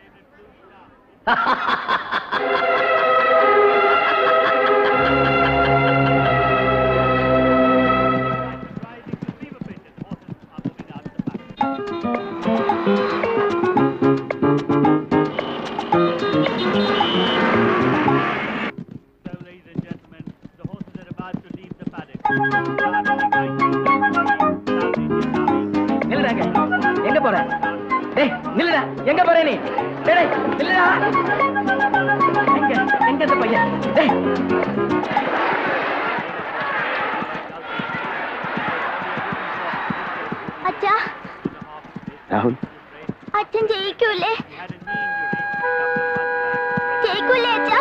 நில்லுறாங்க எங்க போற டேய் நில்லுடா எங்க போற நீ டேய் டேய், நில்லுடா எங்க எங்க இந்த பையன் டேய் അച്ഛാ രാഹുൽ അച്ഛൻ ജയിക്കൂലേ ജയിക്കൂലേ അച്ഛാ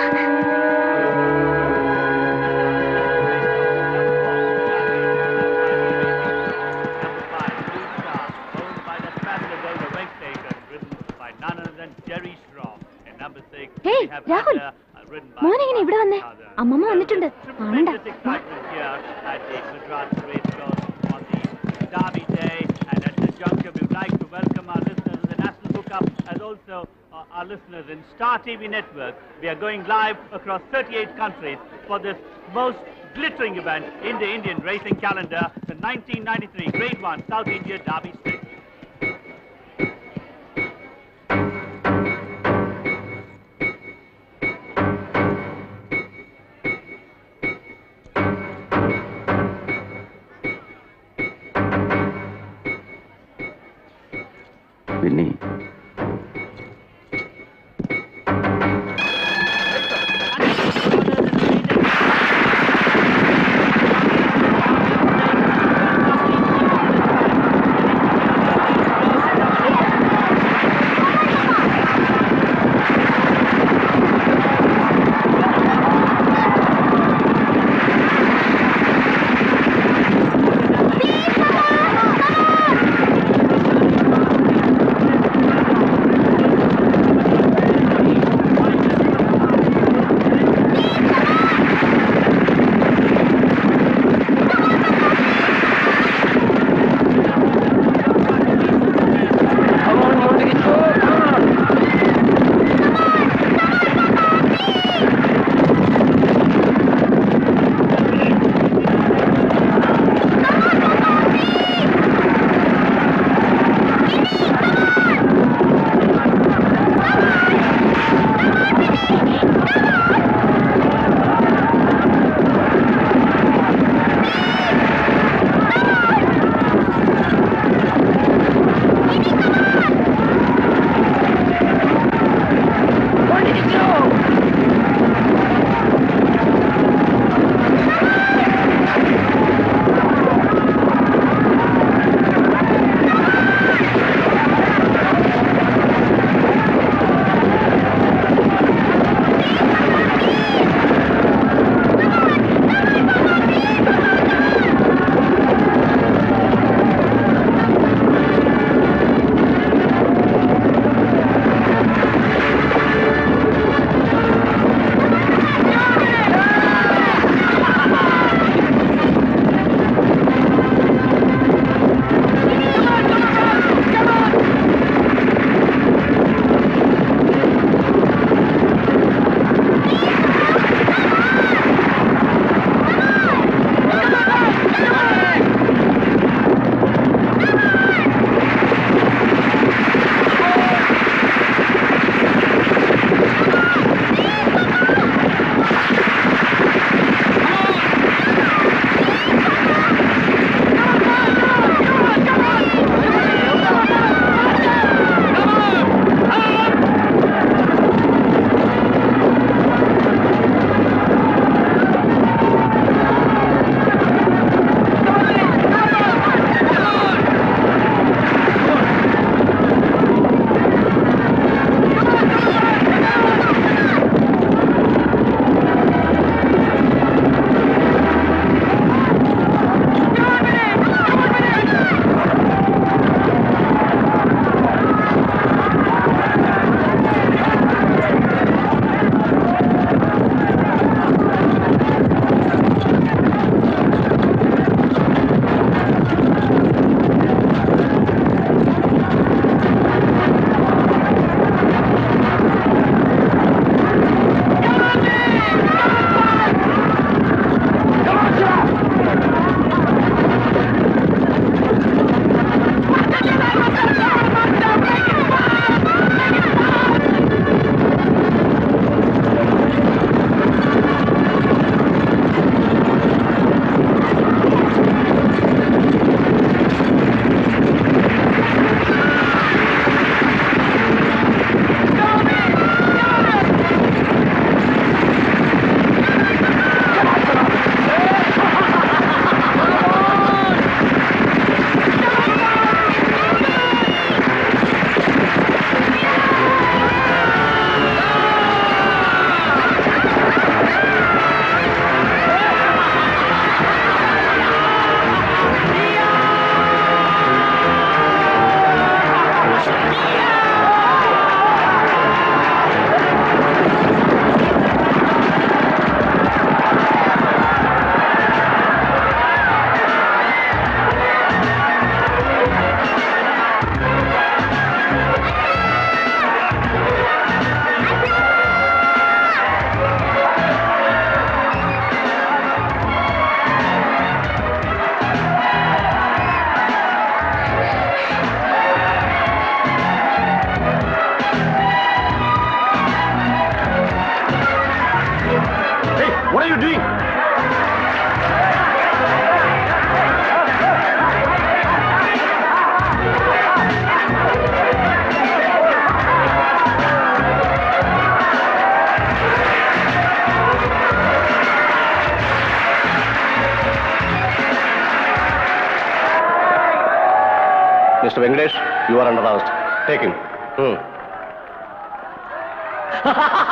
by none other than Jerry Straw. And number six, hey we have Rahul Adler, uh, ridden by മോനെങ്ങനെ ഇവിടെ വന്നേ അമ്മമ്മ വന്നിട്ടുണ്ട് കാണണ്ട tremendous excitement here at the Madras Racecourse on the Derby Day. And at this juncture, we would like to welcome our listeners in the National Book Up as also uh, our listeners in Star TV Network. We are going live across 38 countries for this most glittering event in the Indian racing calendar, the 1993 Grade 1 South India Derby Stakes. പിന്നെ What are you doing? Mr. Venkatesh, you are under arrest. Take him. Hmm.